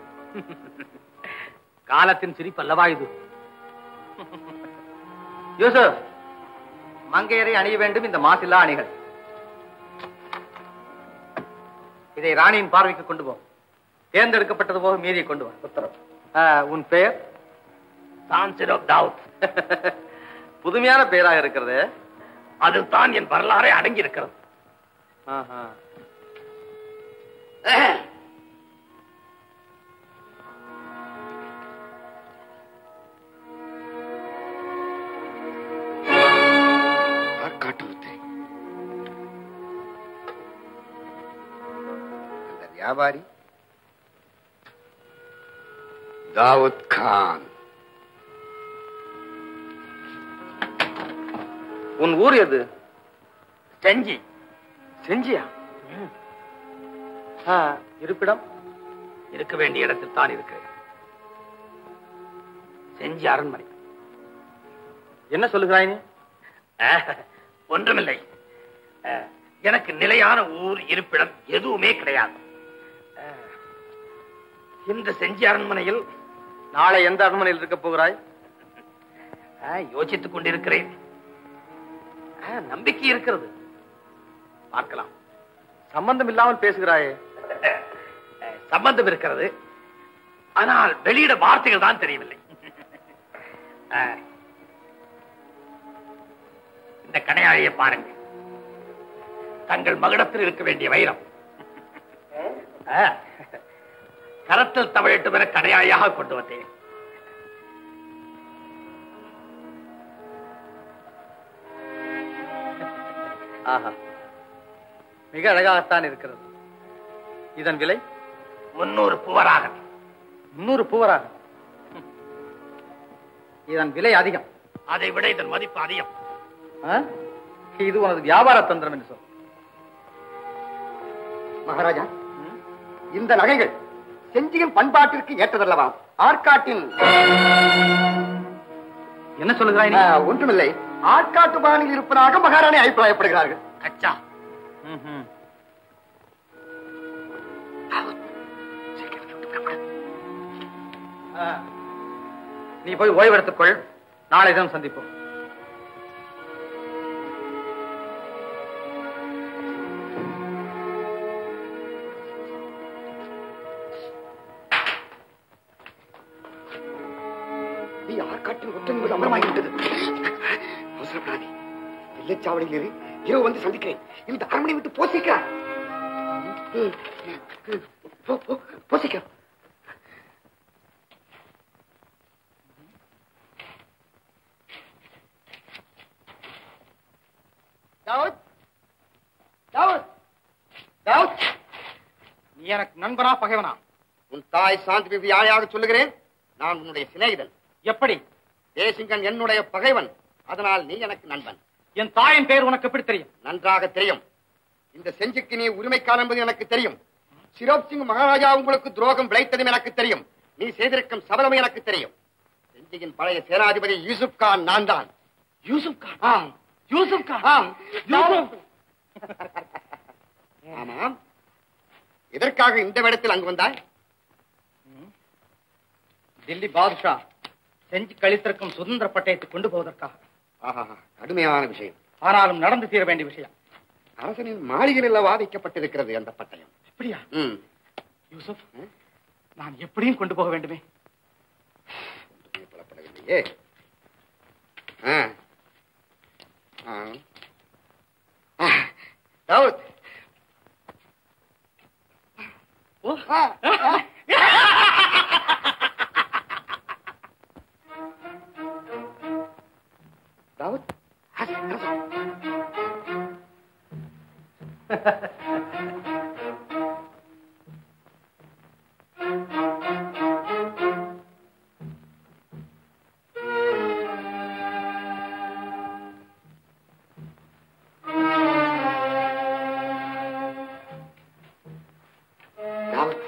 காலத்தின் சிரிப்பு அல்லவா இது யூசுப் மங்கையரை அணிய வேண்டும் இந்த மாசில்லா அணிகள் இதை ராணியின் பார்வைக்கு கொண்டு போ தேர்ந்தெடுக்கப்பட்டது போக மீதியை கொண்டு வா உத்தரவு ஆ, உன் பெயர் சான்சிரோப் தாவூத் புதுமையான பெயராக இருக்கிறது அதுதான் என் வரலாறே அடங்கி இருக்கிறது ஆஹா. ஆற்காட்டு முத்திரை அந்த வியாபாரி தாவூத் கான் உன் ஊர் எது செஞ்சி செஞ்சியா ஆ, இருப்பிடம் இருக்க வேண்டிய இடத்தில் தான் இருக்கிறேன் செஞ்சி அரண்மனை என்ன சொல்லுகிறாய் நீ ஆஹ், ஒன்றுமில்லை ஆஹ், எனக்கு நிலையான ஊர் இருப்பிடம் எதுவுமே கிடையாது ஆஹ், இந்த செஞ்சி அரண்மனையில் நாளை எந்த அரண்மனையில் இருக்க போகிறாய் ஆஹ், யோசித்துக் கொண்டிருக்கிறேன் ஆஹ், நம்பிக்கை இருக்கிறது பார்க்கலாம் சம்பந்தம் இல்லாமல் பேசுகிறாயே ஆஹ், சம்பந்தம் இருக்கிறது ஆனால் வெளியிட வார்த்தைகள் தான் தெரியவில்லை ஆஹ், இந்த கணையாழியை பாருங்க தங்கள் மகுடத்தில் இருக்க வேண்டிய வைரம் ஆஹ், கரத்தில் தமிழட்டும் என கணையாழியாக கொண்டு வந்தேன் ஆஹா மிக அழகாகத்தான் இருக்கிறது இதன் விலை முன்னூறு புவராக முன்னூறு பூவராக இதன் விலை அதிகம் அதை விட இதன் மதிப்பு அதிகம் ஆ? இது உனது வியாபார தந்திரம் என்று சொல் மகாராஜா இந்த நகைகள் செஞ்சியின் பண்பாட்டிற்கு ஏற்றதல்லவா ஆற்காட்டின் என்ன சொல்லுகிறாய் நீ? ஆ, ஒன்றுமில்லை ஆற்காட்டு பாணியில் இருப்பதாக மகாராணி அபிப்பிராயப்படுகிறார்கள் அச்சா ம்ஹும். ஆ. நீ போய் ஓய்வெடுத்துக்கொள் நாளை தினம் சந்திப்போம் நீ ஆற்காட்டின் ஒற்றன் என்பது அமரமாகிவிட்டது அவசரப்படாதே வெள்ளச்சாவடியில் இரு இரவு வந்து சந்திக்கிறேன் இந்த அரண்மனை விட்டு போசிக்கிறார் போசிக்கிறோம் தாவூத் தாவூத் தாவூத் நீ எனக்கு நண்பனா பகைவனா உன் தாய் சாந்தி பிபி யாழையாக சொல்லுகிறேன் நான் உன்னுடைய சிநேகிதன் எப்படி தேசிங்கன் என்னுடைய பகைவன் அதனால் நீ எனக்கு நண்பன் என் தாயின் பெயர் உனக்கு எப்படி தெரியும் நன்றாக தெரியும் இந்த செஞ்சுக்கு நீ உரிமைக்காரன் என்பது எனக்கு தெரியும் சிரோப் சிங் மகாராஜா உங்களுக்கு துரோகம் விளைத்ததும் எனக்கு தெரியும் நீ செய்திருக்கும் சபலமும் எனக்கு தெரியும் செஞ்சியின் பழைய சேனாதிபதி யூசுப் கான் நான் தான் யூசுப் கான் ஆம் யூசுப் கான் ஆம் யூசுப் ஆமாம் எதற்காக இந்த வேடத்தில் அங்கு வந்தாய் டில்லி பாதுஷா செஞ்சு கழித்திருக்கும் சுதந்திர பட்டயத்தை கொண்டு போவதற்காக ஆஹா கடுமையான விஷயம் ஆனாலும் நடந்து தீர வேண்டிய விஷயம் அரசனின் மாளிகையில் அல்லவா வைக்கப்பட்டிருக்கிறது அந்த பட்டயம் அப்படியா ம் யூசுப் நான் எப்படியும் கொண்டு போக வேண்டுமே புலப்படவில்லையே ஆ. ஆ. ஆ. தாவூத் ஓ ஆ. ஆ. தாவூத் அரசு, அரசு. தாவூத்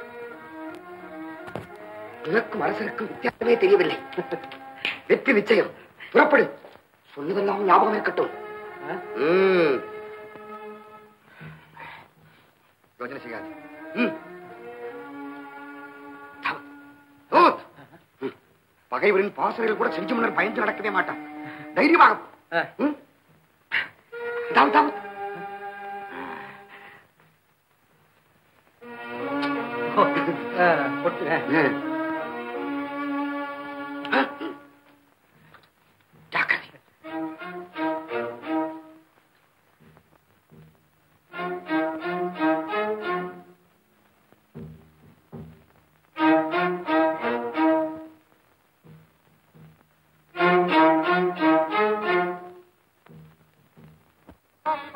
உனக்கும் அரசருக்கும் வித்தியாசமே தெரியவில்லை வெற்றி நிச்சயம் புறப்படு சொன்னதெல்லாம் ஞாபகம் இருக்கட்டும் ம். யோசனை செய்யாது ம். தாவூத், தாவூத். ம். பகைவரின் பாசறையில் கூட செஞ்சு முன்னர் பயந்து நடக்கவே மாட்டான் தைரியமாக ம். தாவூத், தாவூத். ம்.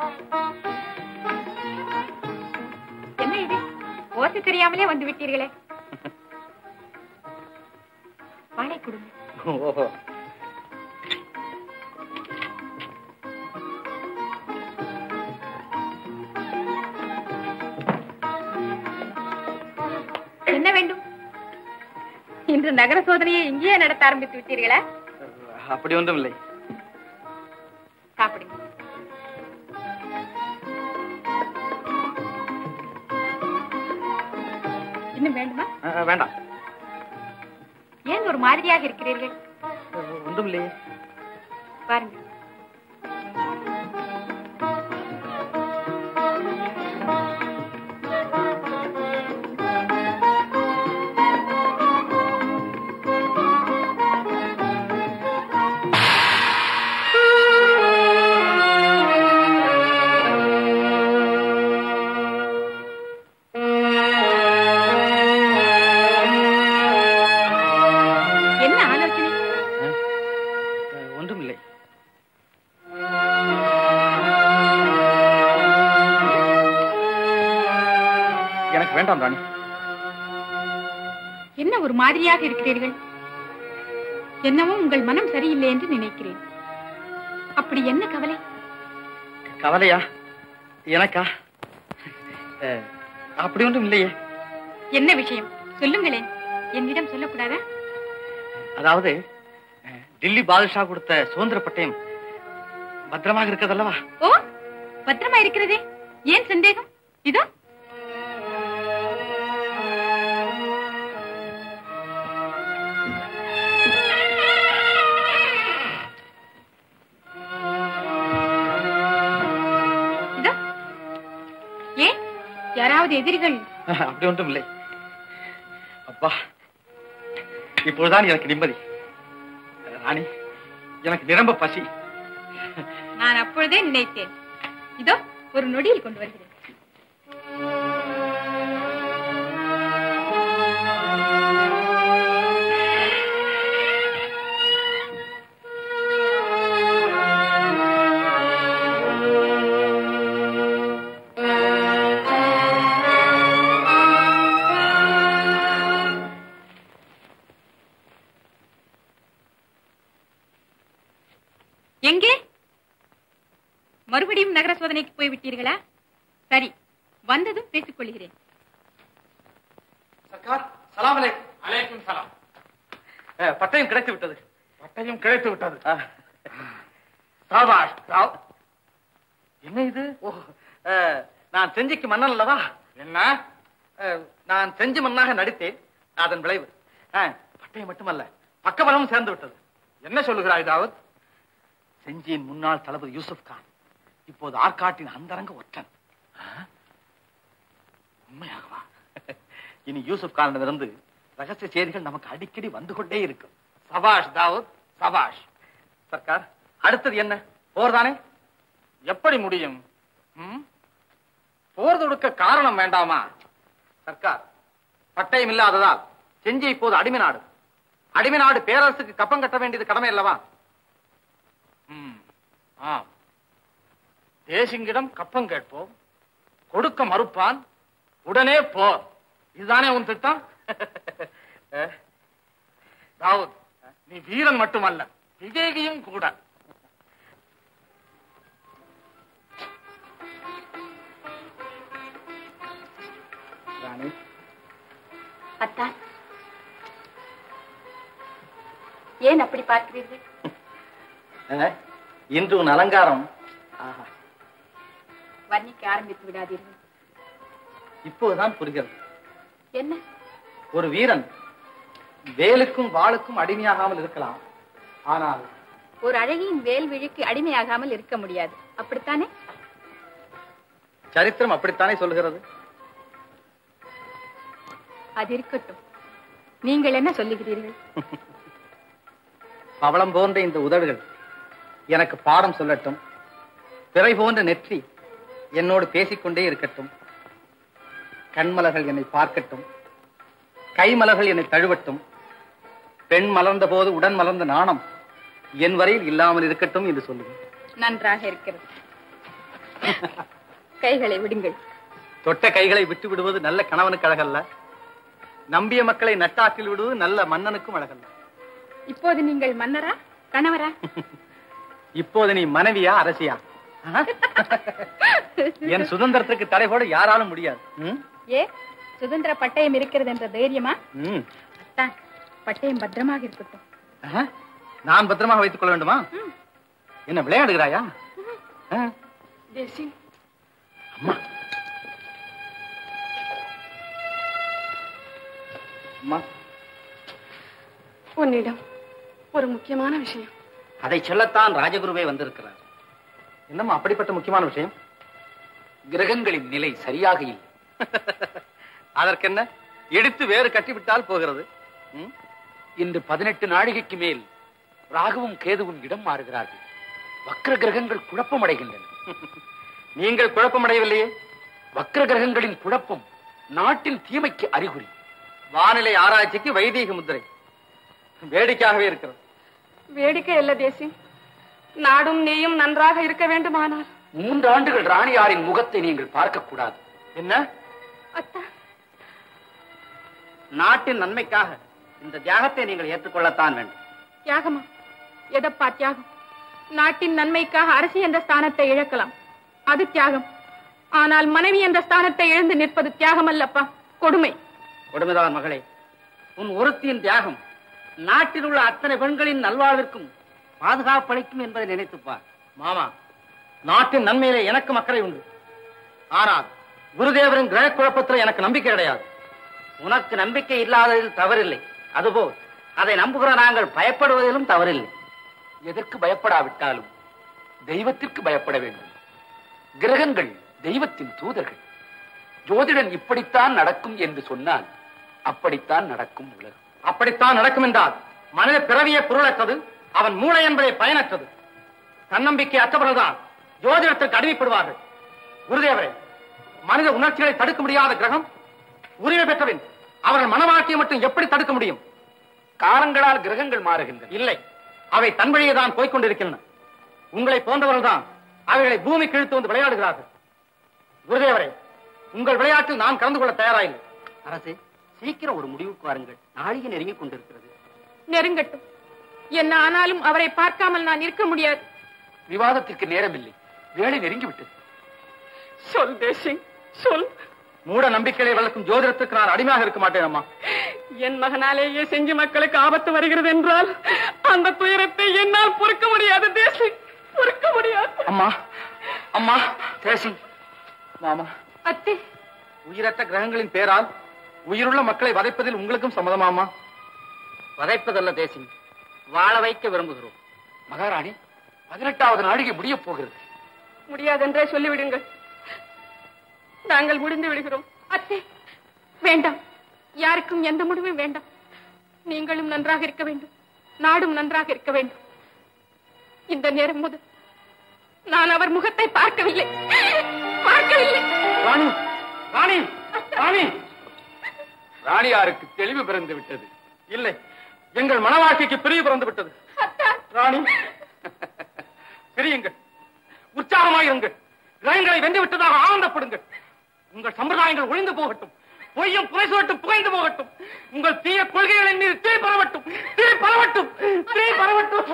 என்ன இது ஓசை தெரியாமலே வந்து விட்டீர்களே வாடகை கொடுங்க ஓஹோ என்ன வேண்டும் இன்று நகர சோதனையை இங்கேயே நடத்த ஆரம்பித்து விட்டீர்களா அப்படி ஒன்றும் இல்லை சாப்பிடுங்க இன்னும் வேண்டுமா அஹ், வேண்டாம் ஏன் ஒரு மாதிரியாக இருக்கிறீர்கள் ஒன்றும் இல்லையே பாருங்க என்ன ஆலோசனை அஹ், ஒன்றும் இல்லை எனக்கு வேண்டாம் ராணி என்ன ஒரு மாதிரியாக இருக்கிறீர்கள் என்னவோ உங்கள் மனம் சரியில்லை என்று நினைக்கிறேன் அப்படி என்ன கவலை கவலையா எனக்கா அஹ், அப்படி ஒன்றும் இல்லையே என்ன விஷயம் சொல்லுங்களேன் என்னிடம் சொல்லக்கூடாதா அதாவது அஹ், டில்லி பாதுஷா கொடுத்த சுதந்திர பட்டயம் பத்திரமாக இருக்கிறதல்லவா ஓ பத்திரமா இருக்கிறதே ஏன் சந்தேகம் இதோ இதோ ஏன் யாராவது எதிரிகள் அப்படி ஒன்றும் இல்லை அப்பா இப்பொழுதுதான் எனக்கு நிம்மதி ராணி எனக்கு நிரம்ப பசி நான் அப்பொழுதே நினைத்தேன் இதோ ஒரு நொடியில் கொண்டு வருகிறேன் எங்கே மறுபடியும் நகர சோதனைக்கு போய் விட்டீர்களா சரி வந்ததும் பேசிக் கொள்கிறேன் சர்க்கார் சலாம் அலைக்கும் அலைக்கும் சலாம் அஹ், பட்டயம் கிடைத்து விட்டது பட்டயம் கிடைத்து விட்டது சாபாஷ் ராவ். என்ன இது ஓ அஹ், நான் செஞ்சிக்கு மன்னன் அல்லவா என்ன அஹ், நான் செஞ்சு மன்னாக நடித்தேன் அதன் விளைவு அஹ், பட்டயம் மட்டுமல்ல பக்கபலமும் சேர்ந்து விட்டது என்ன சொல்லுகிறாய் தாவத் செஞ்சியின் முன்னாள் தளபதி யூசுப் கான் இப்போது ஆற்காட்டின் அந்தரங்க ஒற்றன் ஆ? உண்மையாகவா இனி யூசுப் கானிடமிருந்து ரகசிய செய்திகள் நமக்கு அடிக்கடி வந்து கொண்டே இருக்கும் சபாஷ் தாவூத் சபாஷ் சர்க்கார் அடுத்தது என்ன போர்தானே எப்படி முடியும் ம்? போர் தொடுக்க காரணம் வேண்டாமா சர்க்கார் பட்டயம் இல்லாததால் செஞ்சி இப்போது அடிமை நாடு அடிமை நாடு பேரரசுக்கு கப்பம் கட்ட வேண்டியது கடமை அல்லவா ம். ஆம் தேசிங்கிடம் கப்பம் கேட்போம் கொடுக்க மறுப்பான் உடனே போர் இதுதானே உன் திட்டம் அஹ், தாவூத் நீ வீரன் மட்டுமல்ல விவேகியும் கூட ராணி அத்தா ஏன் அப்படி பார்க்கிறீர்கள் அஹ், இன்று உன் அலங்காரம் ஆஹா, வர்ணிக்க ஆரம்பித்து விடாதீர்கள் இப்போதுதான் புரிகிறது என்ன ஒரு வீரன் வேலுக்கும் வாளுக்கும் அடிமையாகாமல் இருக்கலாம் ஆனால் ஒரு அழகியின் வேல் விழிக்கு அடிமையாகாமல் இருக்க முடியாது அப்படித்தானே சரித்திரம் அப்படித்தானே சொல்லுகிறது அது இருக்கட்டும் நீங்கள் என்ன சொல்லுகிறீர்கள் பவளம் போன்ற இந்த உதடுகள் எனக்கு பாடம் சொல்லட்டும் பிறை போன்ற நெற்றி என்னோடு பேசிக்கொண்டே இருக்கட்டும் கண்மலர்கள் என்னை பார்க்கட்டும் கைமலர்கள் என்னை தழுவட்டும் பெண் மலர்ந்த போது உடன் மலர்ந்த நாணம் என் வரையில் இல்லாமல் இருக்கட்டும் என்று சொல்லுவேன் நன்றாக இருக்கிறது கைகளை விடுங்கள் தொட்ட கைகளை விட்டு விடுவது நல்ல கணவனுக்கு அழகல்ல நம்பிய மக்களை நட்டாற்றில் விடுவது நல்ல மன்னனுக்கும் அழகல்ல இப்போது நீங்கள் மன்னரா கணவரா இப்போது நீ மனைவியா அரசியா ஆஹா. என் சுதந்திரத்துக்கு தடை போட யாராலும் முடியாது ம்? ஏ சுதந்திர பட்டயம் இருக்கிறது என்ற தைரியமா ம். அத்தான் பட்டயம் பத்திரமாக இருக்கட்டும் ஆஹா. நான் பத்திரமாக வைத்துக் கொள்ள வேண்டுமா என்ன விளையாடுகிறாயா ஆ. தேசிங் அம்மா உன்னிடம் ஒரு முக்கியமான விஷயம் அதை சொல்லத்தான் ராஜகுருவே வந்திருக்கிறார் என்னம்மா அப்படிப்பட்ட முக்கியமான விஷயம் கிரகங்களின் நிலை சரியாக இல்லை அதற்கென்ன எடுத்து வேறு கட்டிவிட்டால் போகிறது ம்? இன்று பதினெட்டு நாழிகைக்கு மேல் ராகுவும் கேதுவும் இடம் மாறுகிறார்கள் வக்ர கிரகங்கள் குழப்பமடைகின்றன நீங்கள் குழப்பமடையவில்லையே வக்ர கிரகங்களின் குழப்பம் நாட்டின் தீமைக்கு அறிகுறி வானிலை ஆராய்ச்சிக்கு வைதீக முத்திரை வேடிக்கையாகவே இருக்கிறது வேடிக்கை அல்ல தேசிங் நாடும் நீயும் நன்றாக இருக்க வேண்டுமானால் மூன்று ஆண்டுகள் ராணியாரின் முகத்தை நீங்கள் பார்க்க கூடாது என்ன அத்தா நாட்டின் நன்மைக்காக இந்த தியாகத்தை நீங்கள் ஏற்றுக்கொள்ளத்தான் வேண்டும் தியாகமா எதப்பா தியாகம் நாட்டின் நன்மைக்காக அரசி என்ற ஸ்தானத்தை இழக்கலாம் அது தியாகம் ஆனால் மனைவி என்ற ஸ்தானத்தை இழந்து நிற்பது தியாகம் அல்லப்பா கொடுமை கொடுமைதான் மகளே உன் ஒருத்தியின் தியாகம் நாட்டில் உள்ள அத்தனை பெண்களின் நல்வாழ்விற்கும் பாதுகாப்பளிக்கும் என்பதை நினைத்துப்பார் மாமா நாட்டின் நன்மையிலே எனக்கும் அக்கறை உண்டு ஆனால் குருதேவரின் கிரக குழப்பத்தில் எனக்கு நம்பிக்கை கிடையாது உனக்கு நம்பிக்கை இல்லாததில் தவறில்லை அதுபோல் அதை நம்புகிற நாங்கள் பயப்படுவதிலும் தவறில்லை எதற்கு பயப்படாவிட்டாலும் தெய்வத்திற்கு பயப்பட வேண்டும் கிரகங்கள் தெய்வத்தின் தூதர்கள் ஜோதிடன் இப்படித்தான் நடக்கும் என்று சொன்னால் அப்படித்தான் நடக்கும் உலகம் அப்படித்தான் நடக்கும் என்றால் மனித பிறவிய பொருளற்றது அவன் மூளை என்பதை பயனற்றது தன்னம்பிக்கை அற்றவர்கள்தான் ஜோதிடத்திற்கு அடிமைப்படுவார்கள் குருதேவரே மனித உணர்ச்சிகளை தடுக்க முடியாத கிரகம் உரிமை பெற்றவின் அவர்கள் மன வாழ்க்கையை மட்டும் எப்படி தடுக்க முடியும் காலங்களால் கிரகங்கள் மாறுகின்றன இல்லை அவை தன் வழியே தான் போய்க் கொண்டிருக்கின்றன உங்களை போன்றவர்கள் தான் அவைகளை பூமி கிழித்து வந்து விளையாடுகிறார்கள் குருதேவரே உங்கள் விளையாட்டில் நான் கலந்து கொள்ள தயாராயில்லை அரசே சீக்கிரம் ஒரு முடிவுக்கு வாருங்கள் நாழிகை நெருங்கிக் கொண்டிருக்கிறது நெருங்கட்டும் என்ன ஆனாலும் அவரை பார்க்காமல் நான் இருக்க முடியாது விவாதத்திற்கு நேரமில்லை வேலை நெருங்கிவிட்டது சொல் தேசிங் சொல் மூட நம்பிக்கையை வளர்க்கும் ஜோதிடத்துக்கு நான் அடிமையாக இருக்க மாட்டேன் அம்மா என் மகனாலேயே செஞ்சு மக்களுக்கு ஆபத்து வருகிறது என்றால் அந்த துயரத்தை என்னால் பொறுக்க முடியாது தேசிங் பொறுக்க முடியாது அம்மா அம்மா தேசி மாமா அத்தை உயிரற்ற கிரகங்களின் பேரால் உயிருள்ள மக்களை வதைப்பதில் உங்களுக்கும் சம்மதமாமா வதைப்பதல்ல தேசிங் வாழ வைக்க விரும்புகிறோம் மகாராணி பதினெட்டாவது நாழிகை முடியப் போகிறது முடியாதென்றே சொல்லிவிடுங்கள் நாங்கள் முடிந்து விடுகிறோம் அத்தை வேண்டாம் யாருக்கும் எந்த முடிவும் வேண்டாம் நீங்களும் நன்றாக இருக்க வேண்டும் நாடும் நன்றாக இருக்க வேண்டும் இந்த நேரம் முதல் நான் அவர் முகத்தை பார்க்கவில்லை பார்க்கவில்லை ராணி ராணி ராணி ராணியாருக்கு தெளிவு பிறந்து விட்டது இல்லை எங்கள் மன வாழ்க்கைக்கு பிரிவு பிறந்து விட்டது ராணி பிரியுங்கள் உற்சாகமாயிருங்கள் கிரகங்களை வென்று விட்டதாக ஆனந்தப்படுங்கள் உங்கள் சம்பிரதாயங்கள் ஒழிந்து போகட்டும் பொய்யும் புரை சுவட்டும் புகைந்து போகட்டும் உங்கள் தீய கொள்கைகளின் மீது தீ பரவட்டும் தீ பரவட்டும் தீ பரவட்டும்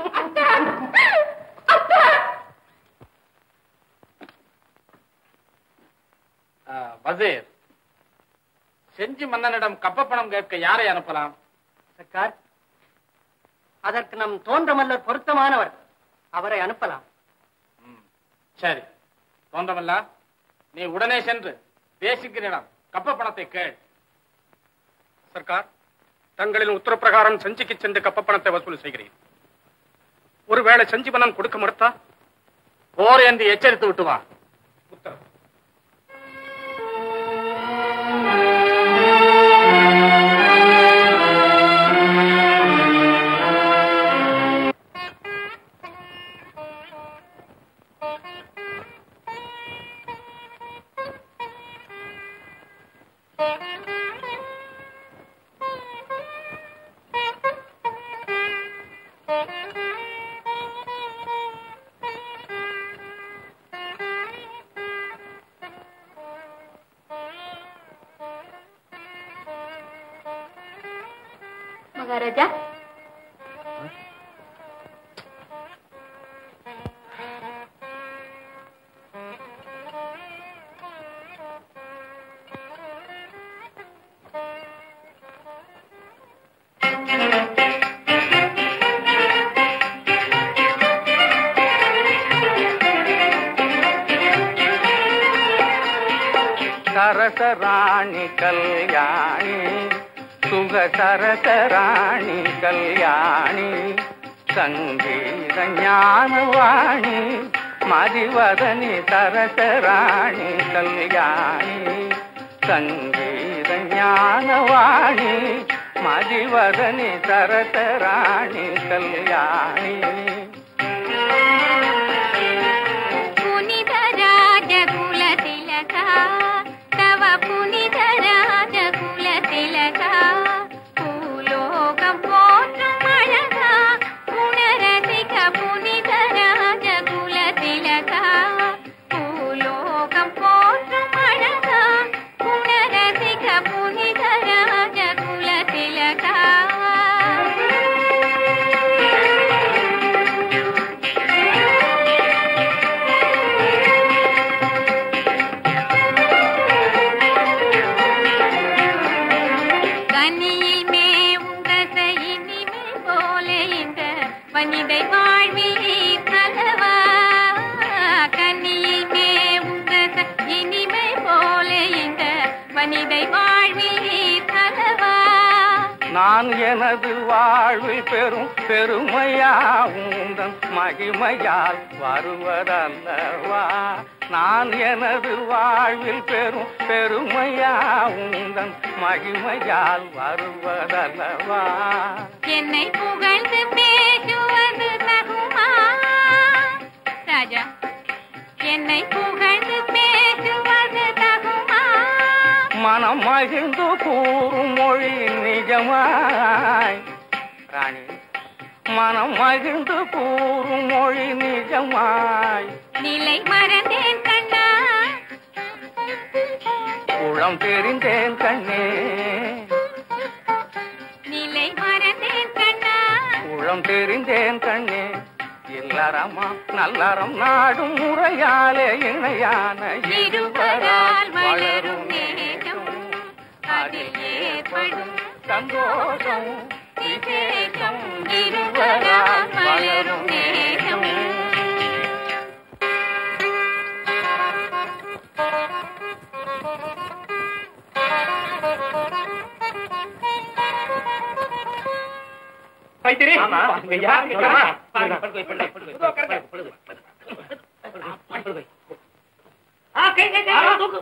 வசீர் செஞ்சி மன்னனிடம் கப்பப்பணம் கேட்க யாரை அனுப்பலாம் சர்க்கார் அதற்கு நம் தோன்ற மல்லர் பொருத்தமானவர் அவரை அனுப்பலாம் சரி தோன்றமல்லா நீ உடனே சென்று தேசிகனிடம் கப்ப பணத்தை கேள் சர்க்கார் தங்களின் உத்தரவு பிரகாரம் செஞ்சிக்கு சென்று கப்ப பணத்தை வசூல் செய்கிறேன் ஒருவேளை செஞ்சி மன்னன் கொடுக்க மறுத்தா போர் என்று எச்சரித்து விட்டு வா உத்தரவு Thank you. மகாராஜா சரசராணி கல்யாணி சுக சரசராணி கல்யாணி சங்கீத ஞானவாணி மதிவதனி சரசராணி கல்யாணி சங்கீத ஞானவாணி மதிவதனி சரசராணி கல்யாணி புனித ராஜகுல திலகா தவ புனித ராஜகுல திலகா பூலோகம் போற்றும் அழகா குணரசிக புனித ராஜகுல திலகா பூலோகம் போற்றும் அழகா குணரசிக புனித ராஜகுல திலகா கனியில் மேவும் ரச இனிமை போல இந்த வனிதை வாழ்வில் நீர்த்தலவா கனியில் மேவும் ரச இனிமை போல இந்த வனிதை வாழ்வில் நீர்த்தலவா நான் எனது வாழ்வில் பெரும் பெருமையாவுந்தன் மகிமையால் வருவதல்லவா நான் எனது வாழ்வில் பெரும் பெருமையாவுந்தன் மகிமையால் வருவதல்லவா என்னை புகழ்ந்து பேசுவது தகுமா ராஜா என்னை புகழ்ந்து பேசுவது தகுமா மனம் மகிழ்ந்து கூறும் மொழி நிஜமாய் ராணி மனம் மகிழ்ந்து கூறும் மொழி நிஜமாய் நிலை மறந்தேன் கண்ணா குளம் தெரிந்தேன் கண்ணே நிலை மறந்தேன் கண்ணா குளம் தெரிந்தேன் கண்ணே இல்லறமா நல்லறம் நாடும் முறையாலே இணையான இருவரால் வளரும் நேரம் அதில் ஏற்படும் சந்தோஷம் விசேஷம் இருவரால் வளரும் நேரம் வைத்தியரே ஆமா. வாங்கய்யா. ஆமா. வாங்க. படுக்கை, படுக்கை, படுக்கை, இதோ உட்காருங்க. படுக்கை. ஆ, கை, கை, கை, கை, தூக்கு.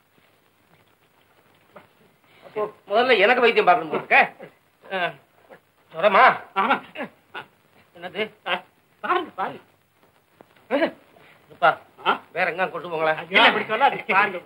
அப்போ முதல்ல எனக்கு வைத்தியம் பார்க்கணும் போல இருக்க. ஆ, ஜுரமா என்னது பாருங்க பாருங்க இப்பா வேற எங்க கொண்டு போங்களேன் என்ன பிடிக்கல அது பாருங்க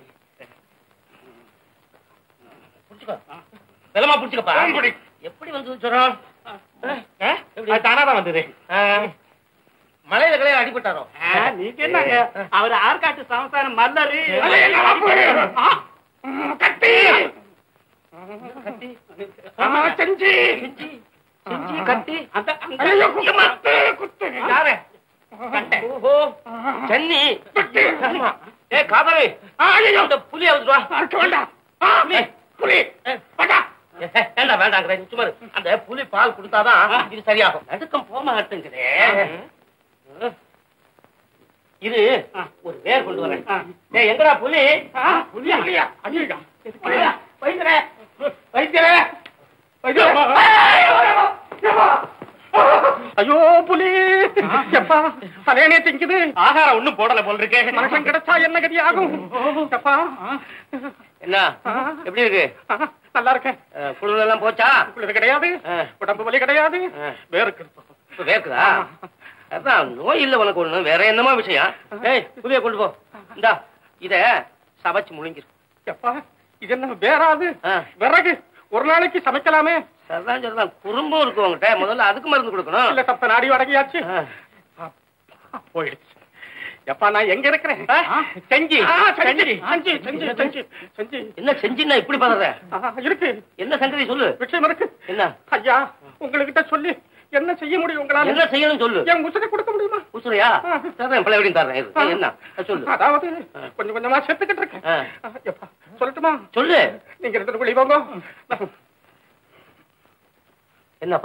புடிச்சுக்கோ பலமா புடிச்சுக்கப்பா ஆ, பிடி. எப்படி வந்தது ஜுரம் அது தானாதான் வந்தது ஆ, மலையில கலையில அடிபட்டாரோ ஆ, நீங்க என்னங்க அவர் ஆற்காட்டு சமஸ்தானம் மல்லரு ஆ, கட்டி கட்டி ஆமா, செஞ்சி செஞ்சி கட்டி அந்த அந்த- ஐயோ, குத்து, குத்து. யாரு ஓஹோ சென்னி ஆமா ஏ காதலி அந்த புலி அவுத்துட்டு வா வேண்டாம் ஆ, புலி வேண்டாம் வேண்டாம் வேண்டாங்கிற சும்மா இரு. அந்த புலி பால் கொடுத்தாதான் இது சரியாகும் நடுக்கம் போக மாட்டேங்குதே இது ஒரு வேர் கொண்டு வரேன் ஏய், எங்கடா புலி புலியா புலியா ஐயா வைத்தியரே வைத்தியரே ஐயோ புலி எப்பா தலையணே திங்குது ஆகாரம் ஒண்ணும் போடல போல் இருக்கே மனுஷன் கிடைச்சா என்ன கதி ஆகும் எப்பா என்ன எப்படி இருக்கு நல்லா இருக்கேன் அஹ், குளிர் எல்லாம் போச்சா குளிர் கிடையாது ஆ. உடம்பு வலி கிடையாது ஆ. வேருக்கு இப்ப வேர்க்குதா அதான் நோய் இல்ல உனக்கு ஒண்ணு வேற என்னமா விஷயம் ஏய் புளிய கொண்டு போ இந்தா இத சமைச்சு முழுங்கிரு எப்பா இது என்ன வேறாது ஆ. விறகு ஒரு நாளைக்கு சமைக்கலாமே சரிதான் சரிதான் குறும்பும் இருக்கு உங்ககிட்ட முதல்ல அதுக்கு மருந்து கொடுக்கணும் இல்ல தப்ப நாடி அடங்கியாச்சு ஆ. போயிடுச்சு எப்பா நான் எங்க இருக்கிறேன் செஞ்சி ஆ, செஞ்சு செஞ்சு செஞ்சு செஞ்சு செஞ்சு என்ன செஞ்சின்னா இப்படி பண்ற ஆ, இருக்கு என்ன சங்கதி சொல்லு விஷயம் இருக்கு என்ன ஐயா உங்ககிட்ட சொல்லி என்ன செய்ய முடியும் உங்களால என்ன செய்யணும் சொல்லு என் உசுரை கொடுக்க முடியுமா உசுரையா தரேன் பல எப்படியும் தர்றேன் இரு. என்ன சொல்லு அதாவது கொஞ்சம் கொஞ்சமா செத்துக்கிட்டு இருக்கேன் ஆ. ஆ, எப்பா சொல்லட்டுமா சொல்லு நீங்க ரெண்டு பேரும் வெளிய போங்க என்னப்பா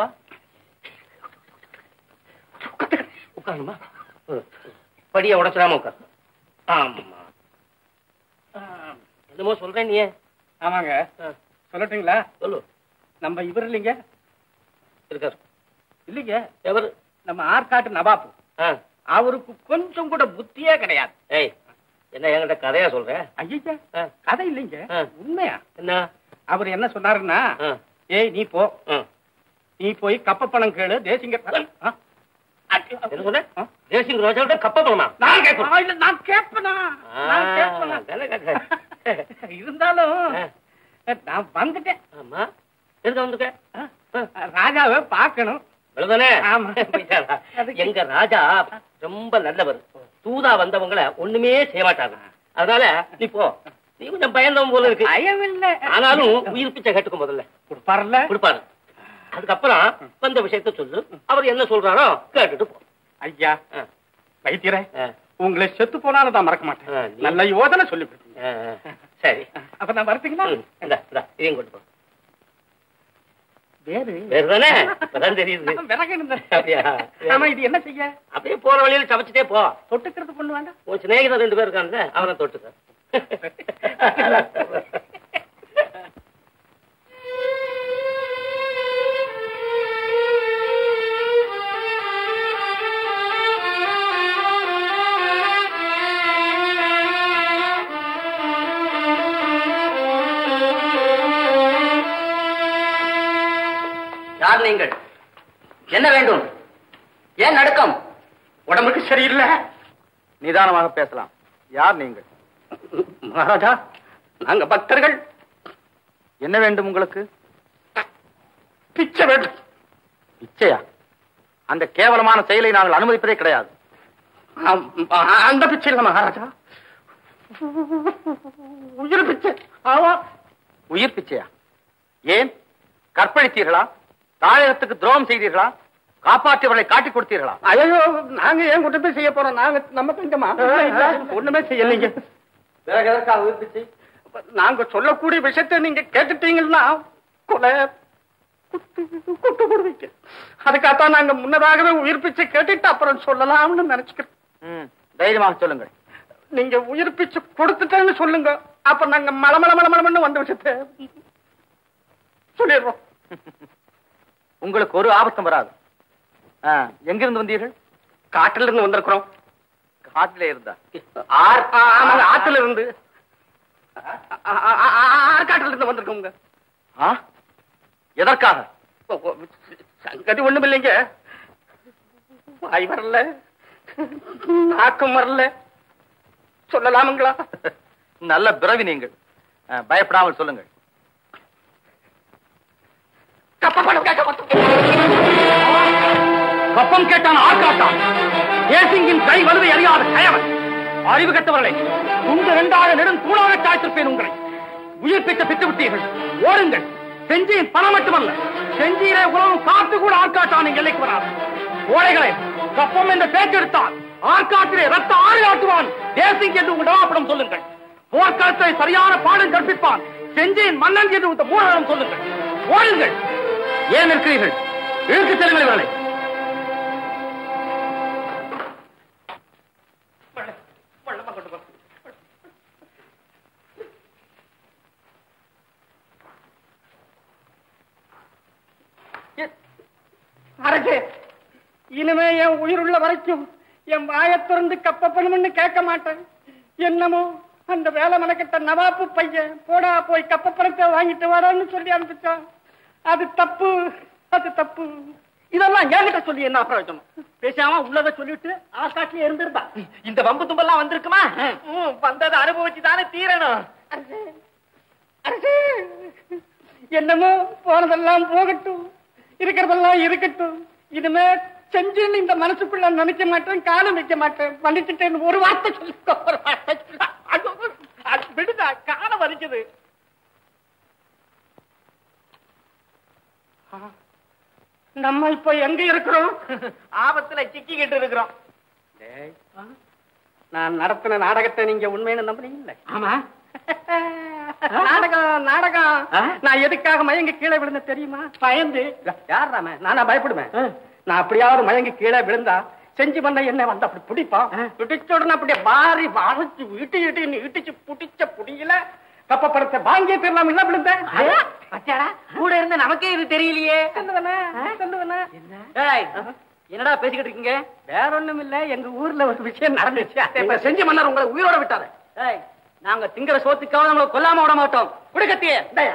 உட்காருமா படிய உடச்சிடாம உட்கார் ஆமா ஆ, என்னமோ சொல்றேன் நீ ஆமாங்க சொல்லட்டுங்களா சொல்லு நம்ம இவர் இல்லைங்க இருக்காரு இல்லைங்க எவர் நம்ம ஆற்காட்டு நவாப்பு ஆ. அவருக்கு கொஞ்சம் கூட புத்தியே கிடையாது ஏய் என்ன என்கிட்ட கதையா சொல்ற ஐயா கதை இல்லைங்க உண்மையா என்ன அவர் என்ன சொன்னாருன்னா ஆ. ஏய் நீ போ ஆ. நீ போய் கப்ப பணம் கேளு தேசிங்க ஆ? என்ன சொல்ற தேசிங் ரோஜாவோட கப்ப பணமா நான் கேட்பேன் இல்ல, நான் கேட்பேனா நான் கேட்பேனா தானே கேட்கிறேன். இருந்தாலும் நான் வந்துட்டேன் ஆமா எதுக்கு வந்துக்க ராஜாவை பார்க்கணும் அவ்வளவுதானே ஆமா. போயிட்டாரா? எங்க ராஜா ரொம்ப நல்லவர் தூதா வந்தவங்கள ஒண்ணுமே செய்ய மாட்டாங்க அதனால நீ போ நீ கொஞ்சம் பயந்தவன் போல இருக்கு பயம் இல்ல ஆனாலும் உயிர் பிச்சை கேட்டுக்க முதல்ல கொடுப்பாருல்ல கொடுப்பாரு அதுக்கப்புறம் வந்த விஷயத்த சொல்லு அவர் என்ன சொல்றாரோ கேட்டுட்டு போ ஐயா வைத்தியரே உங்களை செத்து போனாலும் தான் மறக்க மாட்டேன் நல்ல யோசனை சொல்லி கொடுத்தீங்க சரி அப்ப நான் வரட்டுங்களா இந்தா, இந்தா, இதையும் கொண்டு போ வேறு வேறுதானே இப்பதான் தெரியுது விறகு இருந்தேன் அப்படியா? ஆமா இது என்ன செய்ய அப்படியே போற வழியில சமைச்சிட்டே போ தொட்டுக்கிறது பொண்ணு வேண்டாம் உன் சிநேகிதர் ரெண்டு பேர் இருக்காங்க அவனை தொட்டுக்க யார் நீங்கள் என்ன வேண்டும் ஏன் நடுக்கம் உடம்புக்கு சரியில்லை நிதானமாக பேசலாம் யார் நீங்கள் மகாராஜா நாங்க பக்தர்கள் என்ன வேண்டும் உங்களுக்கு பிச்சை வேண்டும் பிச்சையா அந்த கேவலமான செயலை நாங்கள் அனுமதிப்பதே கிடையாது ஆம், அந்த பிச்சை இல்ல மகாராஜா உயிர் பிச்சை ஆமா உயிர் பிச்சையா ஏன் கற்பழித்தீர்களா தாயகத்துக்கு துரோகம் செய்தீர்களா காப்பாற்றியவர்களை காட்டிக் கொடுத்தீர்களா ஐயோ நாங்க ஏன் குற்றத்தை செய்ய போறோம் நாங்க நம்ம கொஞ்சமா ஒண்ணுமே செய்யலைங்க பிறகு எதற்காக உயிர் பிச்சை நாங்க சொல்லக்கூடிய விஷயத்தை நீங்க கேட்டுட்டீங்கன்னா கொலை குத்து குட்டு கொடுவீங்க அதுக்காகத்தான் நாங்க முன்னதாகவே உயிர் பிச்சை கேட்டுட்டு அப்புறம் சொல்லலாம்னு நினைச்சுக்கிறோம் ம், தைரியமாக சொல்லுங்கள் நீங்க உயிர் பிச்சை கொடுத்துட்டேன்னு சொல்லுங்க அப்ப நாங்க மலமல மலமலமன்னு வந்த விஷயத்தை சொல்லிடுறோம் உங்களுக்கு ஒரு ஆபத்தும் வராது ஆ, எங்கிருந்து வந்தீர்கள் காட்டுல இருந்து வந்திருக்கிறோம் காட்டிலே இருந்தா ஆர் ஆ- ஆமாங்க, ஆத்துல இருந்து ஆ- ஆ- ஆ- ஆற்காட்டுல இருந்து வந்திருக்கோங்க ஆ? எதற்காக ஓ- ஓ, சங்கதி ஒண்ணும் இல்லைங்க வாய் வரல நாக்கம் வரல சொல்லலாமுங்களா நல்ல பிறவி நீங்கள் ஆ, பயப்படாமல் சொல்லுங்கள் கப்பம் கேட்டான் ஆர்காட்டான் தேசிங்கின் கை வலுவை அறியாத கயவன் அறிவு கட்டவர்களை துண்டு இரண்டாக நெடும் தூளாக சாய்த்திருப்பேன் உங்களை உயிர் பிச்சை பெற்று விட்டீர்கள் ஓடுங்கள் செஞ்சியின் பணம் மட்டுமல்ல செஞ்சியிலே உலகம் காத்து கூட ஆர்காட்டான் எல்லைக்கு வராது கோழைகளே கப்பம் என்ற பேச்செடுத்தால் ஆர்காட்டிலே ரத்த ஆறு ஆட்டுவான் தேசிங் என்று உங்கள் டவாப்படம் சொல்லுங்கள் போர்க்களத்தை சரியான பாடம் கற்பிப்பான் செஞ்சியின் மன்னன் என்று இந்த மூலம் சொல்லுங்கள் ஓடுங்கள் ஏன் இருக்கிறீர்கள் இழுத்து செல்லுங்கள் இவர்களை அரசே இனிமே என் உயிருள்ள வரைக்கும் என் வாயைத் திறந்து கப்பப்பணும்னு கேட்க மாட்டேன் என்னமோ அந்த வேலை மெனக்கிட்ட நவாப்பு பையன் போடா போய் கப்பப்பணத்தை வாங்கிட்டு வரேன்னு சொல்லி அனுப்பிச்சான் அது தப்பு அது தப்பு இதெல்லாம் என்கிட்ட சொல்லி என்ன பிரயோஜனம் பேசாம உள்ளத சொல்லிட்டு ஆகாட்டிலே இருந்திருந்தா இந்த வம்பு தும்பெல்லாம் வந்திருக்குமா ம், வந்ததை அனுபவிச்சு தானே தீரணும் அரசே, அரசே, என்னமோ போனதெல்லாம் போகட்டும் இருக்கிறதெல்லாம் இருக்கட்டும் இனிமே செஞ்சுன்னு இந்த மனசுக்குள்ள நினைக்க மாட்டேன் காலம் வைக்க மாட்டேன் மன்னிச்சுட்டேன்னு ஒரு வார்த்தை சொல்லிக்கோ ஒரு வார்த்தை சொல்லு. ஐயோ, அது விடுதா காலம் வலிக்குது ஆ, நம்ம இப்ப எங்க இருக்கிறோம் ஆபத்துல சிக்கிக்கிட்டு இருக்கிறோம் டேய், நான் நடத்தின நாடகத்தை நீங்க உண்மைன்னு நம்புறீங்கல்ல ஆமா நாடகம் நாடகம் நான் எதுக்காக மயங்கி கீழே விழுந்த தெரியுமா பயந்து யார் ராம நானா பயப்படுவேன் நான் அப்படியாவது மயங்கி கீழே விழுந்தா செஞ்சு பண்ண என்ன வந்து அப்படி பிடிப்பான் பிடிச்ச உடனே அப்படியே மாறி வளைச்சு இட்டு இட்டு இட்டுச்சு புடிச்ச புடியல கப்ப படத்தை வாங்கியே தெரியலாம் இல்ல விழுந்தேன் பச்சாடா கூட இருந்து நமக்கே இது தெரியலையே சொல்லுவேனே சொல்லுவேனே ஏய், என்னடா பேசிக்கிட்டு இருக்கீங்க வேற ஒண்ணும் இல்ல எங்க ஊர்ல ஒரு விஷயம் நடந்துச்சு அதை இப்ப செஞ்சு மன்னர் உங்களை உயிரோட விட்டாரு ஏய் நாங்க திங்கிற சோத்துக்காக நம்மளை கொல்லாம விட மாட்டோம் குடுக்கத்தியே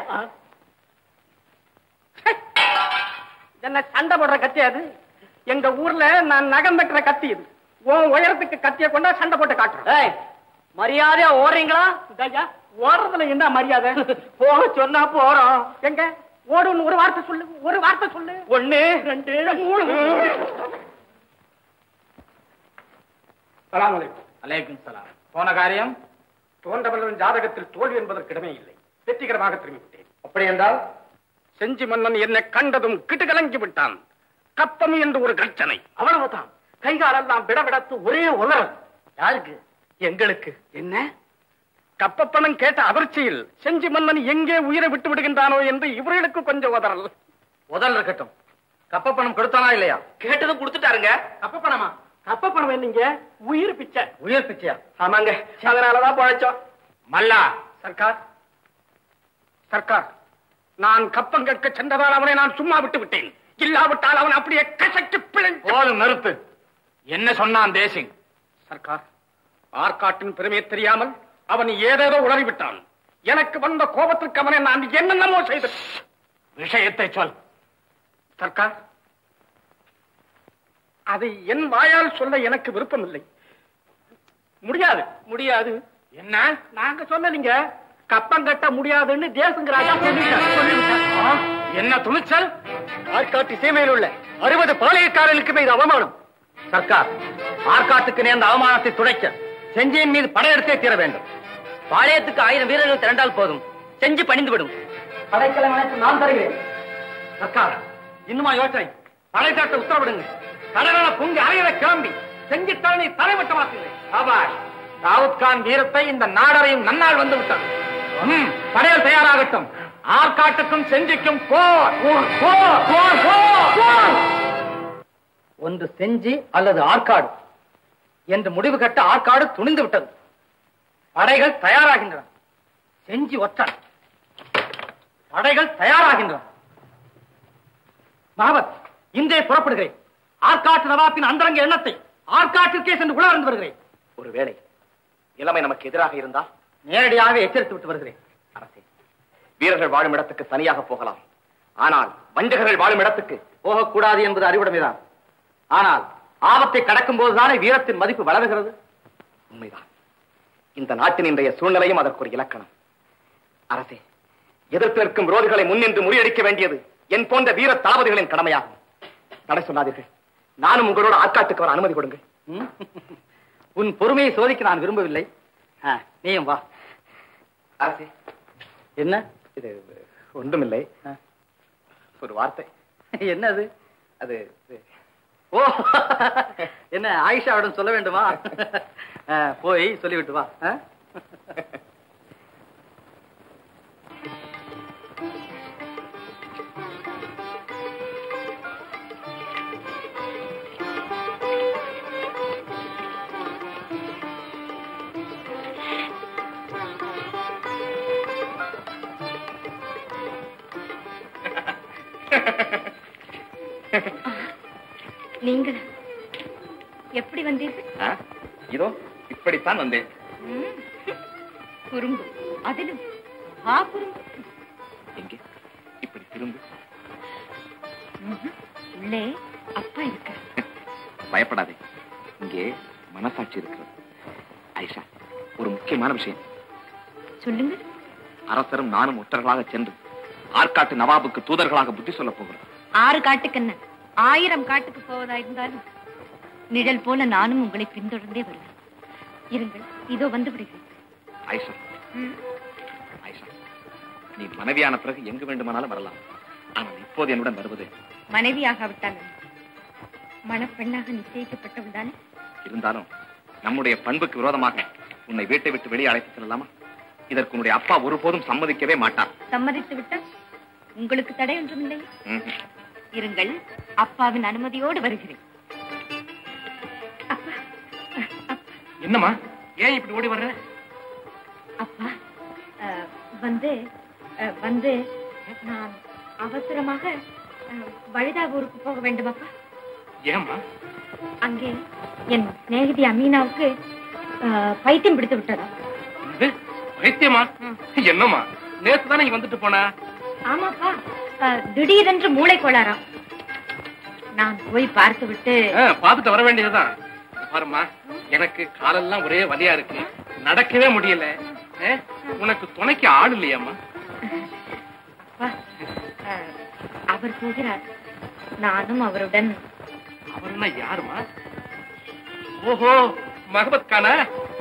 என்ன சண்டை போடுற கத்தி அது எங்க ஊர்ல நான் நகம் வெட்டுற கத்தி இது உன் உயரத்துக்கு கத்திய கொண்டா சண்டை போட்டு காட்டுறேன் ஏய் மரியாதையா ஓடுறீங்களா ஐயா ஓடுறதுல என்ன மரியாதை போக சொன்னா போறோம் எங்க ஓடுன்னு ஒரு வார்த்தை சொல்லு ஒரு வார்த்தை சொல்லு ஒண்ணு ரெண்டு மூணு சலாம் அலைக்கும் அலைக்கும் சலாம் போன காரியம் தோன்றவர்களின் ஜாதகத்தில் தோல்வி என்பதற்கு இடமே இல்லை வெற்றிகரமாக திரும்பிவிட்டேன் அப்படி என்றால் செஞ்சி மன்னன் என்னை கண்டதும் கிட்டு கலங்கி விட்டான் கப்பம் என்று ஒரு கர்ச்சனை அவ்வளவுதான் கைகாலெல்லாம் விடவிடத்து ஒரே உலரம் யாருக்கு எங்களுக்கு என்ன கப்பப்பணம் கேட்ட அதிர்ச்சியில் செஞ்சி மன்னன் எங்கே உயிரை விட்டு விடுகின்றானோ என்று இவர்களுக்கு கொஞ்சம் உதறல் முதல் இருக்கட்டும் கப்ப பணம் கொடுத்தானா இல்லையா கேட்டதும் கொடுத்துட்டாருங்க கப்ப பணமா கப்ப பணம் என்னங்க உயிர் பிச்சை உயிர் பிச்சையா ஆமாங்க அதனாலதான் பழைச்சோம் மல்லா சர்க்கார் சர்க்கார் நான் கப்பம் கேட்க சென்றதால் அவனை நான் சும்மா விட்டு விட்டேன் இல்லாவிட்டால் அவன் அப்படியே கசக்கி பிழைந்து போதும் நிறுத்து என்ன சொன்னான் தேசிங் சர்க்கார் ஆற்காட்டின் பெருமையை தெரியாமல் அவன் ஏதேதோ உளறிவிட்டான் எனக்கு வந்த கோபத்திற்கு அவனை நான் என்னென்னமோ செய்து விஷயத்தை சொல் சர்க்கார் அதை என் வாயால் சொல்ல எனக்கு விருப்பம் இல்லை முடியாது முடியாது என்ன நாங்க சொன்னீங்க கப்பம் கட்ட முடியாதுன்னு தேசங்கராஜா சொல்லிட்டார் சொல்லிவிட்டார். என்ன துணிச்சல் ஆற்காட்டு சீமையில் உள்ள அறுபது பாளையக்காரர்களுக்குமே இது அவமானம் சர்க்கார் ஆற்காட்டுக்கு நேர்ந்த அவமானத்தை துடைக்க செஞ்சியின் மீது படையெடுத்தே தீர வேண்டும் பாளையத்துக்கு ஆயிரம் வீரர்கள் திரண்டால் போதும் செஞ்சு பணிந்து விடும் படைக்கலம் அனைத்து நான் தருகிறேன் சர்க்கார் இன்னுமா யோசனை படை காட்ட உத்தரவிடுங்க கடலான பொங்கி அறையில கிளம்பி செஞ்சி தலைமை தலைமட்டமாக்குகிறேன் ஆபாஷ் தாவூத் கான் வீரத்தை இந்த நாடரையும் நன்னால் வந்து விட்டது ம், படையல் தயாராகட்டும் ஆற்காட்டுக்கும் செஞ்சிக்கும் போர் போர் போர் போர் போர் போர் ஒன்று செஞ்சி அல்லது ஆற்காடு என்று முடிவு கட்ட ஆற்காடு துணிந்து விட்டது படைகள் தயாராகின்றன செஞ்சி ஒற்றன் படைகள் தயாராகின்றன மாவத் இன்றே புறப்படுகிறேன் ஆற்காட்டு நவாப்பின் அந்தரங்க எண்ணத்தை ஆற்காட்டிற்கே சென்று உணர்ந்து வருகிறேன் ஒருவேளை நிலைமை நமக்கு எதிராக இருந்தால் நேரடியாக எச்சரித்து விட்டு வருகிறேன் அரசே வீரர்கள் வாழும் இடத்துக்கு தனியாக போகலாம் ஆனால் வஞ்சகர்கள் வாழும் இடத்துக்கு போகக்கூடாது என்பது அறிவுடைமைதான் ஆனால் ஆபத்தை கடக்கும் போதுதானே வீரத்தின் மதிப்பு வளருகிறது உண்மைதான் இந்த நாட்டின் இன்றைய சூழ்நிலையும் அதற்கு ஒரு இலக்கணம் அரசே எதிர்த்து நிற்கும் விரோதிகளை முன்னின்று முறியடிக்க வேண்டியது என் போன்ற வீர தளபதிகளின் கடமையாகும் தடை சொல்லாதீர்கள் நானும் உங்களோட ஆற்காட்டுக்கு வர அனுமதி கொடுங்கள் ம்? உன் பொறுமையை சோதிக்க நான் விரும்பவில்லை ஆ, நீயும் வா அரசே என்ன இது ஒன்றுமில்லை ஒரு வார்த்தை என்னது அது இது, ஓ என்ன ஆயிஷாவிடம் சொல்ல வேண்டுமா ஆ, போய் சொல்லிவிட்டு வா ஆ? நீங்கள் எப்படி வந்தீர்கள் ஆ, இதோ இப்படித்தான் வந்தேன் ம், குறும்பு அதிலும் ஆ குறும்பு எங்கே இப்படி திரும்பு ம்ஹும். உள்ளே அப்பா இருக்க பயப்படாதே இங்கே மனசாட்சி இருக்கிறது ஐஷா ஒரு முக்கியமான விஷயம் சொல்லுங்க அரசரும் நானும் ஒற்றர்களாக சென்று ஆற்காட்டு நவாபுக்கு தூதர்களாக புத்தி சொல்ல போகிறோம் ஆறு காட்டுக்கு என்ன ஆயிரம் காட்டுக்கு போவதா இருந்தாலும் நிழல் போல நானும் உங்களை பின்தொடர்ந்தே வருவேன் இருங்கள் இதோ வந்து விடுகிறேன் ஆயிஷா ஆயிஷா நீ மனைவியான பிறகு எங்கு வேண்டுமானாலும் வரலாம் ஆனால் இப்போது என்னுடன் வருவது மனைவியாகாவிட்டால் என்ன? மணப்பெண்ணாக நிச்சயிக்கப்பட்டவள் தானே இருந்தாலும் நம்முடைய பண்புக்கு விரோதமாக உன்னை வீட்டை விட்டு வெளியே அழைத்து செல்லலாமா இதற்கு உன்னுடைய அப்பா ஒருபோதும் சம்மதிக்கவே மாட்டார் சம்மதித்து விட்டால் உங்களுக்கு தடை ஒன்றுமில்லை ம்ஹும். இருங்கள் அப்பாவின் அனுமதியோடு வருகிறேன் என்னம்மா ஏன் இப்படி ஓடி வர்ற அப்பா அஹ், வந்து அஹ், வந்து நான் அவசரமாக அஹ், வழுதாவூருக்கு போக வேண்டும் அப்பா ஏம்மா அங்கே என் சிநேகிதி அமீனாவுக்கு அஹ், பைத்தியம் பிடித்து விட்டதா இது பைத்தியமா என்னம்மா நேத்து தானே இங்க வந்துட்டு போனா ஆமாப்பா அஹ், திடீரென்று மூளை கோளாறாம் நான் போய் பார்த்து விட்டு ஆ, பார்த்துட்டு வர வேண்டியதுதான் பாரும்மா எனக்கு காலெல்லாம் ஒரே வலியா இருக்கு நடக்கவே முடியல ஆ, உனக்கு துணைக்கு ஆள் இல்லையாம்மா அப்பா, அஹ், அவர் போகிறார் நானும் அவருடன் அவர்னா யாருமா ஓஹோ மகபத் கானா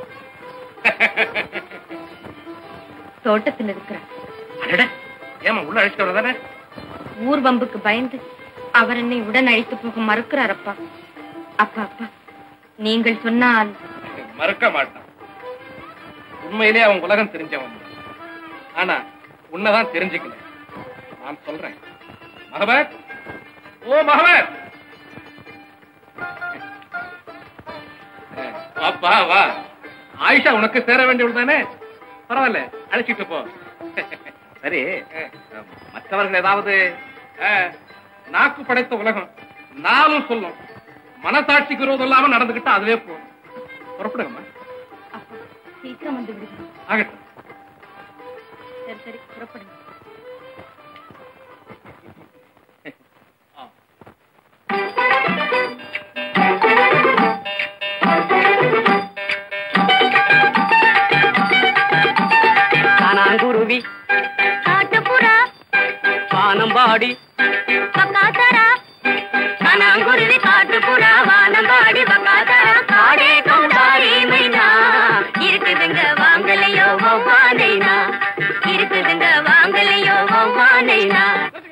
தோட்டத்தில் இருக்கிறார் அடடே ஏமா உள்ள அழைச்சிட்டு வரதானே ஊர் வம்புக்கு பயந்து அவர் என்னை உடன் அழைத்து போக மறுக்கிறார் அப்பா அப்பா அப்பா நீங்கள் சொன்னால் மறுக்க மாட்டான் உண்மையிலே அவன் உலகம் தெரிஞ்சவன் ஆனா உன்னைதான் தெரிஞ்சுக்கல நான் சொல்றேன் மகபத் ஓ மகபத் வாப்பா வா ஆயிஷா உனக்கு சேர வேண்டியவள் தானே பரவாயில்ல அழைச்சிட்டு போ சரி மற்றவர்கள் ஏதாவது ஆ, நாக்கு படைத்த உலகம் நாளும் சொல்லும் மனசாட்சிக்கு விரோதம் இல்லாம நடந்துகிட்டா அதுவே போதும் புறப்படுங்கம்மா சீக்கிரம் வந்து விடுகிறேன் ஆகட்டும் சரி சரி புறப்படுங்க காணாங்குருவி காட்டுப்புறா வானம்பாடி பக்காத்தரா கனாங்குருவி காட்டுப்புறா வானம்பாடி பக்காத்தரா காடே கௌதாரி மைனா இருக்குதுங்க வாங்கலையோ வௌவானைனா இருக்குதுங்க வாங்கலையோ வௌவானைனா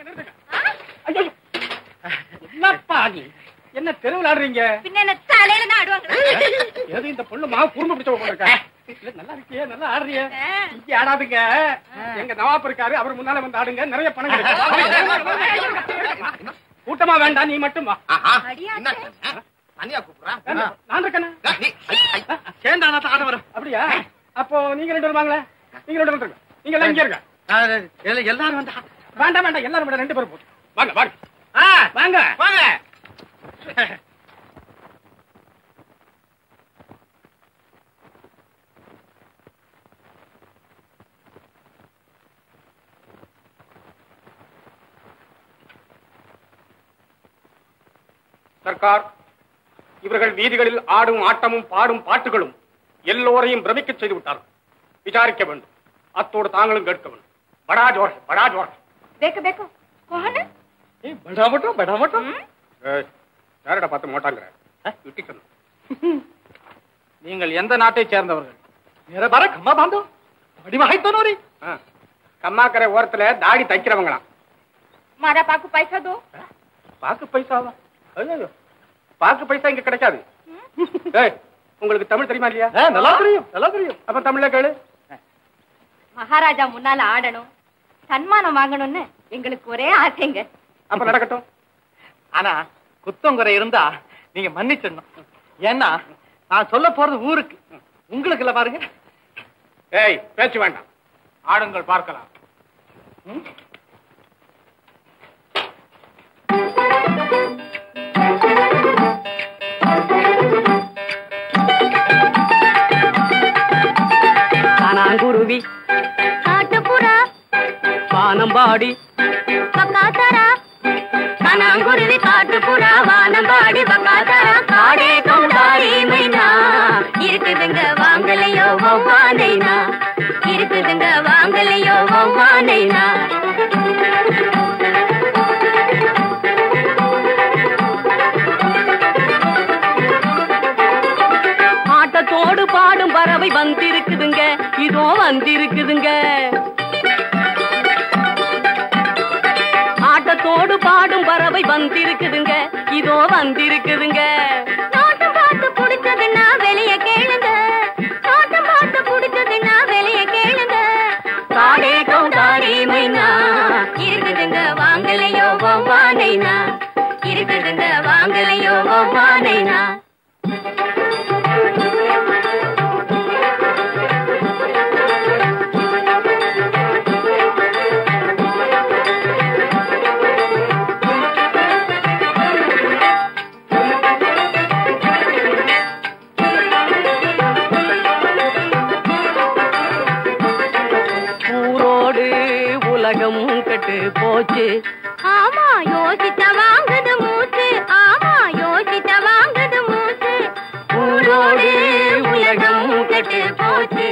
என்னப்பா நீ என்ன தெருவில் ஆடுறீங்க பின்ன என்ன தலையில தான் ஆடுவாங்க ஏதோ இந்த பொண்ணு மா குறும்பு பிடிச்ச போல இருக்கா இல்ல, நல்லா இருக்கியே நல்லா ஆடுறிய இங்க ஆடாதுங்க எங்க நவாப் இருக்காரு அவர் முன்னால வந்து ஆடுங்க நிறைய பணம் கிடைக்கும் கூட்டமா வேண்டாம் நீ மட்டும் வா தனியா கூப்பிடுறா வேண்டாம், நான் இருக்கேனே சேர்ந்தானா தான் ஆட வரும் அப்படியா அப்போ நீங்க ரெண்டு பேரும் வாங்களேன் நீங்க ரெண்டு பேரும் இருங்க. நீங்க எல்லாம் இங்க இருங்க எல்லாரும் வந்தா வேண்டாம் வேண்டாம் எல்லாரும் விட ரெண்டு பேரும் போதும் வாங்க வாங்க வாங்க வாங்க சர்க்கார் இவர்கள் வீதிகளில் ஆடும் ஆட்டமும் பாடும் பாட்டுகளும் எல்லோரையும் பிரமிக்கச் செய்து விட்டார்கள் விசாரிக்க வேண்டும் அத்தோடு தாங்களும் கேட்க வேண்டும் படா ஜோர் படா ஜோர் देखो देखो कौन है படா மட்டும் படா மட்டும் யாரடா பார்த்து மாட்டாங்கிற யுட்டிக்கணும் நீங்கள் எந்த நாட்டை சேர்ந்தவர்கள் मेरा बारा खम्मा बांधो बड़ी वहां तो नोरी ஆ, கம்மாக்கரை ஓரத்துல தாடி தைக்கிறவங்களாம் मारा पाकू पैसा दो பாக்கு பைசாவா ஐயோ பாக்கு பைசா இங்க கிடைக்காது ஏய், உங்களுக்கு தமிழ் தெரியுமா இல்லையா நல்லா தெரியும் நல்லா தெரியும் அப்ப தமிழ்ல கேளு மகாராஜா முன்னால ஆடணும் சன்மானம் வாங்கணும்னு எங்களுக்கு ஒரே ஆசைங்க அப்ப நடக்கட்டும் ஆனா குத்தங்குறை இருந்தா நீங்க மன்னிச்சிடணும் ஏன்னா நான் சொல்ல போறது ஊருக்கு உங்களுக்கு இல்ல பாருங்க ஏய் பேச்சு வேண்டாம் ஆடுங்கள் பார்க்கலாம் காணாங்குருவி காட்டுப்புறா வானம்பாடி பக்காத்தரா கனாங்குருவி காட்டுப்புறா வானம்பாடி பக்காத்தரா காடே கௌதாரி மைனா இருக்குதுங்க வாங்கலையோ வௌவானைனா இருக்குதுங்க வாங்கலையோ வௌவானைனா பறவை வந்திருக்குதுங்க இதோ வந்திருக்குதுங்க ஆட்டத்தோடு பாடும் பறவை வந்திருக்குதுங்க இதோ வந்திருக்குதுங்க தோட்டம் பார்த்து புடிச்சதுன்னா வெளிய கேளுங்க தோட்டம் பார்த்து புடிச்சதுன்னா வெளிய கேளுங்க காடே கௌதாரி மைனா இருக்குதுங்க வாங்கலையோ வௌவானைனா இருக்குதுங்க வாங்கலையோ வௌவானைனா ஊரோடு உலகம் கெட்டு போச்சு ஆமா யோசித்த வாங்குது மூச்சு ஆமா யோசித்த வாங்குது மூச்சு ஊரோடு உலகம் கெட்டு போச்சு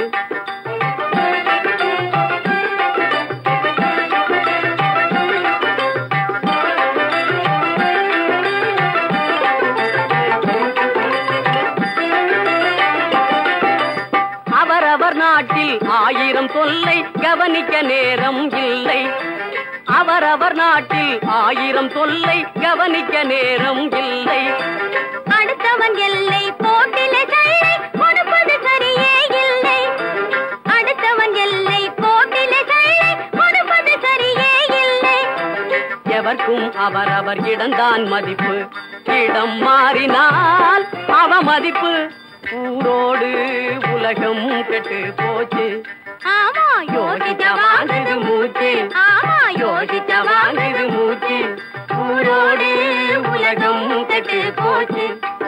அவரவர் நாட்டில் ஆயிரம் தொல்லை கவனிக்க நேரம் இல்லை அவரவர் நாட்டில் ஆயிரம் தொல்லை கவனிக்க நேரம் இல்லை அடுத்தவன் எல்லை போட்டில சல்லை கொடுப்பது சரியே இல்லை அடுத்தவன் எல்லை போட்டில சல்லை கொடுப்பது சரியே இல்லை எவர்க்கும் அவரவர் இடம்தான் மதிப்பு இடம் மாறினால் அவ மதிப்பு ஊரோடு உலகம் கெட்டு போச்சு ஆமா யோசித்த வாங்குது மூச்சு ஆமா யோசித்த வாங்குது மூச்சு ஊரோடு உலகம் கெட்டு போச்சு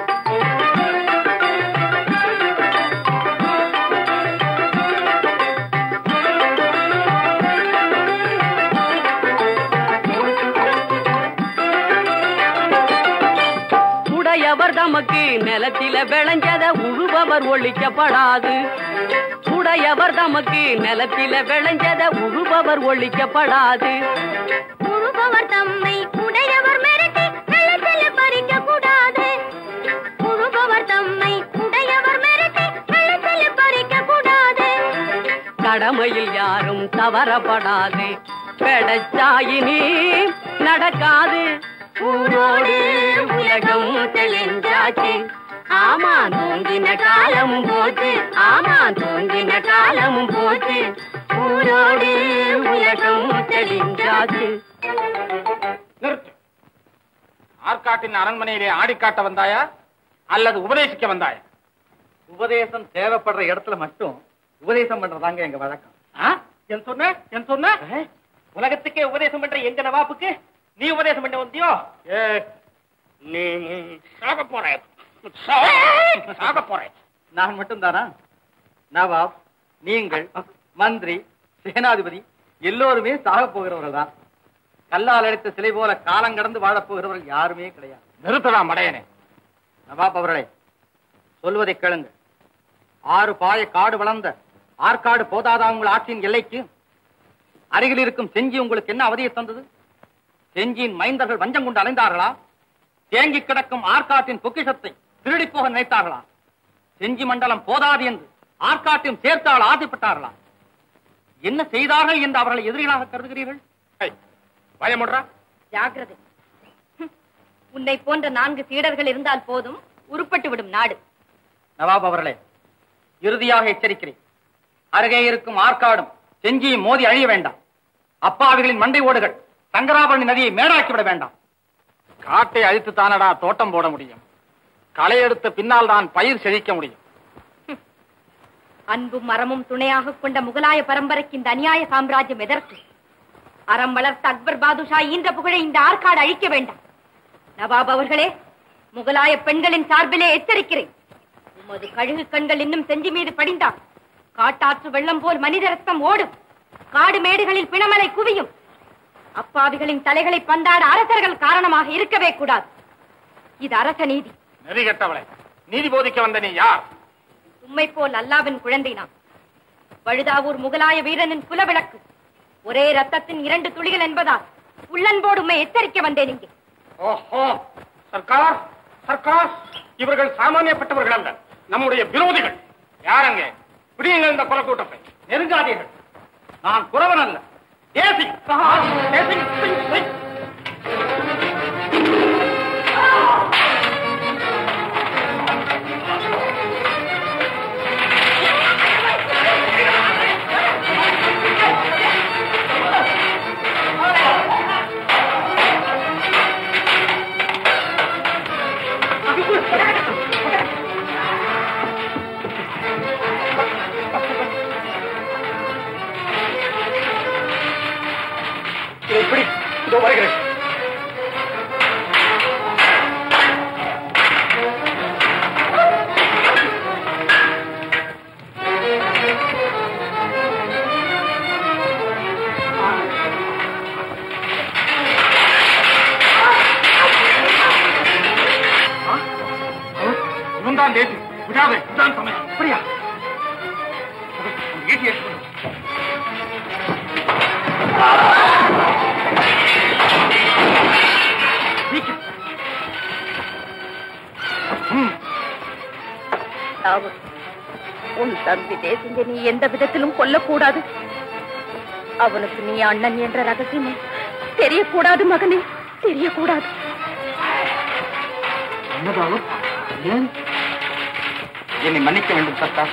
உடையவர் தமக்கு நிலத்தில விளைஞ்சத உழுபவர் ஒழிக்கப்படாது உடையவர் தமக்கு நிலத்தில விளைஞ்சத உழுபவர் ஒழிக்கப்படாது உழுபவர் தம்மை உடையவர் மிரட்டி வெள்ளத்தில பறிக்க கூடாது உழுபவர் தம்மை உடையவர் மிரட்டி வெள்ளத்தில பறிக்க கூடாது கடமையில் யாரும் தவறப்படாது பெடச்சாயினி நடக்காது ஊரோடு உலகம் தெளிஞ்சாச்சு ஆமா தூங்கின காலமும் போச்சு ஆமா தூங்கின காலமும் போச்சு ஊரோடு உலகம் தெளிஞ்சாச்சு நிறுத்து ஆற்காட்டின் அரண்மனையிலே ஆடிக்காட்ட வந்தாயா அல்லது உபதேசிக்க வந்தாயா உபதேசம் தேவைப்படுற இடத்துல மட்டும் உபதேசம் பண்றதாங்க எங்க வழக்கம் என் சொன்ன என் சொன்ன உலகத்துக்கே உபதேசம் பண்ற எங்க நவாப்புக்கு நீ உபதேசம் பண்ண வந்தியோ ஏ நீ சாக போற சா- சாக போற நான் மட்டும் தானா நவாப் நீங்கள் மந்திரி சேனாதிபதி எல்லோருமே சாக போகிறவர்கள் தான் கல்லால் அடித்த சிலை போல காலம் கடந்து வாழப் போகிறவர்கள் யாருமே கிடையாது நிறுத்தலாம் மடையனே நவாப் அவர்களே சொல்வதை கேளுங்க ஆறு பாய காடு வளர்ந்த ஆற்காடு போதாதா உங்கள் ஆட்சியின் எல்லைக்கு அருகில் இருக்கும் செஞ்சி உங்களுக்கு என்ன அவதியை தந்தது செஞ்சியின் மைந்தர்கள் வஞ்சம் கொண்டு அலைந்தார்களா தேங்கி கிடக்கும் ஆற்காட்டின் பொக்கிஷத்தை திருடி போக நினைத்தார்களா செஞ்சி மண்டலம் போதாது என்று ஆற்காட்டையும் சேர்த்தால் ஆசைப்பட்டார்களா என்ன செய்தார்கள் என்று அவர்களை எதிரிகளாக கருதுகிறீர்கள் பயமுடுறா ஜாக்கிரதை ஹம். உன்னை போன்ற நான்கு சீடர்கள் இருந்தால் போதும் உருப்பட்டு விடும் நாடு நவாப் அவர்களே இறுதியாக எச்சரிக்கிறேன் அருகே இருக்கும் ஆற்காடும் செஞ்சியும் மோதி அழிய வேண்டாம் அப்பாவிகளின் மண்டை ஓடுகள் சங்கராபரணி நதியை மேடாக்கி விட வேண்டாம் காட்டை அழித்து தானடா தோட்டம் போட முடியும் களை எடுத்த பின்னால் தான் பயிர் செழிக்க முடியும் அன்பும் மரமும் துணையாக கொண்ட முகலாய பரம்பரைக்கு இந்த அநியாய சாம்ராஜ்யம் எதற்கு அறம் வளர்த்த அக்பர் பாதுஷா ஈன்ற புகழை இந்த ஆற்காடு அழிக்க வேண்டாம் நவாப் அவர்களே முகலாய பெண்களின் சார்பிலே எச்சரிக்கிறேன் உமது கழுகு கண்கள் இன்னும் செஞ்சி மீது படிந்தால் காட்டாற்று வெள்ளம் போல் மனித ரத்தம் ஓடும் காடு மேடுகளில் பிணமலை குவியும் அப்பாவிகளின் தலைகளை பந்தாட அரசர்கள் காரணமாக இருக்கவே கூடாது இது அரச நீதி நெறி கெட்டவளை நீதி போதிக்க வந்த நீ யார் உம்மை போல் அல்லாவின் குழந்தை நான் வழுதாவூர் முகலாய வீரனின் குலவிளக்கு ஒரே ரத்தத்தின் இரண்டு துளிகள் என்பதால் உள்ளன்போடு உம்மை எச்சரிக்க வந்தேன் இங்கே ஓஹோ சர்க்கார் சர்க்கார் இவர்கள் சாமானியப்பட்டவர்கள் அல்ல நம்முடைய விரோதிகள் யாரங்க பிடியுங்கள் இந்த குறை கூட்டத்தை நெருங்காதீர்கள் நான் குறவன் அல்ல தேசி தேசி சிங் சிங். இதை பிடி இதோ வருகிறேன் இவன்தான் தேசி விடாதே இதுதான் சமயம் அப்படியா ஈட்டி எடுத்து தாவூத், உன் தம்பி தேசிங்க நீ எந்த விதத்திலும் கொல்லக்கூடாது அவனுக்கு நீ அண்ணன் என்ற ரகசியமே தெரியக்கூடாது மகனே தெரியக்கூடாது என்னதாலும் ஏன் என்னை மன்னிக்க வேண்டும் சர்க்கார்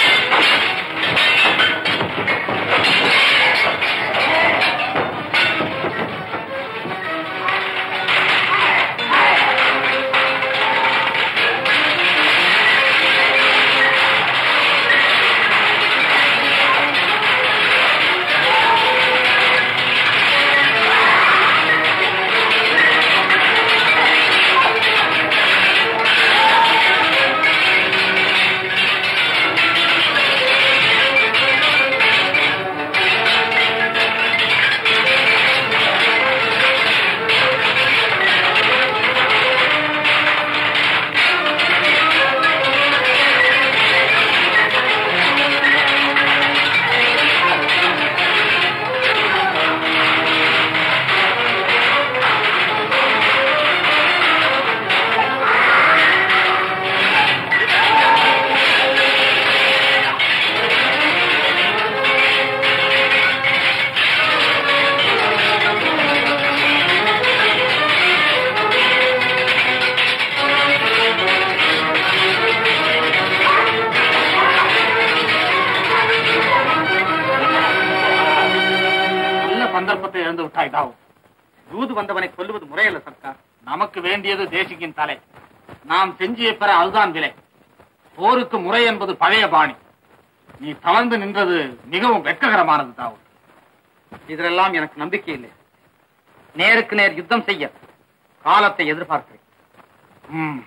நல்ல சந்தர்ப்பத்தை இழந்து விட்டாய் தாவூத் தூது வந்தவனை கொல்லுவது முறையல்ல சர்க்கார் நமக்கு வேண்டியது தேசிக்கின் தலை நாம் செஞ்சியை பெற அதுதான் விலை போருக்கு முறை என்பது பழைய பாணி நீ தளர்ந்து நின்றது மிகவும் வெட்ககரமானது தாவூத் இதிலெல்லாம் எனக்கு நம்பிக்கை இல்லை நேருக்கு நேர் யுத்தம் செய்ய காலத்தை எதிர்பார்க்கிறேன் ம்.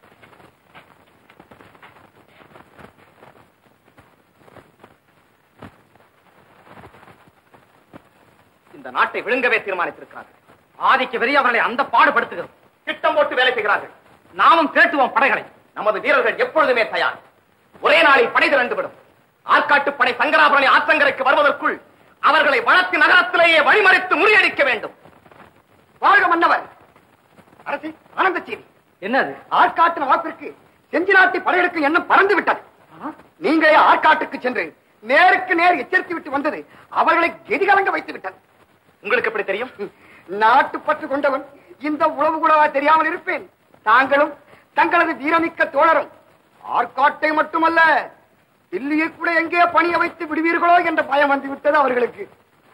இந்த நாட்டை விழுங்கவே தீர்மானித்திருக்கிறார்கள் ஆதிக்க வெறி அவர்களை அந்த பாடுபடுத்துகிறது திட்டம் போட்டு வேலை செய்கிறார்கள் நாமும் கேட்டுவோம் படைகளை நமது வீரர்கள் எப்பொழுதுமே தயார் ஒரே நாளில் படை திரண்டுவிடும் ஆற்காட்டு படை சங்கராபரணி ஆற்றங்கரைக்கு வருவதற்குள் அவர்களை வளர்த்து நகரத்திலேயே வழிமறித்து முறியடிக்க வேண்டும் வாழ்க மன்னவர் அரசி ஆனந்த செய்தி என்னது ஆற்காட்டு வாக்கிற்கு செஞ்சி நாட்டை படையெடுக்கும் எண்ணம் பறந்து விட்டது நீங்களே ஆற்காட்டுக்கு சென்று நேருக்கு நேர் எச்சரித்து விட்டு வந்தது அவர்களை கெதிகலங்க வைத்து விட்டது உங்களுக்கு எப்படி தெரியும் நாட்டு பற்று கொண்டவன் இந்த உளவு கூடவா தெரியாமல் இருப்பேன் தாங்களும் தங்களது வீரமிக்க தோழரும் ஆற்காட்டை மட்டுமல்ல தில்லியை கூட எங்கே பணிய வைத்து விடுவீர்களோ என்ற பயம் வந்து விட்டது அவர்களுக்கு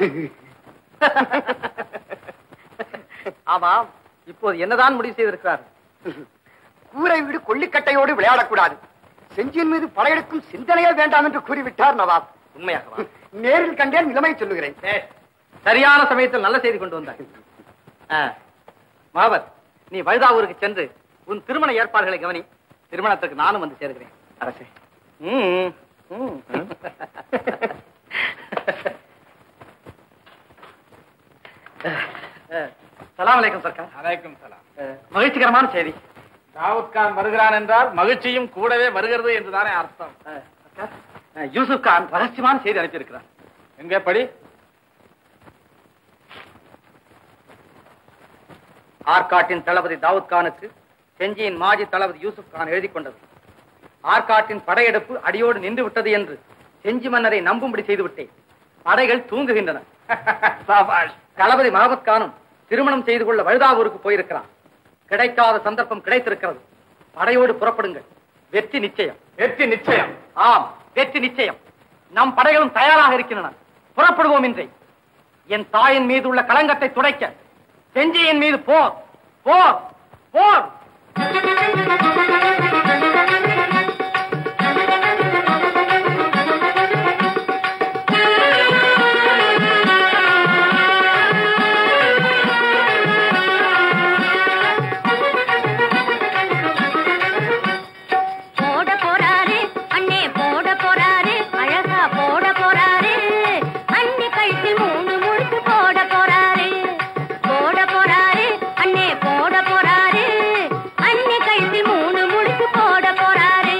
ஆமாம் இப்போது என்னதான் முடிவு செய்திருக்கிறார் கூரை வீடு கொள்ளிக்கட்டையோடு விளையாடக்கூடாது செஞ்சியின் மீது படையெடுக்கும் சிந்தனையே வேண்டாம் என்று கூறிவிட்டார் நவாப் உண்மையாகவா நேரில் கண்டேன் நிலைமை சொல்லுகிறேன் சரியான சமயத்தில் நல்ல செய்தி கொண்டு வந்தார் ஆ, மாவத் நீ வழுதாவூருக்கு சென்று உன் திருமண ஏற்பாடுகளை கவனி திருமணத்துக்கு நானும் வந்து சேர்கிறேன் அரசே ம், ம். சலாம் அலைக்கும் சர்க்கார் அலைக்கும் சலாம் மகிழ்ச்சிகரமான செய்தி தாவூத் கான் வருகிறான் என்றால் மகிழ்ச்சியும் கூடவே வருகிறது என்றுதானே அர்த்தம் அஹ், யூசுப் கான் ரகசியமான செய்தி அனுப்பியிருக்கிறார் எங்க படி ஆற்காட்டின் தளபதி தாவூத் கானுக்கு செஞ்சியின் மாஜி தளபதி யூசுப் கான் எழுதி கொண்டது ஆற்காட்டின் படையெடுப்பு அடியோடு நின்று விட்டது என்று செஞ்சி மன்னரை நம்பும்படி செய்து விட்டேன் படைகள் தூங்குகின்றன சாபாஷ். தளபதி மகமத் கானும் திருமணம் செய்து கொள்ள வழுதாவூருக்கு போயிருக்கிறான் கிடைக்காத சந்தர்ப்பம் கிடைத்திருக்கிறது படையோடு புறப்படுங்கள் வெற்றி நிச்சயம் வெற்றி நிச்சயம் ஆம் வெற்றி நிச்சயம் நம் படைகளும் தயாராக இருக்கின்றன புறப்படுவோம் இன்றே என் தாயின் மீது உள்ள களங்கத்தை துடைக்க செஞ்சியின் மீது போர் போர் போர் போட போறாரு அண்ணே போட போறாரு அழகா போட போறாரு அண்ணி கழுத்து மூணு முழுக்கு போட போறாரு போட போறாரு அண்ணே போட போறாரு அண்ணி கழுத்து மூணு முழுக்கு போட போறாரு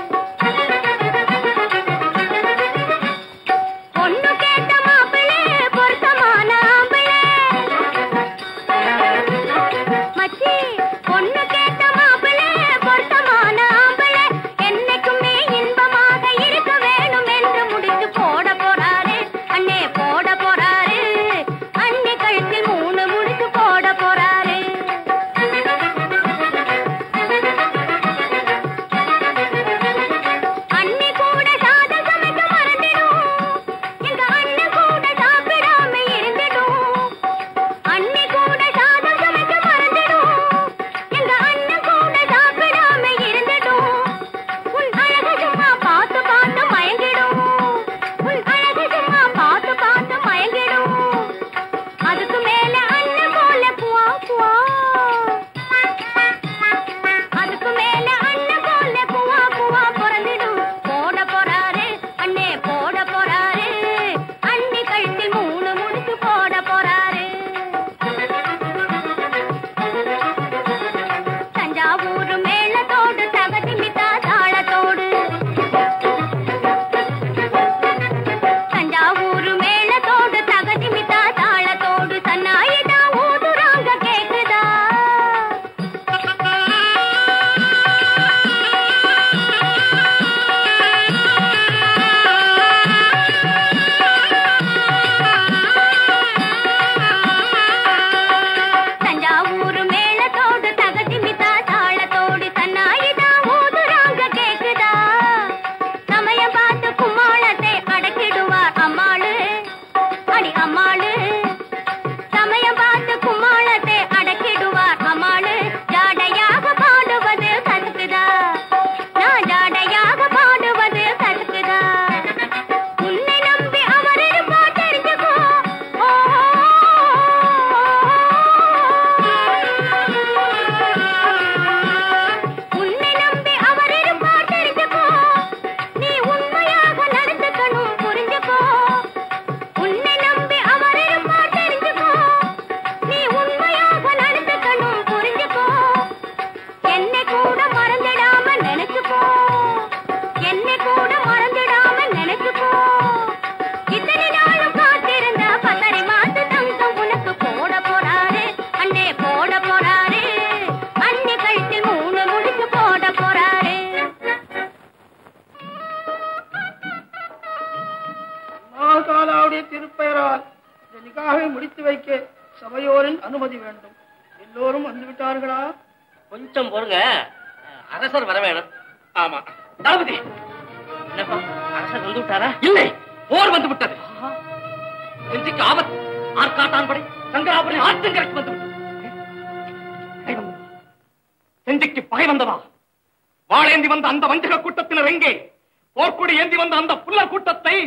பொண்ணு கேட்ட மாப்பிள்ளை பொருத்தமான ஆம்பிள்ளை மச்சி பொண்ணு கேட்ட மாப்பிள்ளை பொருத்தமான ஆம்பிள்ளை என்னைக்குமே இன்பமாக இருக்க வேணும் என்று முடித்து போட போறாரு அண்ணே போட போறாரு அண்ணே கழுத்தில் மூணு முடிச்சு போட போறாரு அண்ணி கூட சாதம் சமைக்க மறந்திடும் எங்க அண்ணன் கூட சாப்பிடாம இருந்திடும் அண்ணி கூட சாதம் சமைக்க மறந்திடும் எங்க அண்ணன் கூட சாப்பிடாம இருந்திடும் உன் அழகு சும்மா பார்த்து பார்த்து மயங்கிடும் உன் அழகு சும்மா பார்த்து பார்த்து மயங்கிடும் அதுக்கு மேல அண்ணன் போல புவா புவா அதுக்கு மேல அண்ணன் போல புவா புவா பிறந்திடும் போட போறாரு அண்ணே போட போறாரு அண்ணி கழுத்தில் மூணு முடிச்சு போட போறாரு தஞ்சாவூர் மேளத்தோடு தகதி மிதா தாளத்தோடு தஞ்சாவூர் மேளத்தோடு தகதி மிதா தாளத்தோடு சன்னாயிதா ஊதுறாங்க கேக்குதா தஞ்சாவூர் மேளத்தோடு தகதி மிதா தாளத்தோடு சன்னாயிதா ஊதுறாங்க கேக்குதா சமயம் பார்த்து கும்மாளத்தை அடக்கிடுவார் அம்மாளு அடி அம்மாளு சமயம் பார்த்து கும்மாளத்தை அடக்கிடுவார் அம்மாளு ஜாடையாக பாடுவது கத்துக்குதா நான் ஜாடையாக பாடுவது கத்துக்குதா உன்னை நம்பி அவர் இருப்பார் தெரிஞ்சுக்கோ ஓ உன்னை நம்பி அவர் இருப்பார் தெரிஞ்சுக்கோ நீ உண்மையாக நடந்துக்கணும் புரிஞ்சுக்கோ உன்னை நம்பி அவர் இருப்பார் தெரிஞ்சுக்கோ நீ உண்மையாக நடந்துக்கணும் புரிஞ்சுக்கோ என்னை கூட மறந்துடாம நினைச்சுக்கோ என்னை கூட மறந்துடாம நினைச்சுக்கோ இத்தனை நாளும் காத்திருந்த பத்தரை மாத்து தங்கம் உனக்கு போட போறாரு அண்ணே போட போறாரு அண்ணி கழுத்தில் மூணு முடிச்சு போட போறாரு மகாகாலாவுடைய திருப்பெயரால் இந்த நிகாவை முடித்து வைக்க சபையோரின் அனுமதி வேண்டும் எல்லோரும் வந்து விட்டார்களா கொஞ்சம் பொறுங்க அரசர் வர வேணும் ஆமா தளபதி என்னப்பா அரசர் வந்து விட்டாரா இல்லை போர் வந்து விட்டது செஞ்சிக்கு ஆபத்து ஆர்காட்டான் படை சங்கராபுரி ஆற்றங்கரைக்கு வந்து விட்டது பகை வந்ததா? செஞ்சிக்கு பகை வந்ததா வாழேந்தி வந்த அந்த வஞ்சக கூட்டத்தினர் எங்கே போர்க்குடி ஏந்தி வந்த அந்த புல்லர் கூட்டத்தை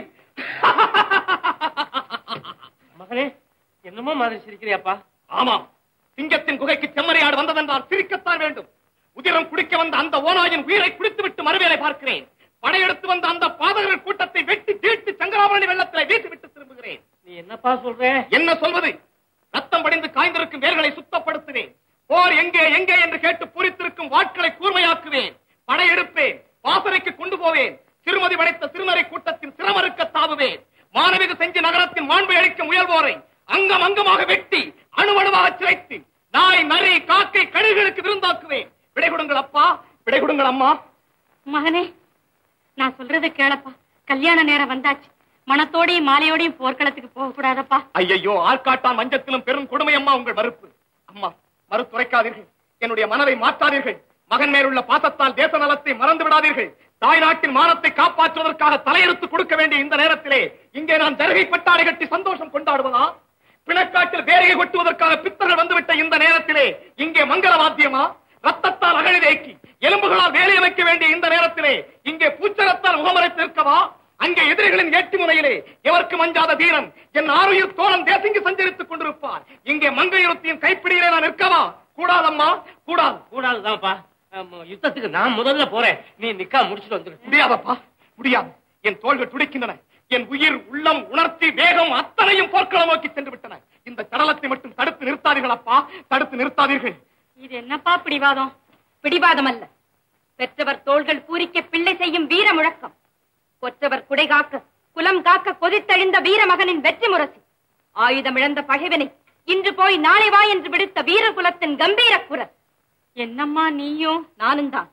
மகனே என்னமோ மாதிரி சிரிக்கிறியாப்பா ஆமாம் சிங்கத்தின் குகைக்கு செம்மறியாடு வந்ததென்றால் சிரிக்கத்தான் வேண்டும் உதிரம் குடிக்க வந்த அந்த ஓநாயின் உயிரை குடித்துவிட்டு மறுவேளை பார்க்கிறேன் படையெடுத்து வந்த அந்த பாதகர்கள் கூட்டத்தை வெட்டி தீட்டு சங்கராபரணி வெள்ளத்திலே வீசிவிட்டு திரும்புகிறேன் நீ என்னப்பா சொல்ற என்ன சொல்வது ரத்தம் படிந்து காய்ந்திருக்கும் வேர்களை சுத்தப்படுத்துவேன் போர் எங்கே எங்கே என்று கேட்டு பூரித்திருக்கும் வாட்களை கூர்மையாக்குவேன் படையெடுப்பேன் வாசனைக்கு கொண்டு போவேன் திருமதி படைத்த திருநறை கூட்டத்தின் சிரமறுக்க தாவுவேன் மாணவிக செஞ்சு நகரத்தின் மாண்பை அளிக்க முயல்வோரை அங்கம் அங்கமாக வெட்டி அணுவணுவாக சிறைத்து நாய் நரி காக்கை கழுகுகளுக்கு விருந்தாக்குவேன் விடை கொடுங்கள் அப்பா விடை கொடுங்கள் அம்மா மகனே நான் சொல்றத கேளப்பா கல்யாண நேரம் வந்தாச்சு மனத்தோடையும் மாலையோடையும் போர்க்களத்துக்கு போக கூடாதப்பா ஐயையோ ஆற்காட்டான் மஞ்சத்திலும் பெரும் கொடுமை அம்மா உங்கள் மறுப்பு அம்மா மறுத்துரைக்காதீர்கள் என்னுடைய மனதை மாற்றாதீர்கள் மகன் மேலுள்ள பாசத்தால் தேச நலத்தை மறந்து விடாதீர்கள் தாய் நாட்டின் மானத்தை காப்பாற்றுவதற்காக தலையெடுத்து கொடுக்க வேண்டிய இந்த நேரத்திலே இங்கே நான் தருகை பட்டாடை கட்டி சந்தோஷம் கொண்டாடுவதா பிணக்காட்டில் வேலையை கொட்டுவதற்காக பித்தர்கள் வந்துவிட்ட இந்த நேரத்திலே இங்கே மங்கள வாத்தியமா ரத்தத்தால் அகழி தேக்கி எலும்புகளால் வேலையை வைக்க வேண்டிய இந்த நேரத்திலே இங்கே பூச்சரத்தால் முகமறைத்து நிற்கவா அங்கே எதிரிகளின் ஏற்றி முனையிலே எவருக்கு மஞ்சாத வீரன் என் ஆறுயிர் தோழன் தேசிங்கு சஞ்சரித்துக் கொண்டிருப்பார் இங்கே மங்கையுறுத்தியின் கைப்பிடியிலே நான் நிற்கவா கூடாதம்மா கூடாது கூடாதுதான்ப்பா ஆமா, யுத்தத்துக்கு நான் முதல்ல போறேன் நீ நிக்கா முடிச்சுட்டு வந்துரு முடியாதப்பா முடியாது என் தோள்கள் துடிக்கின்றன என் உயிர் உள்ளம் உணர்ச்சி வேகம் அத்தனையும் போர்க்களம் நோக்கி சென்று விட்டன இந்த கடலத்தை மட்டும் தடுத்து நிறுத்தாதீர்கள் அப்பா தடுத்து நிறுத்தாதீர்கள் இது என்னப்பா பிடிவாதம் பிடிவாதம் அல்ல பெற்றவர் தோள்கள் பூரிக்க பிள்ளை செய்யும் வீர முழக்கம் கொற்றவர் குடை காக்க குலம் காக்க கொதித்தெழுந்த வீர மகனின் வெற்றி முரசு ஆயுதம் இழந்த பகைவனை இன்று போய் நாளை வா என்று விடுத்த வீர குலத்தின் கம்பீர குரல் என்னம்மா நீயும் நானும் தான்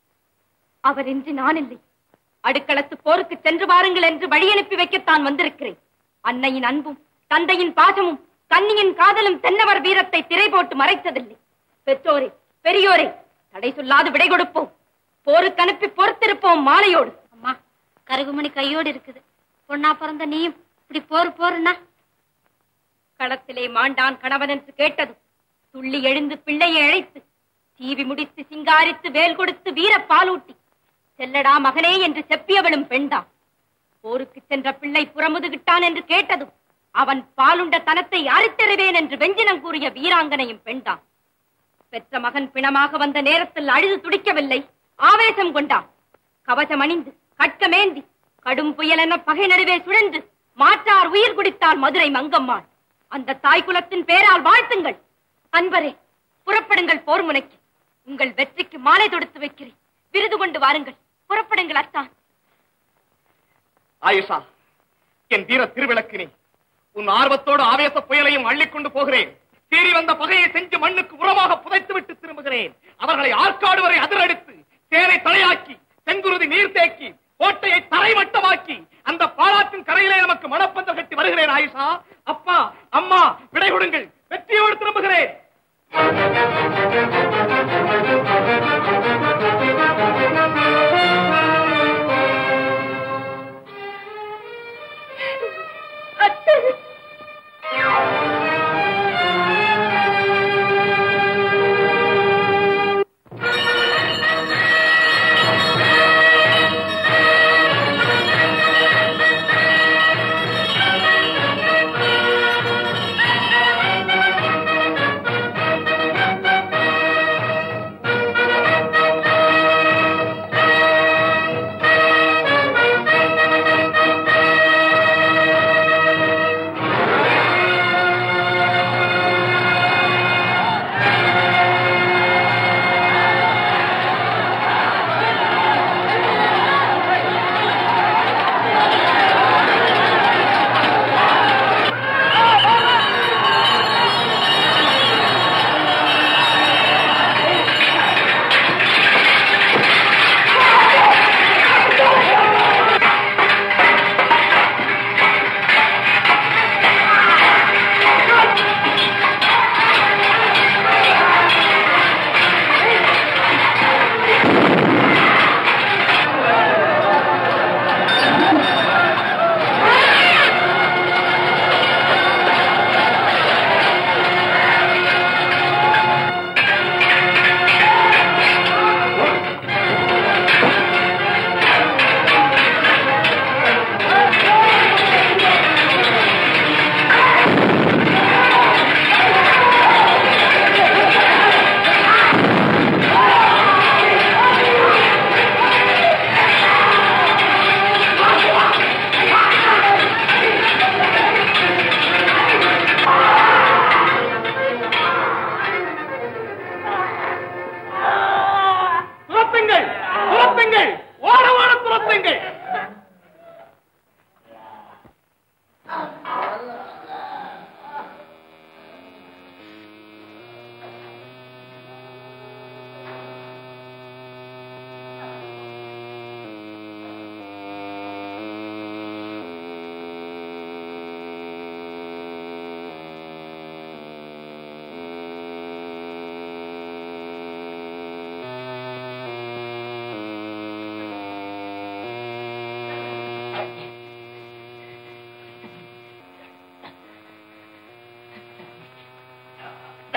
அவர் இன்றி நான் இல்லை அடுக்களத்து போருக்கு சென்று வாருங்கள் என்று வழி அனுப்பி வைக்கத்தான் வந்திருக்கிறேன் அன்னையின் அன்பும் தந்தையின் பாசமும் கன்னியின் காதலும் தென்னவர் வீரத்தை திரை போட்டு மறைத்ததில்லை பெற்றோரே பெரியோரே தடை சொல்லாது விடை கொடுப்போம் போருக்கு அனுப்பி பொறுத்திருப்போம் மாலையோடு அம்மா கருகுமணி கையோடு இருக்குது பொண்ணா பிறந்த நீயும் இப்படி போர் போருன்னா களத்திலே மாண்டான் கணவன் என்று கேட்டதும் துள்ளி எழுந்து பிள்ளையை அழைத்து தீவி முடித்து சிங்காரித்து வேல் கொடுத்து வீர பாலூட்டி செல்லடா மகனே என்று செப்பியவளும் பெண்தான் போருக்கு சென்ற பிள்ளை புறமுதுகிட்டான் என்று கேட்டதும் அவன் பாலுண்ட தனத்தை அறுத்தெறிவேன் என்று வெஞ்சினம் கூறிய வீராங்கனையும் பெண்தான் பெற்ற மகன் பிணமாக வந்த நேரத்தில் அழுது துடிக்கவில்லை ஆவேசம் கொண்டான் கவசம் அணிந்து கட்கமேந்தி கடும் புயலென பகை நடுவே சுழன்று மாற்றார் உயிர் குடித்தாள் மதுரை மங்கம்மாள் அந்த தாய் குலத்தின் பேரால் வாழ்த்துங்கள் அன்பரே புறப்படுங்கள் போர் முனைக்கு உங்கள் வெற்றிக்கு மாலை தொடுத்து வைக்கிறேன் விருது கொண்டு வாருங்கள் புறப்படுங்கள் அத்தான் ஆயுஷா என் வீர திருவிளக்கினே உன் ஆர்வத்தோடு ஆவேச புயலையும் அள்ளிக்கொண்டு போகிறேன் சீறி வந்த பகையை செஞ்சு மண்ணுக்கு உரமாக புதைத்து விட்டு திரும்புகிறேன் அவர்களை ஆற்காடு வரை அதிரடித்து தேரை தலையாக்கி செங்குருதி நீர் தேக்கி கோட்டையை தரைமட்டமாக்கி அந்த பாலாற்றின் கரையிலே நமக்கு மணப்பந்தல் கட்டி வருகிறேன் ஆயுஷா அப்பா அம்மா விடை கொடுங்கள் வெற்றியோடு திரும்புகிறேன்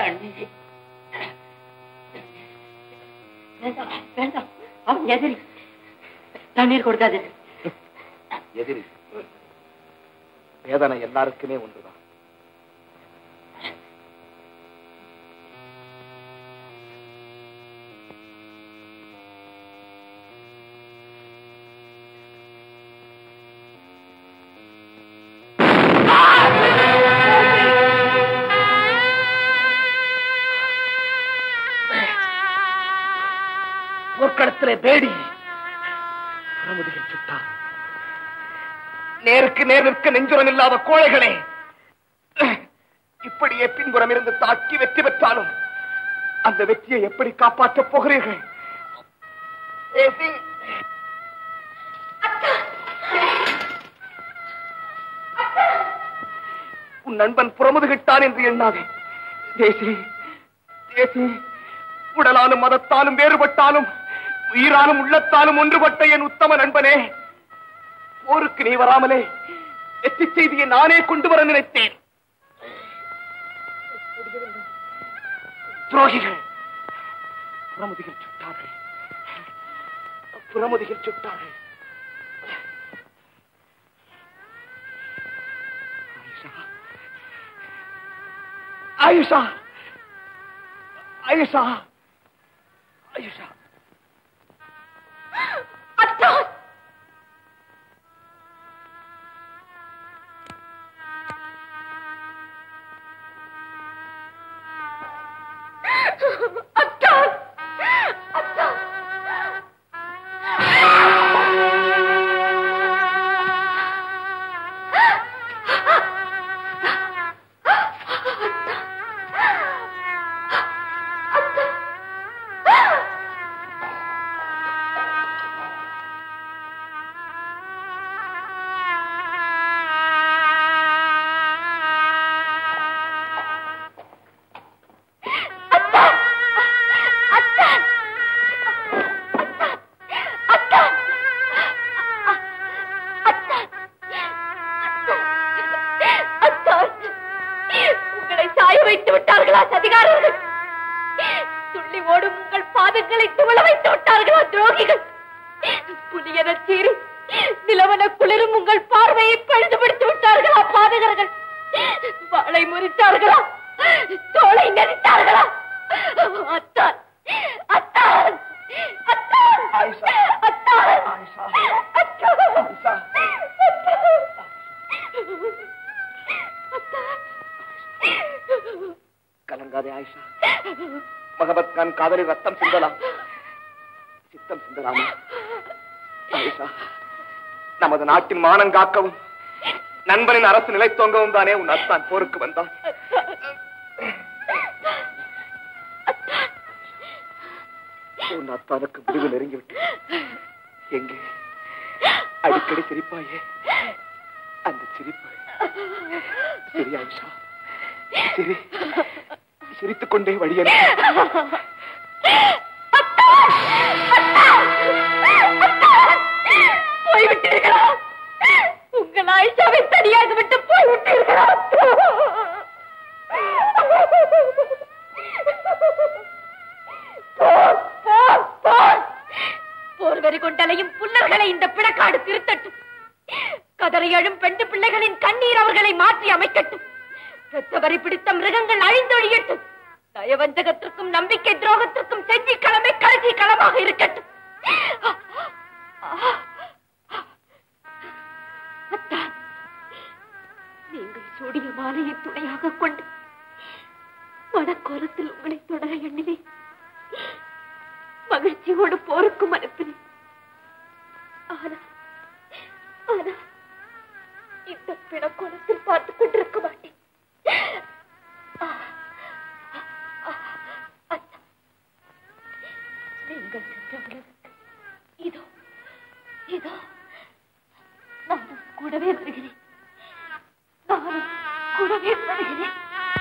தண்ணி வேண்டாம் வேண்டாம் அவன் எதிரி தண்ணீர் கொடுக்காது எதிரி வேதனை எல்லாருக்குமே ஒன்றுதான் போர்க்களத்திலே பேடி பிரமுதிகள் சுட்டார் நேருக்கு நேர் நிற்க நெஞ்சுரம் இல்லாத கோழைகளே இப்படியே பின்புறம் இருந்து தாக்கி வெற்றி பெற்றாலும் அந்த வெற்றியை எப்படி காப்பாற்றப் போகிறீர்கள் ஏசி, உன் நண்பன் புறமுதுகிட்டான் என்று எண்ணாதே தேசி தேசி உடலாலும் மதத்தாலும் வேறுபட்டாலும் உயிராலும் உள்ளத்தாலும் ஒன்றுபட்ட என் உத்தம நண்பனே போருக்கு நீ வராமலே வெற்றி செய்தியை நானே கொண்டு வர நினைத்தேன் துரோகிகள் புறமுதிகள் சுட்டார்கள் புறமுதிகள் சுட்டார்கள் ஆயுஷா ஆயுஷா ஆயுஷா அத்தா அத்தா அத்தா அத்தா உங்களை சாய வைத்து விட்டார்களா சதிகாரர்கள் துள்ளி ஓடும் உங்கள் பாதங்களை துவள வைத்து விட்டார்களா துரோகிகள் புலியன சீரும் நிலவன குளிரும் உங்கள் பார்வையை பழுதுபடுத்தி விட்டார்களா பாதகர்கள் வாளை முறித்தார்களா தோளை நெறித்தார்களா அத்தான் அத்தான் அத்தான் அத்தான் அத்தான் கலங்காதே ஆயிஷா பகவத் கான் காதலி ரத்தம் சிந்தலாம் சித்தம் சிந்தலாமா ஆயிஷா நமது நாட்டின் மானம் காக்கவும் நண்பனின் அரசு நிலைத்தோங்கவும் தானே உன் அத்தான் போருக்கு வந்தான் உன் அத்தானுக்கு முடிவு நெருங்கிவிட்டு எங்கே அடிக்கடி சிரிப்பாயே அந்த சிரிப்பு சரி ஆயிஷா சிரி சிரித்துக் கொண்டே வழியே போய்விட்டீர்களா உங்கள் ஆயிஷாவை தனியாக விட்டு போய்விட்டீர்களா போர், போர், போர். போர் வெறி கொண்டலையும் புல்லர்களை இந்த பிணக்காடு திருத்தட்டும் கதறி எழும் பெண்டு பிள்ளைகளின் கண்ணீர் அவர்களை மாற்றி அமைக்கட்டும் பெற்றவரை பிடித்த மிருகங்கள் அழிந்தொழியட்டும் நயவஞ்சகத்திற்கும் நம்பிக்கை துரோகத்திற்கும் செஞ்சி கிழமை கடைசி களமாக இருக்கட்டும் அத்தான், நீங்கள் சூடிய மாலையை துணையாக கொண்டு மனக்கோலத்தில் உங்களை தொடர எண்ணினேன் மகிழ்ச்சியோடு போருக்கும் அனுப்பினேன் ஆனா ஆனா இந்த பிணக்கோலத்தில் பார்த்துக் கொண்டிருக்க மாட்டேன் ஆ, ஆ, அத்தா, நீங்கள் சென்ற உலகத்துக்கு இதோ இதோ நானும் கூடவே வருகிறேன் நானும் கூடவே வருகிறேன்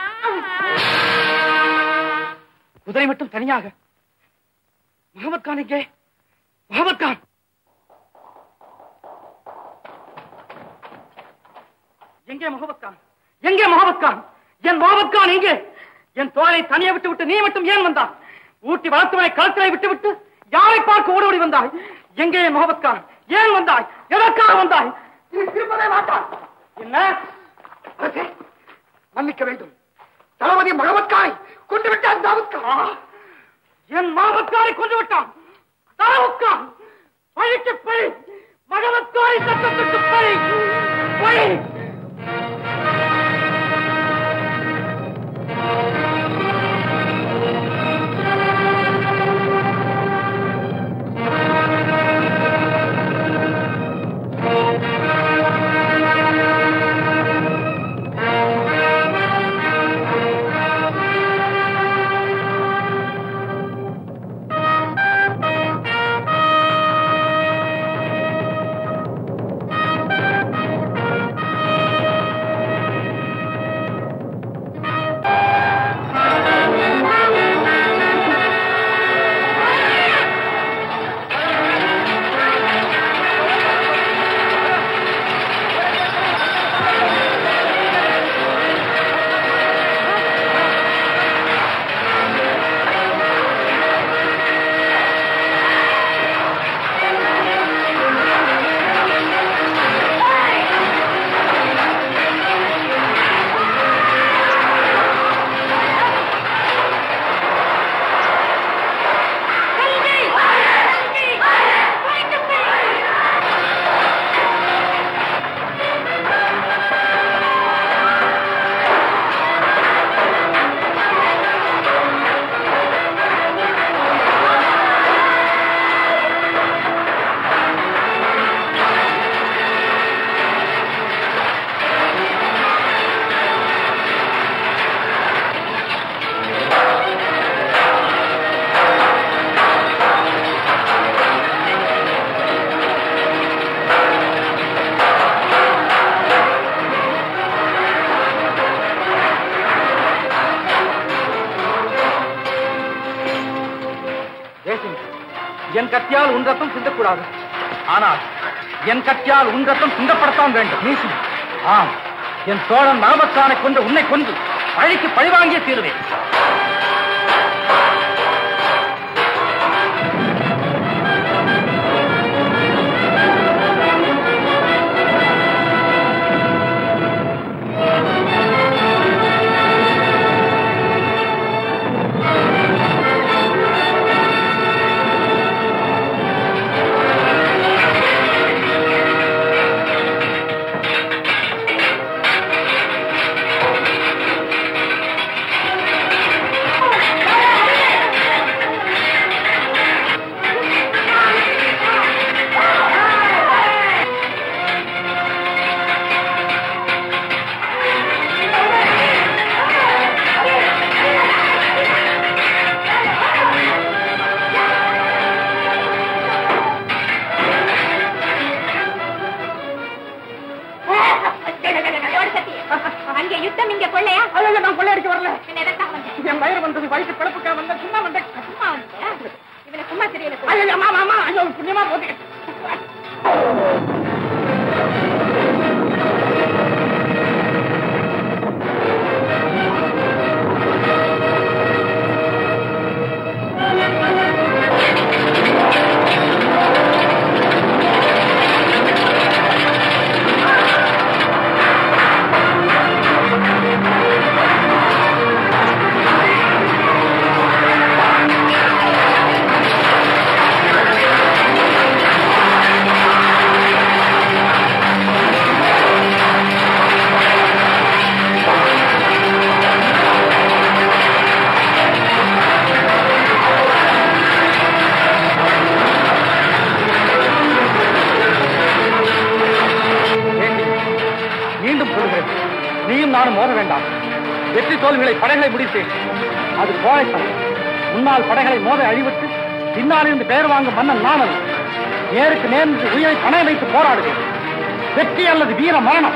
குதிரை மட்டும் தனியாக முகமது கான் எங்கே முகமது கான் எங்கே முகமது கான் எங்கே முகமது கான் என் முகமது கான் எங்கே என் தோழனை தனியே விட்டு விட்டு நீ மட்டும் ஏன் வந்தாய் ஊட்டி வளர்த்தவனை களத்திலே விட்டு விட்டு யாரை பார்க்க ஓடி ஓடி வந்தாய் எங்கே முகமத் கான் ஏன் வந்தாய் எதற்காக வந்தாய் நீ திரும்பவே மாட்டான் என்ன அரசே மன்னிக்க வேண்டும் தளபதி மகமத்காரை கொண்டு விட்டான் தாவூத் கான் என் மாமத்தாரை கொண்டு விட்டான் தாவூத்கான் பழிக்கு பழி மகமத்தாரை சட்டத்துக்கு பழி பழி தேசிங் என் கத்தியால் உன் ரத்தம் சிந்தக்கூடாது ஆனால் என் கத்தியால் உன் ரத்தம் சிந்தப்படத்தான் வேண்டும் நீசி ஆம் என் சோழன் மகபத்தானை கொண்டு உன்னை கொண்டு பழிக்கு பழிவாங்கிய தீருவேன் அங்கே யுத்தம் இங்க கொள்ளையா ஐயோ நான் கொள்ளையடிக்க வரல பின்ன எதற்காக வந்த? என் வயிறு வந்தது வயிற்று பிழப்புக்காக வந்த சும்மா வந்தேன் சும்மா வந்தியா? இவனை சும்மா தெரியல ஐயோ அம்மா அம்மா ஐயோ புண்ணியமா போட்டு மீண்டும் சொல்கிறேன் நீயும் நானும் மோத வேண்டாம் வெற்றி தோல்விகளை படைகளை முடித்தேன் அது கோழைத்தனம் முன்னால் படைகளை மோத அழிவிட்டு பின்னால் இருந்து பெயர் வாங்கும் மன்னன் நான் அல்ல. நேருக்கு நேர்ந்து உயிரை பணம் வைத்து போராடுகிறேன் வெற்றி அல்லது வீர மரணம்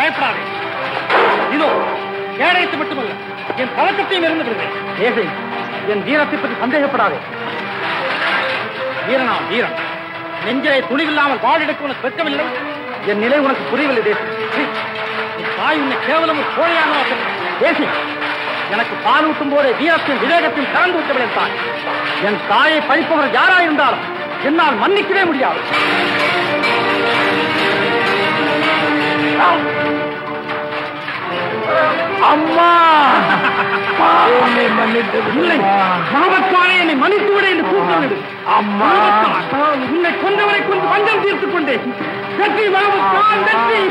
பயப்படாதே இதோ கேடயத்தை மட்டுமல்ல என் பழக்கத்தையும் இருந்து விடுகிறேன் ஏசை என் வீரத்தை பற்றி சந்தேகப்படாதே வீரனா வீரன் நெஞ்சிலே துணிவில்லாமல் வாழெடுக்க உனக்கு வெட்கமில்லை என் நிலை உனக்கு புரியவில்லை தேசி உன் தாய் உன்னை கேவலம் ஒரு கோழையாக தேசி எனக்கு பால் ஊட்டும் போதே வீரத்தையும் விவேகத்தையும் கலந்து விட்டவள் தாய் என் தாயை பழிப்பவர் யாராயிருந்தாலும் என்னால் மன்னிக்கவே முடியாது அம்மா என்னை மன்னித்து இல்லை பாவத்தானே என்னை மன்னித்து விட என்று கூப்பிடு அம்மா உன்னை கொண்டவரை கொண்டு பஞ்சம் தீர்த்துக் கொண்டேன் வெற்றி பாவத்தான் வெற்றி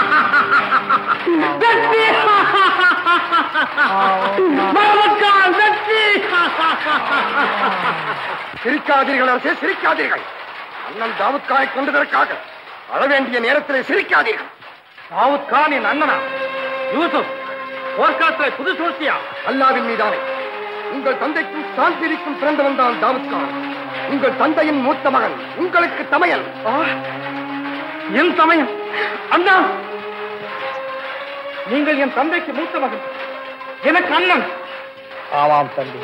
வெற்றி பாவத்தான் வெற்றி சிரிக்காதீர்கள் அரசே சிரிக்காதீர்கள் அண்ணன் தாவூத் கானை கொண்டதற்காக அழ வேண்டிய நேரத்திலே சிரிக்காதீர்கள் தாவூத் கான் என் அண்ணனா யூசுப் போர்க்காலத்தில் புது சூழ்ச்சியா அல்லாவின் மீதானே உங்கள் தந்தைக்கும் சாந்திரிக்கும் பிறந்தவன் தான் தாவூத் கான் உங்கள் தந்தையின் மூத்த மகன் உங்களுக்கு தமையன் என் சமயம் அண்ணா நீங்கள் என் தந்தைக்கு மூத்த மகன் எனக்கு அண்ணன் ஆமாம் தம்பி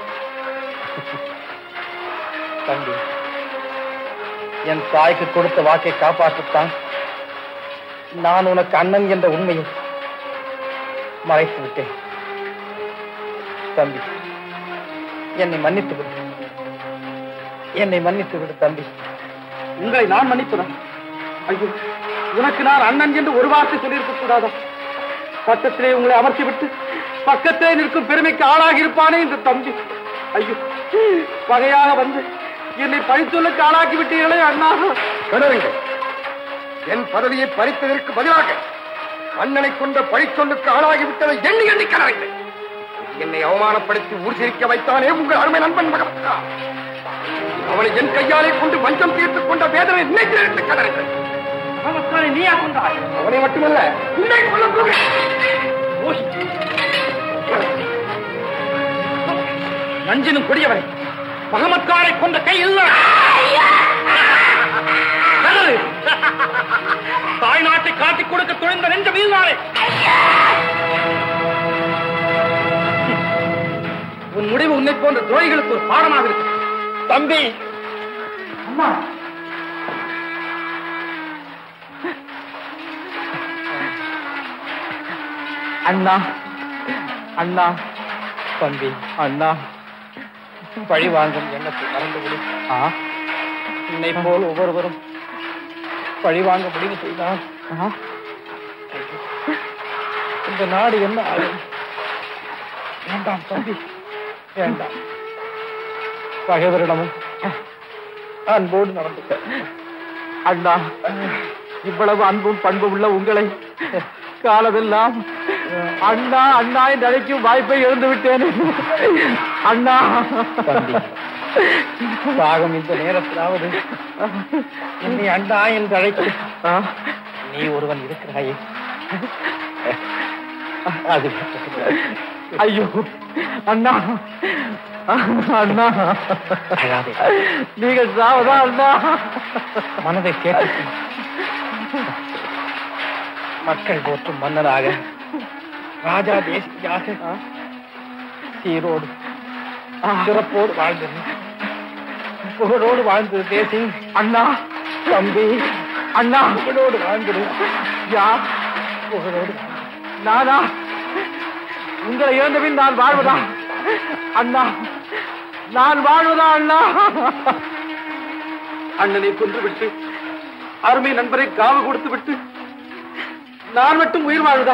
தம்பி என் தாய்க்கு கொடுத்த வாக்கை காப்பாற்றத்தான் நான் உனக்கு அண்ணன் என்ற உண்மையை மறைத்து விட்டேன் தம்பி என்னை மன்னித்து விடு என்னை மன்னித்து விடு தம்பி உங்களை நான் மன்னிப்பதா ஐயோ உனக்கு நான் அண்ணன் என்று ஒரு வார்த்தை சொல்லியிருக்க கூடாதா பக்கத்திலே உங்களை அமர்த்தி விட்டு பக்கத்திலே நிற்கும் பெருமைக்கு ஆளாகி இருப்பானே இந்த தம்பி ஐயோ பகையாக வந்து என்னை பழிச்சொல்லுக்கு ஆளாக்கி விட்டீர்களே அண்ணா கணவர்கள் என் பதவியை பறித்ததற்கு பதிலாக அண்ணனை கொண்ட பழிச்சொல்லுக்கு ஆளாகிவிட்டதை எண்ணி எண்ணி கணவர்கள் என்னை அவமானப்படுத்தி ஊர் சிரிக்க வைத்தானே உங்கள் அருமை நண்பன் மகன் அவனை என் கையாலே கொண்டு வஞ்சம் தீர்த்துக் கொண்ட வேதனை நினைத்து கணவர்கள் நீயா கொண்டாய் அவனை மட்டுமல்ல உன்னை கொல்ல நஞ்சினும் கொடியவனை மகமத்காரை கொண்ட கை இல்ல கதறு. தாய் நாட்டை காட்டிக் கொடுக்க துணிந்த நெஞ்ச வீழ்நாளே உன் முடிவு உன்னை போன்ற துறைகளுக்கு ஒரு பாடமாக இருக்கு தம்பி அம்மா அண்ணா அண்ணா தம்பி அண்ணா பழி வாங்கும் எண்ணத்தை மறந்துவிடு ஆ உன்னை போல் ஒவ்வொருவரும் பழி வாங்க முடிவு செய்தால் ஆ, இந்த நாடு என்ன ஆகும் வேண்டாம் தம்பி வேண்டாம் பகைவரிடமும் அன்போடு நடந்துக்க அண்ணா இவ்வளவு அன்பும் பண்பு உள்ள உங்களை காலமெல்லாம் அண்ணா அண்ணா என்று அழைக்கும் வாய்ப்பை இழந்து விட்டேன் அண்ணா சாகம் இந்த நேரத்திலாவது என்னை அண்ணா என்று அழைத்து நீ ஒருவன் இருக்கிறாயே அது ஐயோ அண்ணா அண்ணா அழாதே நீங்கள் சாவதா அண்ணா மனதை கேட்டு மக்கள் போற்றும் மன்னனாக ராஜா தேசியாக சீரோடு சிறப்போடு வாழ்ந்தது புகழோடு வாழ்ந்தது தேசி அண்ணா தம்பி அண்ணா புகழோடு வாழ்ந்தது யா புகழோடு நானா உங்களை இழந்தபின் நான் வாழ்வதா அண்ணா நான் வாழ்வதா அண்ணா அண்ணனை கொன்று விட்டு அருமை நண்பரை காவு கொடுத்து விட்டு நான் மட்டும் உயிர் வாழ்வதா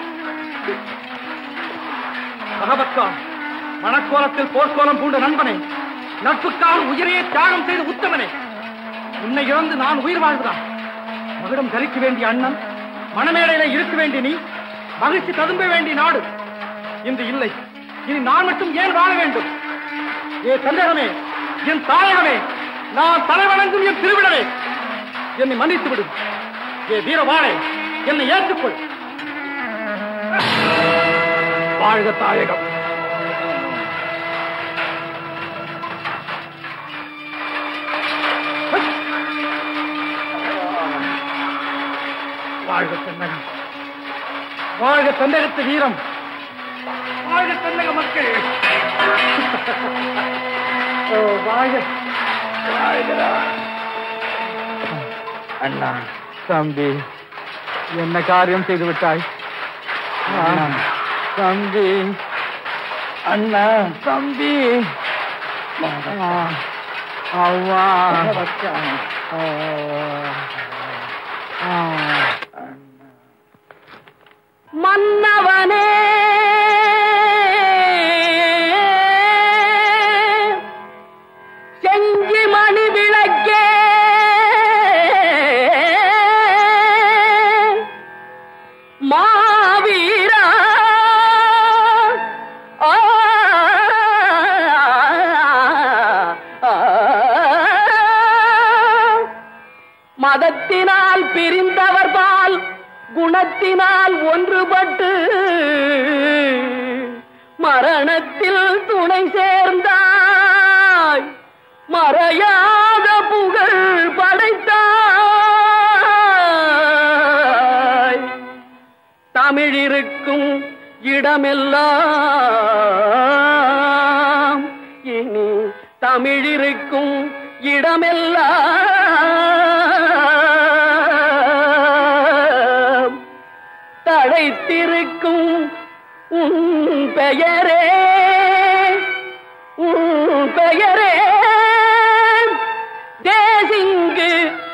மகபத்கா மணக்கோலத்தில் போர்க்கோலம் பூண்ட நண்பனே நட்புக்காக உயிரையே தியாகம் செய்த உத்தமனே உன்னை இழந்து நான் உயிர் வாழ்வதா மகுடம் தரிக்க வேண்டிய அண்ணன் மணமேடையில இருக்க வேண்டிய நீ மகிழ்ச்சி ததும்ப வேண்டிய நாடு இன்று இல்லை இனி நான் மட்டும் ஏன் வாழ வேண்டும் ஏ சந்தேகமே என் தாயகமே நான் தலைவணங்கும் என் திருவிழவே என்னை மன்னித்து விடு ஏ வீரவாளே என்னை ஏற்றுக்கொள் வாழ்க தாயகம் வாழ்க தென்னகம் வாழ்க தென்னகத்து வீரம் வாழ்க தென்னக மக்கள் ஓ வாழ்க அண்ணா தம்பி என்ன காரியம் செய்து விட்டாய் ஆ, தம்பி அண்ணா தம்பி ஆ, அவ்வா ஆ, ஆ. மன்னவனே செஞ்சி மணி விளக்கே மாவீரா ஆ, ஆ, மதத்தினால் பிரிந்தவர் பால் குணத்தினால் ஒன்றுபட்டு மரணத்தில் துணை சேர்ந்தாய் மறையாத புகழ் படைத்தாய் தமிழிருக்கும் இடமெல்லாம் இனி தமிழிருக்கும் இடமெல்லாம் தழைத்திருக்கும் உன் பெயரே உன் பெயரே தேசிங்கு